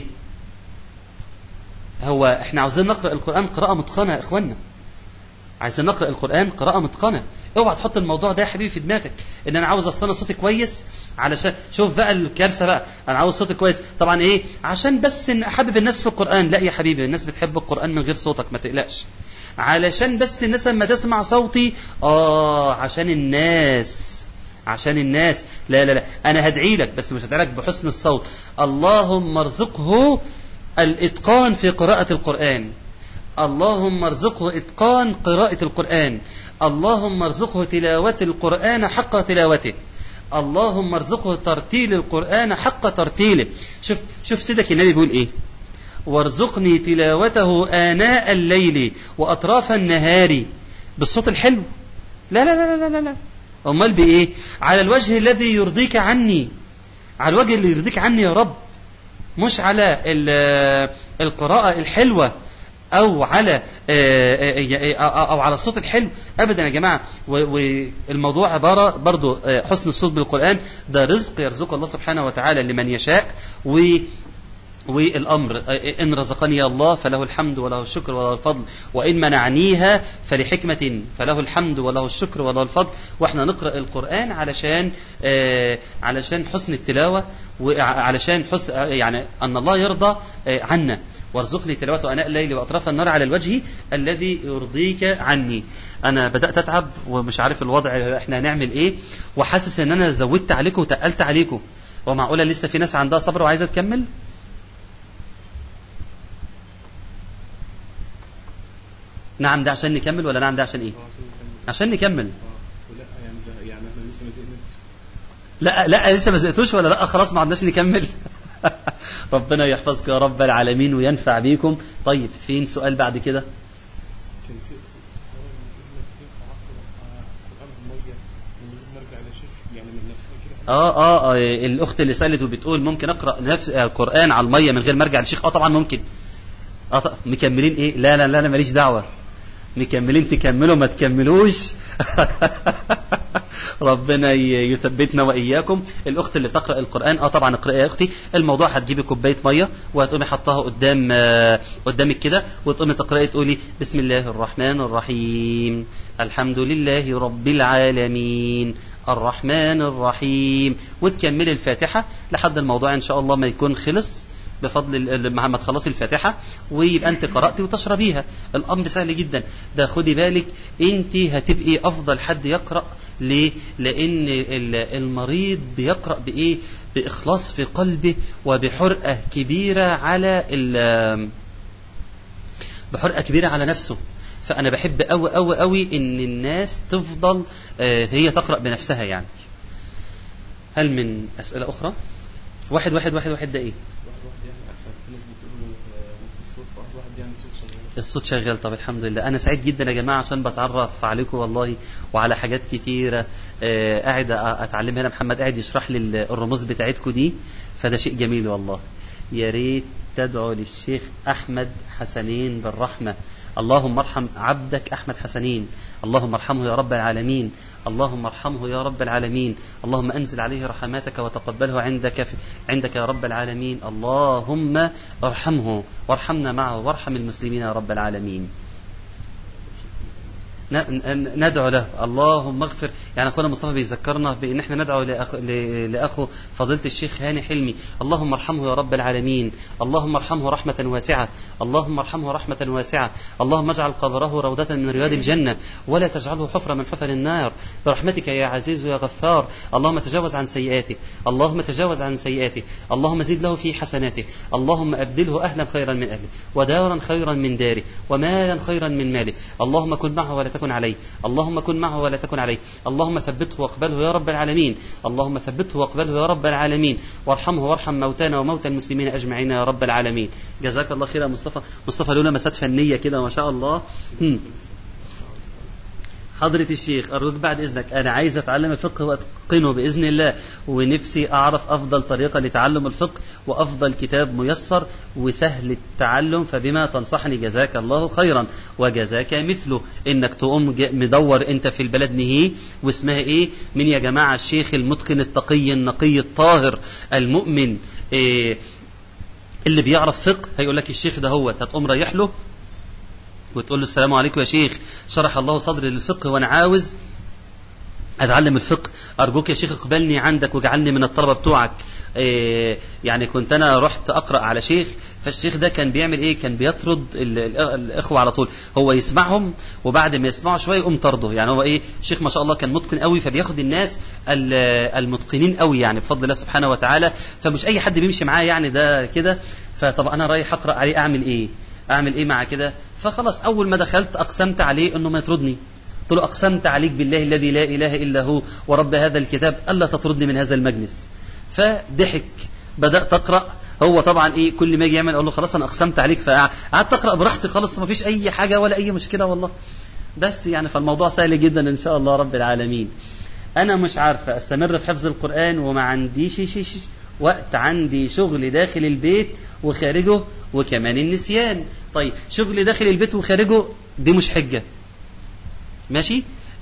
هو احنا عاوزين نقرا القران قراءه متقنه يا اخوانا عايزين نقرا القران قراءه متقنه اوعى تحط الموضوع ده يا حبيبي في دماغك ان انا عاوز اصل انا صوتي كويس علشان شوف بقى الكارثه بقى انا عاوز صوتي كويس طبعا ايه عشان بس ان احبب الناس في القران لا يا حبيبي الناس بتحب القران من غير صوتك ما تقلقش علشان بس الناس لما تسمع صوتي اه عشان الناس عشان الناس لا لا لا انا هدعي لك بس مش هدعي لك بحسن الصوت اللهم ارزقه الاتقان في قراءه القران اللهم ارزقه اتقان قراءه القران اللهم ارزقه تلاوه القران حق تلاوته اللهم ارزقه ترتيل القران حق ترتيله شوف شوف سيدك النبي بيقول ايه وارزقني تلاوته آناء الليل وأطراف النهار بالصوت الحلو لا لا لا لا لا لا أمال بإيه على الوجه الذي يرضيك عني على الوجه اللي يرضيك عني يا رب مش على ال- القراءة الحلوة أو على أو على الصوت الحلو أبدا يا جماعة و- والموضوع عبارة برضو حسن الصوت بالقرآن ده رزق يرزقه الله سبحانه وتعالى لمن يشاء و والأمر إن رزقني الله فله الحمد وله الشكر وله الفضل وإن منعنيها فلحكمة فله الحمد وله الشكر وله الفضل وإحنا نقرأ القرآن علشان آه علشان حسن التلاوة وعلشان حسن يعني أن الله يرضى آه عنا وارزقني تلاوته أناء الليل وأطراف النار على الوجه الذي يرضيك عني أنا بدأت أتعب ومش عارف الوضع إحنا هنعمل إيه وحاسس إن أنا زودت عليكم وتقلت عليكم ومعقولة لسه في ناس عندها صبر وعايزة تكمل نعم ده عشان نكمل ولا نعم ده عشان ايه اه عشان عشان نكمل نكمل اه ولا يعني زه... يعني احنا لسه ما زهقناش لا لا لسه ما زهقتوش ولا لا خلاص ما عدناش نكمل ربنا يحفظكم يا رب العالمين وينفع بيكم طيب فين سؤال بعد كده كان في سؤال يقول لك ينفع اقرا قران الميه من غير ما ارجع للشيخ يعني من نفسها كده آه, اه اه الاخت اللي سالت وبتقول ممكن اقرا نفس آه، قران على الميه من غير ما ارجع للشيخ اه طبعا ممكن اه طبعا. مكملين ايه لا لا لا انا ماليش دعوه مكملين تكملوا ما تكملوش ربنا ي- يثبتنا واياكم الاخت اللي بتقرا القران اه طبعا اقراي يا اختي الموضوع هتجيبي كوبايه ميه وهتقومي حطاها قدام آه، قدامك كده وتقومي تقراي تقولي بسم الله الرحمن الرحيم الحمد لله رب العالمين الرحمن الرحيم وتكملي الفاتحه لحد الموضوع ان شاء الله ما يكون خلص بفضل ال- مع ما تخلصي الفاتحة ويبقى انت قرأتي وتشربيها الامر سهل جدا ده خدي بالك انت هتبقي افضل حد يقرأ ليه لان ال- المريض بيقرأ بايه باخلاص في قلبه وبحرقة كبيرة على ال- بحرقة كبيرة على نفسه فانا بحب قوي قوي قوي ان الناس تفضل آه، هي تقرأ بنفسها يعني هل من اسئلة اخرى واحد واحد واحد واحد ده ايه واحد واحد يعني احسن في ناس بتقول آه، ممكن الصوت واحد واحد يعني صوت شغال الصوت شغال طب الحمد لله انا سعيد جدا يا جماعه عشان بتعرف عليكم والله وعلى حاجات كتيره آه قاعد أ- اتعلم هنا محمد قاعد يشرح لي ال- الرموز بتاعتكم دي فده شيء جميل والله يا ريت تدعو للشيخ احمد حسنين بالرحمه اللهم ارحم عبدك احمد حسنين اللهم ارحمه يا رب العالمين اللهم ارحمه يا رب العالمين اللهم انزل عليه رحماتك وتقبله عندك في عندك يا رب العالمين اللهم ارحمه وارحمنا معه وارحم المسلمين يا رب العالمين ن- ن- ندعو له اللهم اغفر يعني اخونا مصطفى بيذكرنا بان احنا ندعو لأخ... ل- لاخو فضيله الشيخ هاني حلمي اللهم ارحمه يا رب العالمين اللهم ارحمه رحمه واسعه اللهم ارحمه رحمه واسعه اللهم اجعل قبره روضه من رياض الجنه ولا تجعله حفره من حفر النار برحمتك يا عزيز يا غفار اللهم تجاوز عن سيئاته اللهم تجاوز عن سيئاته اللهم زد له في حسناته اللهم ابدله اهلا خيرا من اهله ودارا خيرا من داره ومالا خيرا من ماله اللهم كن معه ولا تكن عليه اللهم كن معه ولا تكن عليه اللهم ثبته واقبله يا رب العالمين اللهم ثبته واقبله يا رب العالمين وارحمه وارحم موتانا وموتى المسلمين اجمعين يا رب العالمين جزاك الله خير يا مصطفى مصطفى له لمسات فنيه كده ما شاء الله هم. حضرة الشيخ أرجوك بعد إذنك أنا عايز أتعلم الفقه وأتقنه بإذن الله ونفسي أعرف أفضل طريقة لتعلم الفقه وأفضل كتاب ميسر وسهل التعلم فبما تنصحني جزاك الله خيرا وجزاك مثله إنك تقوم ج- مدور أنت في البلد نهي واسمها إيه من يا جماعة الشيخ المتقن التقي النقي الطاهر المؤمن إيه اللي بيعرف فقه هيقول لك الشيخ ده هو هتقوم رايح له وتقول له السلام عليكم يا شيخ شرح الله صدري للفقه وانا عاوز اتعلم الفقه ارجوك يا شيخ اقبلني عندك واجعلني من الطلبه بتوعك إيه يعني كنت انا رحت اقرا على شيخ فالشيخ ده كان بيعمل ايه كان بيطرد ال- ال- الاخوه على طول هو يسمعهم وبعد ما يسمعوا شويه يقوم طرده يعني هو ايه الشيخ ما شاء الله كان متقن قوي فبياخد الناس ال- المتقنين قوي يعني بفضل الله سبحانه وتعالى فمش اي حد بيمشي معاه يعني ده كده فطب انا رايح اقرا عليه اعمل ايه اعمل ايه مع كده فخلاص اول ما دخلت اقسمت عليه انه ما يطردني قلت له اقسمت عليك بالله الذي لا اله الا هو ورب هذا الكتاب الا تطردني من هذا المجلس فضحك بدات اقرا هو طبعا ايه كل ما يجي يعمل اقول له خلاص انا اقسمت عليك فقعدت اقرا براحتي خالص ما فيش اي حاجه ولا اي مشكله والله بس يعني فالموضوع سهل جدا ان شاء الله رب العالمين انا مش عارفه استمر في حفظ القران وما عنديش شي شي وقت عندي شغل داخل البيت وخارجه وكمان النسيان طيب شغل داخل البيت وخارجه دي مش حجه ماشي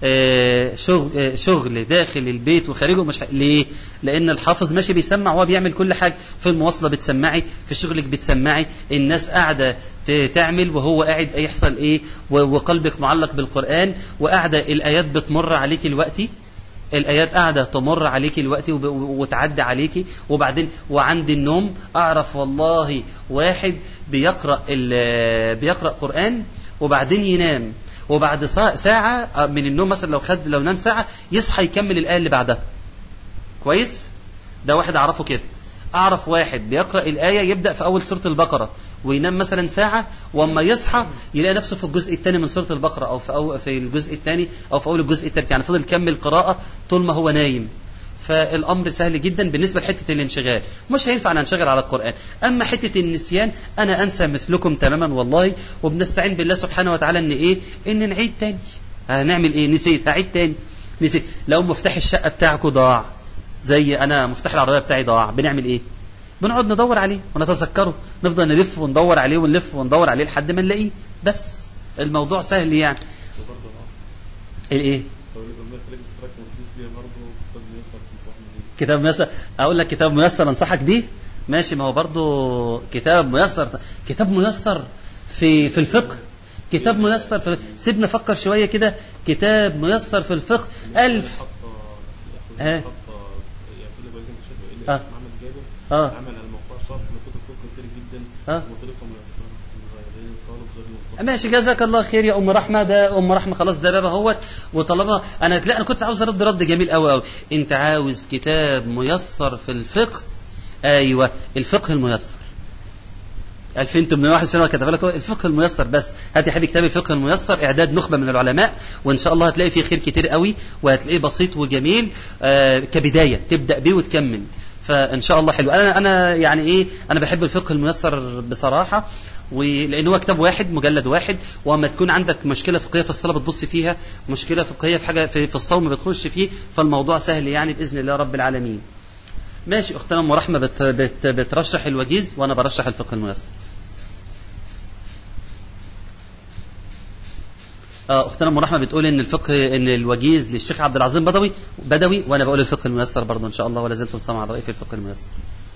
آه شغل آه شغل داخل البيت وخارجه مش ح... ليه؟ لأن الحافظ ماشي بيسمع وهو بيعمل كل حاجة في المواصلة بتسمعي في شغلك بتسمعي الناس قاعدة ت- تعمل وهو قاعد يحصل إيه و- وقلبك معلق بالقرآن وقاعدة الآيات بتمر عليك الوقتي الآيات قاعدة تمر عليك الوقت وب- وتعدي عليكي وبعدين وعند النوم أعرف والله واحد بيقرأ ال- بيقرأ قرآن وبعدين ينام وبعد سا- ساعة من النوم مثلا لو خد لو نام ساعة يصحى يكمل الآية اللي بعدها كويس ده واحد أعرفه كده أعرف واحد بيقرأ الآية يبدأ في أول سورة البقرة وينام مثلا ساعة وأما يصحى يلاقي نفسه في الجزء الثاني من سورة البقرة أو في, أو في الجزء الثاني أو في أول الجزء الثالث يعني فضل يكمل قراءة طول ما هو نايم فالامر سهل جدا بالنسبه لحته الانشغال مش هينفع ننشغل على القران اما حته النسيان انا انسى مثلكم تماما والله وبنستعين بالله سبحانه وتعالى ان ايه ان نعيد تاني هنعمل ايه نسيت هعيد تاني نسيت لو مفتاح الشقه بتاعكم ضاع زي انا مفتاح العربيه بتاعي ضاع بنعمل ايه بنقعد ندور عليه ونتذكره نفضل نلف وندور عليه ونلف وندور عليه لحد ما نلاقيه بس الموضوع سهل يعني وبرضه العصر الايه لو لما خليك اشتراك وفلوس ليا برضه كتاب ميسر تنصحني بيه كتاب ميسر اقول لك كتاب ميسر انصحك بيه ماشي ما هو برضو كتاب ميسر كتاب ميسر في في الفقه كتاب ميسر في سيبنا فكر شويه كده كتاب ميسر في الفقه ألف حاطه آه. حاطه يعني كل جوازين الشيخ اللي آه. محمد جابر اه عمل على الموقع شرح لكتب فقه كتير جدا آه. وطريقه ميسره لغير الطالب زي المصطفى ماشي جزاك الله خير يا ام رحمه ده ام رحمه خلاص ده بابا اهوت وطالما انا لا انا كنت عاوز ارد رد جميل قوي قوي انت عاوز كتاب ميسر في الفقه ايوه الفقه الميسر 2821 كتب لك هو الفقه الميسر بس هات يا حبيبي كتاب الفقه الميسر اعداد نخبه من العلماء وان شاء الله هتلاقي فيه خير كتير قوي وهتلاقيه بسيط وجميل آه كبدايه تبدا بيه وتكمل فان شاء الله حلو انا انا يعني ايه انا بحب الفقه الميسر بصراحه ولان هو كتاب واحد مجلد واحد واما تكون عندك مشكله فقهيه في الصلاه بتبص فيها مشكله فقهيه في حاجه في, في الصوم بتخش فيه فالموضوع سهل يعني باذن الله رب العالمين ماشي اختنا ام رحمه بت بت بترشح الوجيز وانا برشح الفقه الميسر اه اختنا ام رحمه بتقول ان الفقه ان الوجيز للشيخ عبد العظيم بدوي بدوي وانا بقول الفقه الميسر برضه ان شاء الله ولا زلتم سمع رايي في الفقه الميسر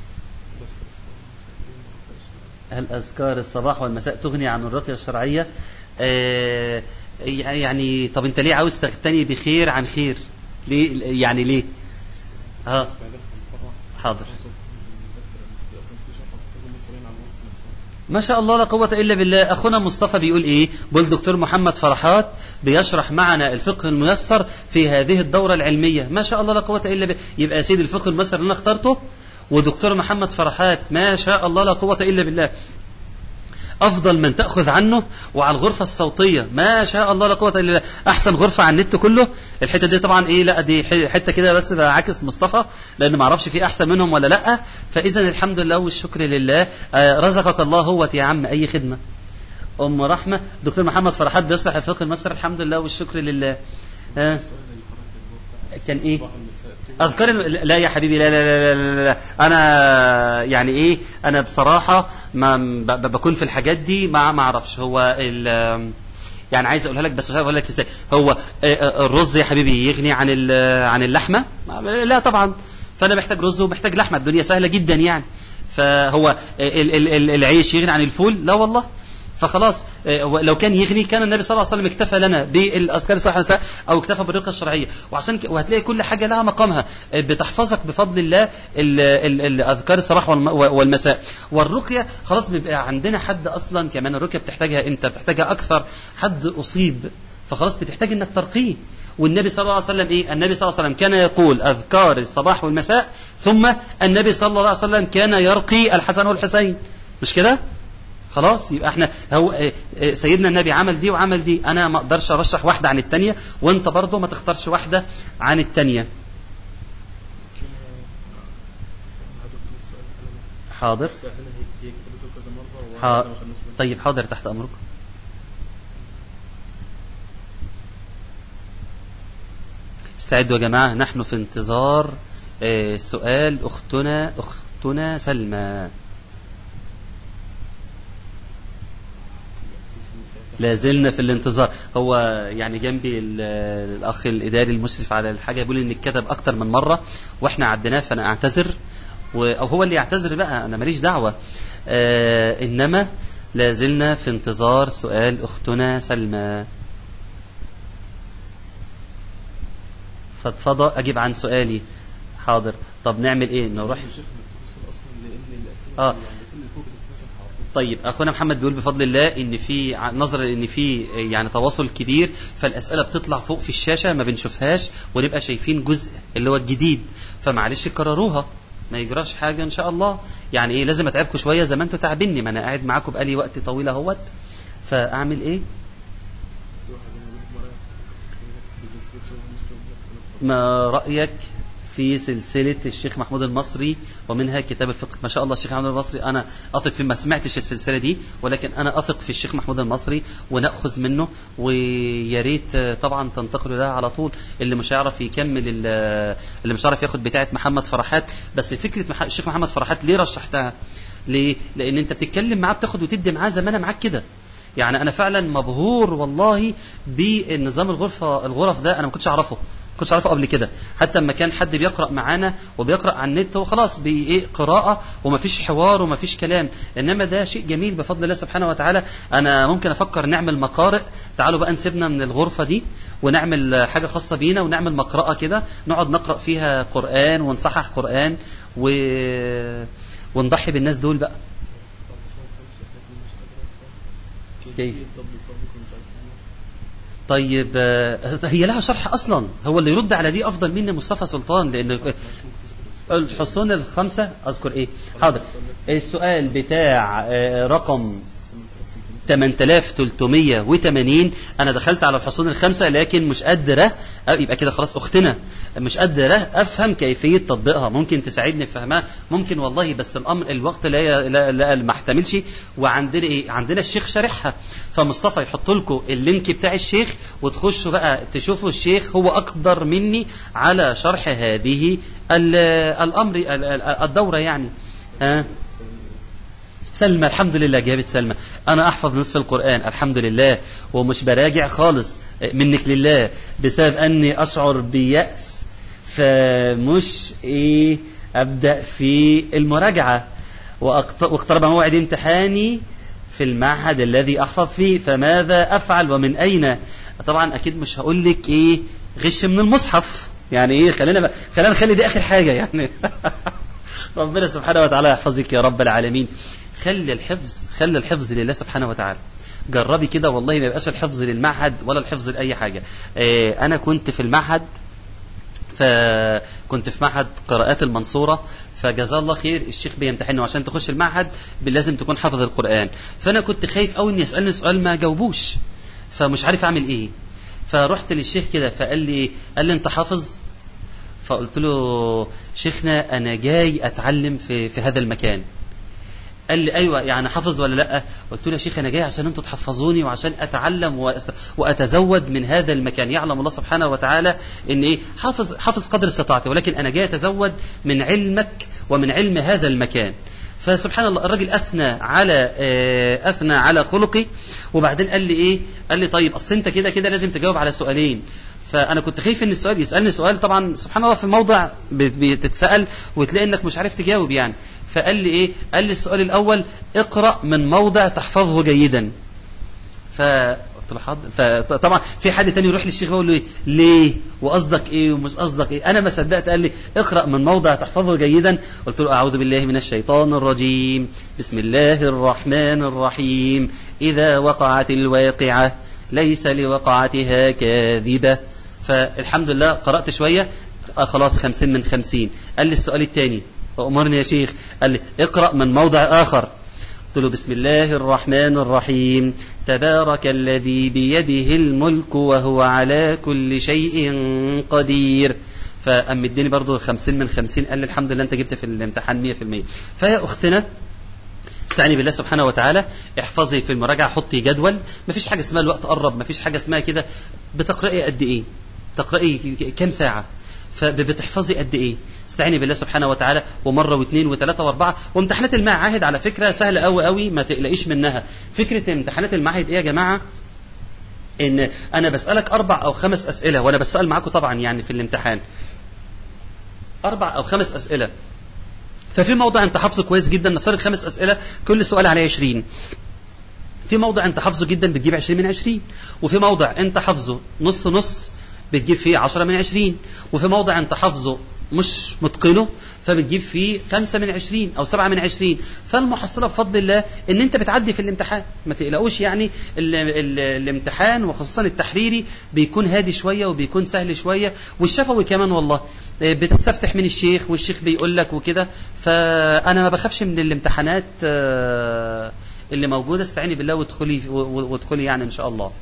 هل اذكار الصباح والمساء تغني عن الرقيه الشرعيه آه يعني طب انت ليه عاوز تغتني بخير عن خير ليه يعني ليه اه حاضر ما شاء الله لا قوة إلا بالله أخونا مصطفى بيقول إيه بيقول دكتور محمد فرحات بيشرح معنا الفقه الميسر في هذه الدورة العلمية ما شاء الله لا قوة إلا بالله يبقى يا سيدي الفقه الميسر اللي أنا اخترته ودكتور محمد فرحات ما شاء الله لا قوة إلا بالله افضل من تاخذ عنه وعلى الغرفه الصوتيه ما شاء الله لا قوه الا بالله احسن غرفه على النت كله الحته دي طبعا ايه لا دي حته كده بس بعكس مصطفى لان ما اعرفش في احسن منهم ولا لا فاذا الحمد لله والشكر لله آه رزقك الله هو يا عم اي خدمه ام رحمه دكتور محمد فرحات بيصلح الفقه المصري الحمد لله والشكر لله آه كان ايه اذكار لا يا حبيبي لا لا لا لا, لا. انا يعني ايه انا بصراحه ما بكون في الحاجات دي ما ما اعرفش هو ال يعني عايز اقولها لك بس مش عارف اقول لك ازاي هو الرز يا حبيبي يغني عن عن اللحمه لا طبعا فانا محتاج رز ومحتاج لحمه الدنيا سهله جدا يعني فهو العيش يغني عن الفول لا والله فخلاص لو كان يغني كان النبي صلى الله عليه وسلم اكتفى لنا بالاذكار الصحيحه او اكتفى بالرقيه الشرعيه وعشان وهتلاقي كل حاجه لها مقامها بتحفظك بفضل الله الاذكار الصباح والمساء والرقيه خلاص بيبقى عندنا حد اصلا كمان الرقيه بتحتاجها امتى بتحتاجها اكثر حد اصيب فخلاص بتحتاج انك ترقيه والنبي صلى الله عليه وسلم ايه النبي صلى الله عليه وسلم كان يقول اذكار الصباح والمساء ثم النبي صلى الله عليه وسلم كان يرقي الحسن والحسين مش كده خلاص يبقى احنا هو سيدنا النبي عمل دي وعمل دي انا ما اقدرش ارشح واحده عن الثانيه وانت برضه ما تختارش واحده عن الثانيه حاضر حاضر طيب حاضر تحت امرك استعدوا يا جماعه نحن في انتظار سؤال اختنا اختنا سلمى لا زلنا في الانتظار هو يعني جنبي الاخ الاداري المشرف على الحاجه بيقول ان اتكتب اكتر من مره واحنا عديناه فانا اعتذر او هو اللي يعتذر بقى انا ماليش دعوه آه انما لا زلنا في انتظار سؤال اختنا سلمى فاتفضل اجيب عن سؤالي حاضر طب نعمل ايه نروح اه طيب اخونا محمد بيقول بفضل الله ان في نظرا ان في يعني تواصل كبير فالاسئله بتطلع فوق في الشاشه ما بنشوفهاش ونبقى شايفين جزء اللي هو الجديد فمعلش كرروها ما يجراش حاجه ان شاء الله يعني ايه لازم اتعبكم شويه زي ما انتوا تعبني ما انا قاعد معاكم بقالي وقت طويل اهوت فاعمل ايه ما رايك في سلسلة الشيخ محمود المصري ومنها كتاب الفقه ما شاء الله الشيخ محمود المصري أنا أثق في ما سمعتش السلسلة دي ولكن أنا أثق في الشيخ محمود المصري ونأخذ منه ويا ريت طبعا تنتقلوا لها على طول اللي مش هيعرف يكمل اللي مش هيعرف ياخد بتاعة محمد فرحات بس فكرة الشيخ محمد فرحات ليه رشحتها ليه لأن أنت بتتكلم معاه بتاخد وتدي معاه زي ما أنا معاك كده يعني أنا فعلا مبهور والله بالنظام الغرفة الغرف ده أنا ما كنتش أعرفه كنتش عارفه قبل كده حتى لما كان حد بيقرا معانا وبيقرا على النت هو خلاص بايه قراءه ومفيش حوار ومفيش كلام انما ده شيء جميل بفضل الله سبحانه وتعالى انا ممكن افكر نعمل مقارئ تعالوا بقى نسيبنا من الغرفه دي ونعمل حاجه خاصه بينا ونعمل مقرأه كده نقعد نقرا فيها قران ونصحح قران و... ونضحي بالناس دول بقى كيف طيب هي لها شرح اصلا هو اللي يرد على دي افضل مني مصطفى سلطان لان الحصون الخمسه اذكر ايه حاضر السؤال بتاع رقم 8380 انا دخلت على الحصون الخمسه لكن مش قادره يبقى كده خلاص اختنا مش قادره افهم كيفيه تطبيقها ممكن تساعدني في فهمها ممكن والله بس الامر الوقت لا لا, لا ما احتملش وعندنا ايه عندنا الشيخ شارحها فمصطفى يحط لكم اللينك بتاع الشيخ وتخشوا بقى تشوفوا الشيخ هو اقدر مني على شرح هذه الامر الدوره يعني ها سلمى الحمد لله جابت سلمى انا احفظ نصف القران الحمد لله ومش براجع خالص منك لله بسبب اني اشعر بيأس فمش ايه ابدا في المراجعه وأقت- واقترب موعد امتحاني في المعهد الذي احفظ فيه فماذا افعل ومن اين طبعا اكيد مش هقول لك ايه غش من المصحف يعني ايه خلينا بقى خلينا نخلي دي اخر حاجه يعني ربنا سبحانه وتعالى يحفظك يا رب العالمين خلي الحفظ خلي الحفظ لله سبحانه وتعالى جربي كده والله ما يبقاش الحفظ للمعهد ولا الحفظ لاي حاجه آه، انا كنت في المعهد فكنت في معهد قراءات المنصورة فجزاه الله خير الشيخ بيمتحنه عشان تخش المعهد لازم تكون حافظ القرآن فأنا كنت خايف أوي إن يسألني سؤال ما جاوبوش فمش عارف أعمل إيه فرحت للشيخ كده فقال لي قال لي أنت حافظ فقلت له شيخنا أنا جاي أتعلم في, في هذا المكان قال لي ايوه يعني حافظ ولا لا قلت له يا شيخ انا جاي عشان انتوا تحفظوني وعشان اتعلم وأست- واتزود من هذا المكان يعلم الله سبحانه وتعالى ان ايه حافظ حافظ قدر استطاعتي ولكن انا جاي اتزود من علمك ومن علم هذا المكان فسبحان الله الراجل اثنى على آه، اثنى على خلقي وبعدين قال لي ايه قال لي طيب اصل انت كده كده لازم تجاوب على سؤالين فانا كنت خايف ان السؤال يسالني سؤال طبعا سبحان الله في موضع بت- بتتسال وتلاقي انك مش عارف تجاوب يعني فقال لي ايه قال لي السؤال الاول اقرا من موضع تحفظه جيدا فقلت له حاضر فطبعا في حد تاني يروح للشيخ بيقول له ايه ليه وقصدك ايه ومش قصدك ايه انا ما صدقت قال لي اقرا من موضع تحفظه جيدا قلت له اعوذ بالله من الشيطان الرجيم بسم الله الرحمن الرحيم اذا وقعت الواقعه ليس لوقعتها كاذبه فالحمد لله قرات شويه آه خلاص خمسين من خمسين قال لي السؤال الثاني أمرني يا شيخ قال لي اقرأ من موضع آخر قلت له بسم الله الرحمن الرحيم تبارك الذي بيده الملك وهو على كل شيء قدير فأم اديني برضو خمسين من خمسين قال لي الحمد لله أنت جبت في الامتحان مية في المية فيا أختنا استعني بالله سبحانه وتعالى احفظي في المراجعة حطي جدول مفيش حاجة اسمها الوقت قرب مفيش حاجة اسمها كده بتقرأي قد ايه تقرأي كم ساعة فبتحفظي قد ايه استعيني بالله سبحانه وتعالى ومره واثنين وثلاثه واربعه وامتحانات المعاهد على فكره سهله قوي قوي ما تقلقيش منها فكره امتحانات المعاهد ايه يا جماعه ان انا بسالك اربع او خمس اسئله وانا بسال معاكم طبعا يعني في الامتحان اربع او خمس اسئله ففي موضع انت حافظه كويس جدا نفترض خمس اسئله كل سؤال عليه 20 في موضع انت حافظه جدا بتجيب 20 من 20 وفي موضع انت حافظه نص نص بتجيب فيه 10 من 20 وفي موضع انت حافظه مش متقنه فبتجيب فيه 5 من 20 او 7 من 20 فالمحصله بفضل الله ان انت بتعدي في الامتحان ما تقلقوش يعني ال ال الامتحان وخصوصا التحريري بيكون هادي شويه وبيكون سهل شويه والشفوي كمان والله بتستفتح من الشيخ والشيخ بيقول لك وكده فانا ما بخافش من الامتحانات اللي موجوده استعيني بالله وادخلي وادخلي يعني ان شاء الله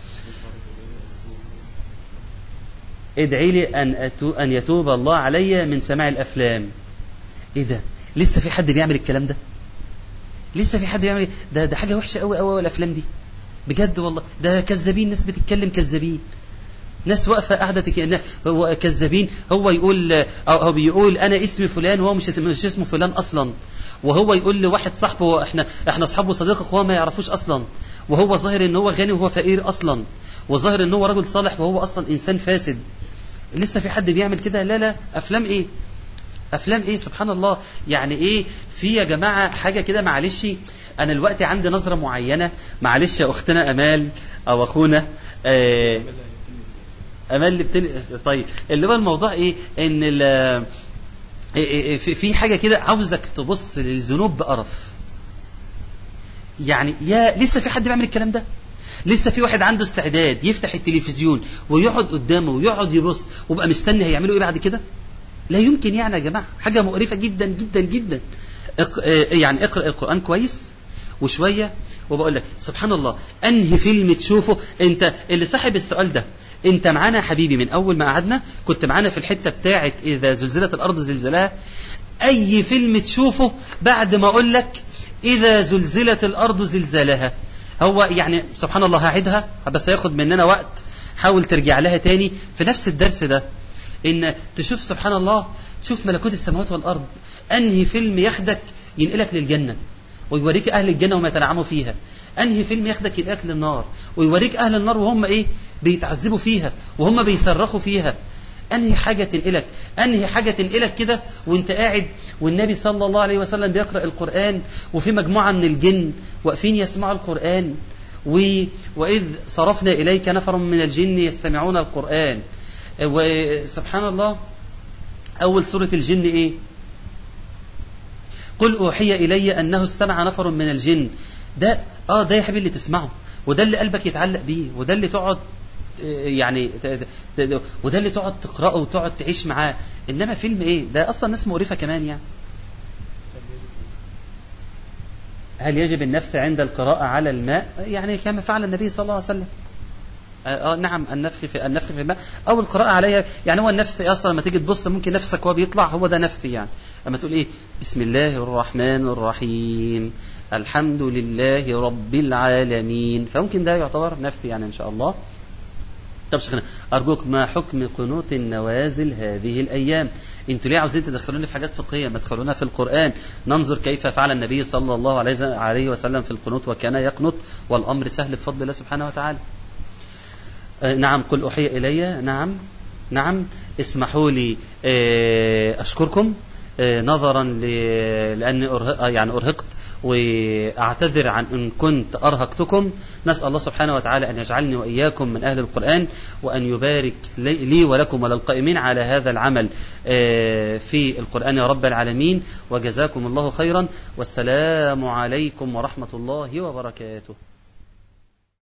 ادعي لي ان أتو ان يتوب الله علي من سماع الافلام ايه ده لسه في حد بيعمل الكلام ده لسه في حد بيعمل ده ده حاجه وحشه قوي قوي الافلام دي بجد والله ده كذابين ناس بتتكلم كذابين ناس واقفه قاعده تك... هو كذابين هو يقول او هو بيقول انا اسمي فلان وهو مش اسمه مش اسمه فلان اصلا وهو يقول لواحد صاحبه احنا احنا اصحاب وصديقك وهو ما يعرفوش اصلا وهو ظاهر ان هو غني وهو فقير اصلا وظاهر ان هو رجل صالح وهو اصلا انسان فاسد لسه في حد بيعمل كده لا لا افلام ايه افلام ايه سبحان الله يعني ايه في يا جماعه حاجه كده معلش انا دلوقتي عندي نظره معينه معلش يا اختنا امال او اخونا آه امال اللي بتن... طيب اللي هو الموضوع ايه ان ال... في حاجه كده عاوزك تبص للذنوب بقرف يعني يا لسه في حد بيعمل الكلام ده لسه في واحد عنده استعداد يفتح التلفزيون ويقعد قدامه ويقعد يبص ويبقى مستني هيعملوا ايه بعد كده لا يمكن يعني يا جماعه حاجه مقرفه جدا جدا جدا اق... يعني اقرا القران كويس وشويه وبقول لك سبحان الله انهي فيلم تشوفه انت اللي صاحب السؤال ده انت معانا يا حبيبي من اول ما قعدنا كنت معانا في الحته بتاعه اذا زلزلت الارض زلزالها اي فيلم تشوفه بعد ما اقول لك اذا زلزلت الارض زلزالها هو يعني سبحان الله هعيدها بس هياخد مننا وقت حاول ترجع لها تاني في نفس الدرس ده ان تشوف سبحان الله تشوف ملكوت السماوات والارض انهي فيلم ياخدك ينقلك للجنه ويوريك اهل الجنه وما يتنعموا فيها انهي فيلم ياخدك الاكل النار ويوريك اهل النار وهم ايه بيتعذبوا فيها وهم بيصرخوا فيها انهي حاجه تنقلك انهي حاجه تنقلك كده وانت قاعد والنبي صلى الله عليه وسلم بيقرا القران وفي مجموعه من الجن واقفين يسمعوا القران و... واذ صرفنا اليك نفر من الجن يستمعون القران وسبحان الله اول سوره الجن ايه قل اوحي الي انه استمع نفر من الجن ده اه ده يا حبيبي اللي تسمعه وده اللي قلبك يتعلق بيه وده اللي تقعد يعني وده اللي تقعد تقراه وتقعد تعيش معاه انما فيلم ايه ده اصلا ناس مقرفه كمان يعني هل يجب النفث عند القراءة على الماء؟ يعني كما فعل النبي صلى الله عليه وسلم. آه نعم النفخ في النفخ في الماء او القراءة عليها يعني هو النفث اصلا لما تيجي تبص ممكن نفسك وهو بيطلع هو ده نفث يعني اما تقول ايه بسم الله الرحمن الرحيم الحمد لله رب العالمين فممكن ده يعتبر نفث يعني ان شاء الله طب شيخنا ارجوك ما حكم قنوت النوازل هذه الايام انتوا ليه عاوزين تدخلوني في حاجات فقهيه ما تدخلونا في القران ننظر كيف فعل النبي صلى الله عليه وسلم في القنوت وكان يقنط والامر سهل بفضل الله سبحانه وتعالى آه نعم قل اوحي الي نعم نعم اسمحوا لي آه اشكركم آه نظرا لاني أرهق يعني ارهقت واعتذر عن ان كنت ارهقتكم نسال الله سبحانه وتعالى ان يجعلني واياكم من اهل القران وان يبارك لي ولكم وللقائمين على هذا العمل في القران يا رب العالمين وجزاكم الله خيرا والسلام عليكم ورحمه الله وبركاته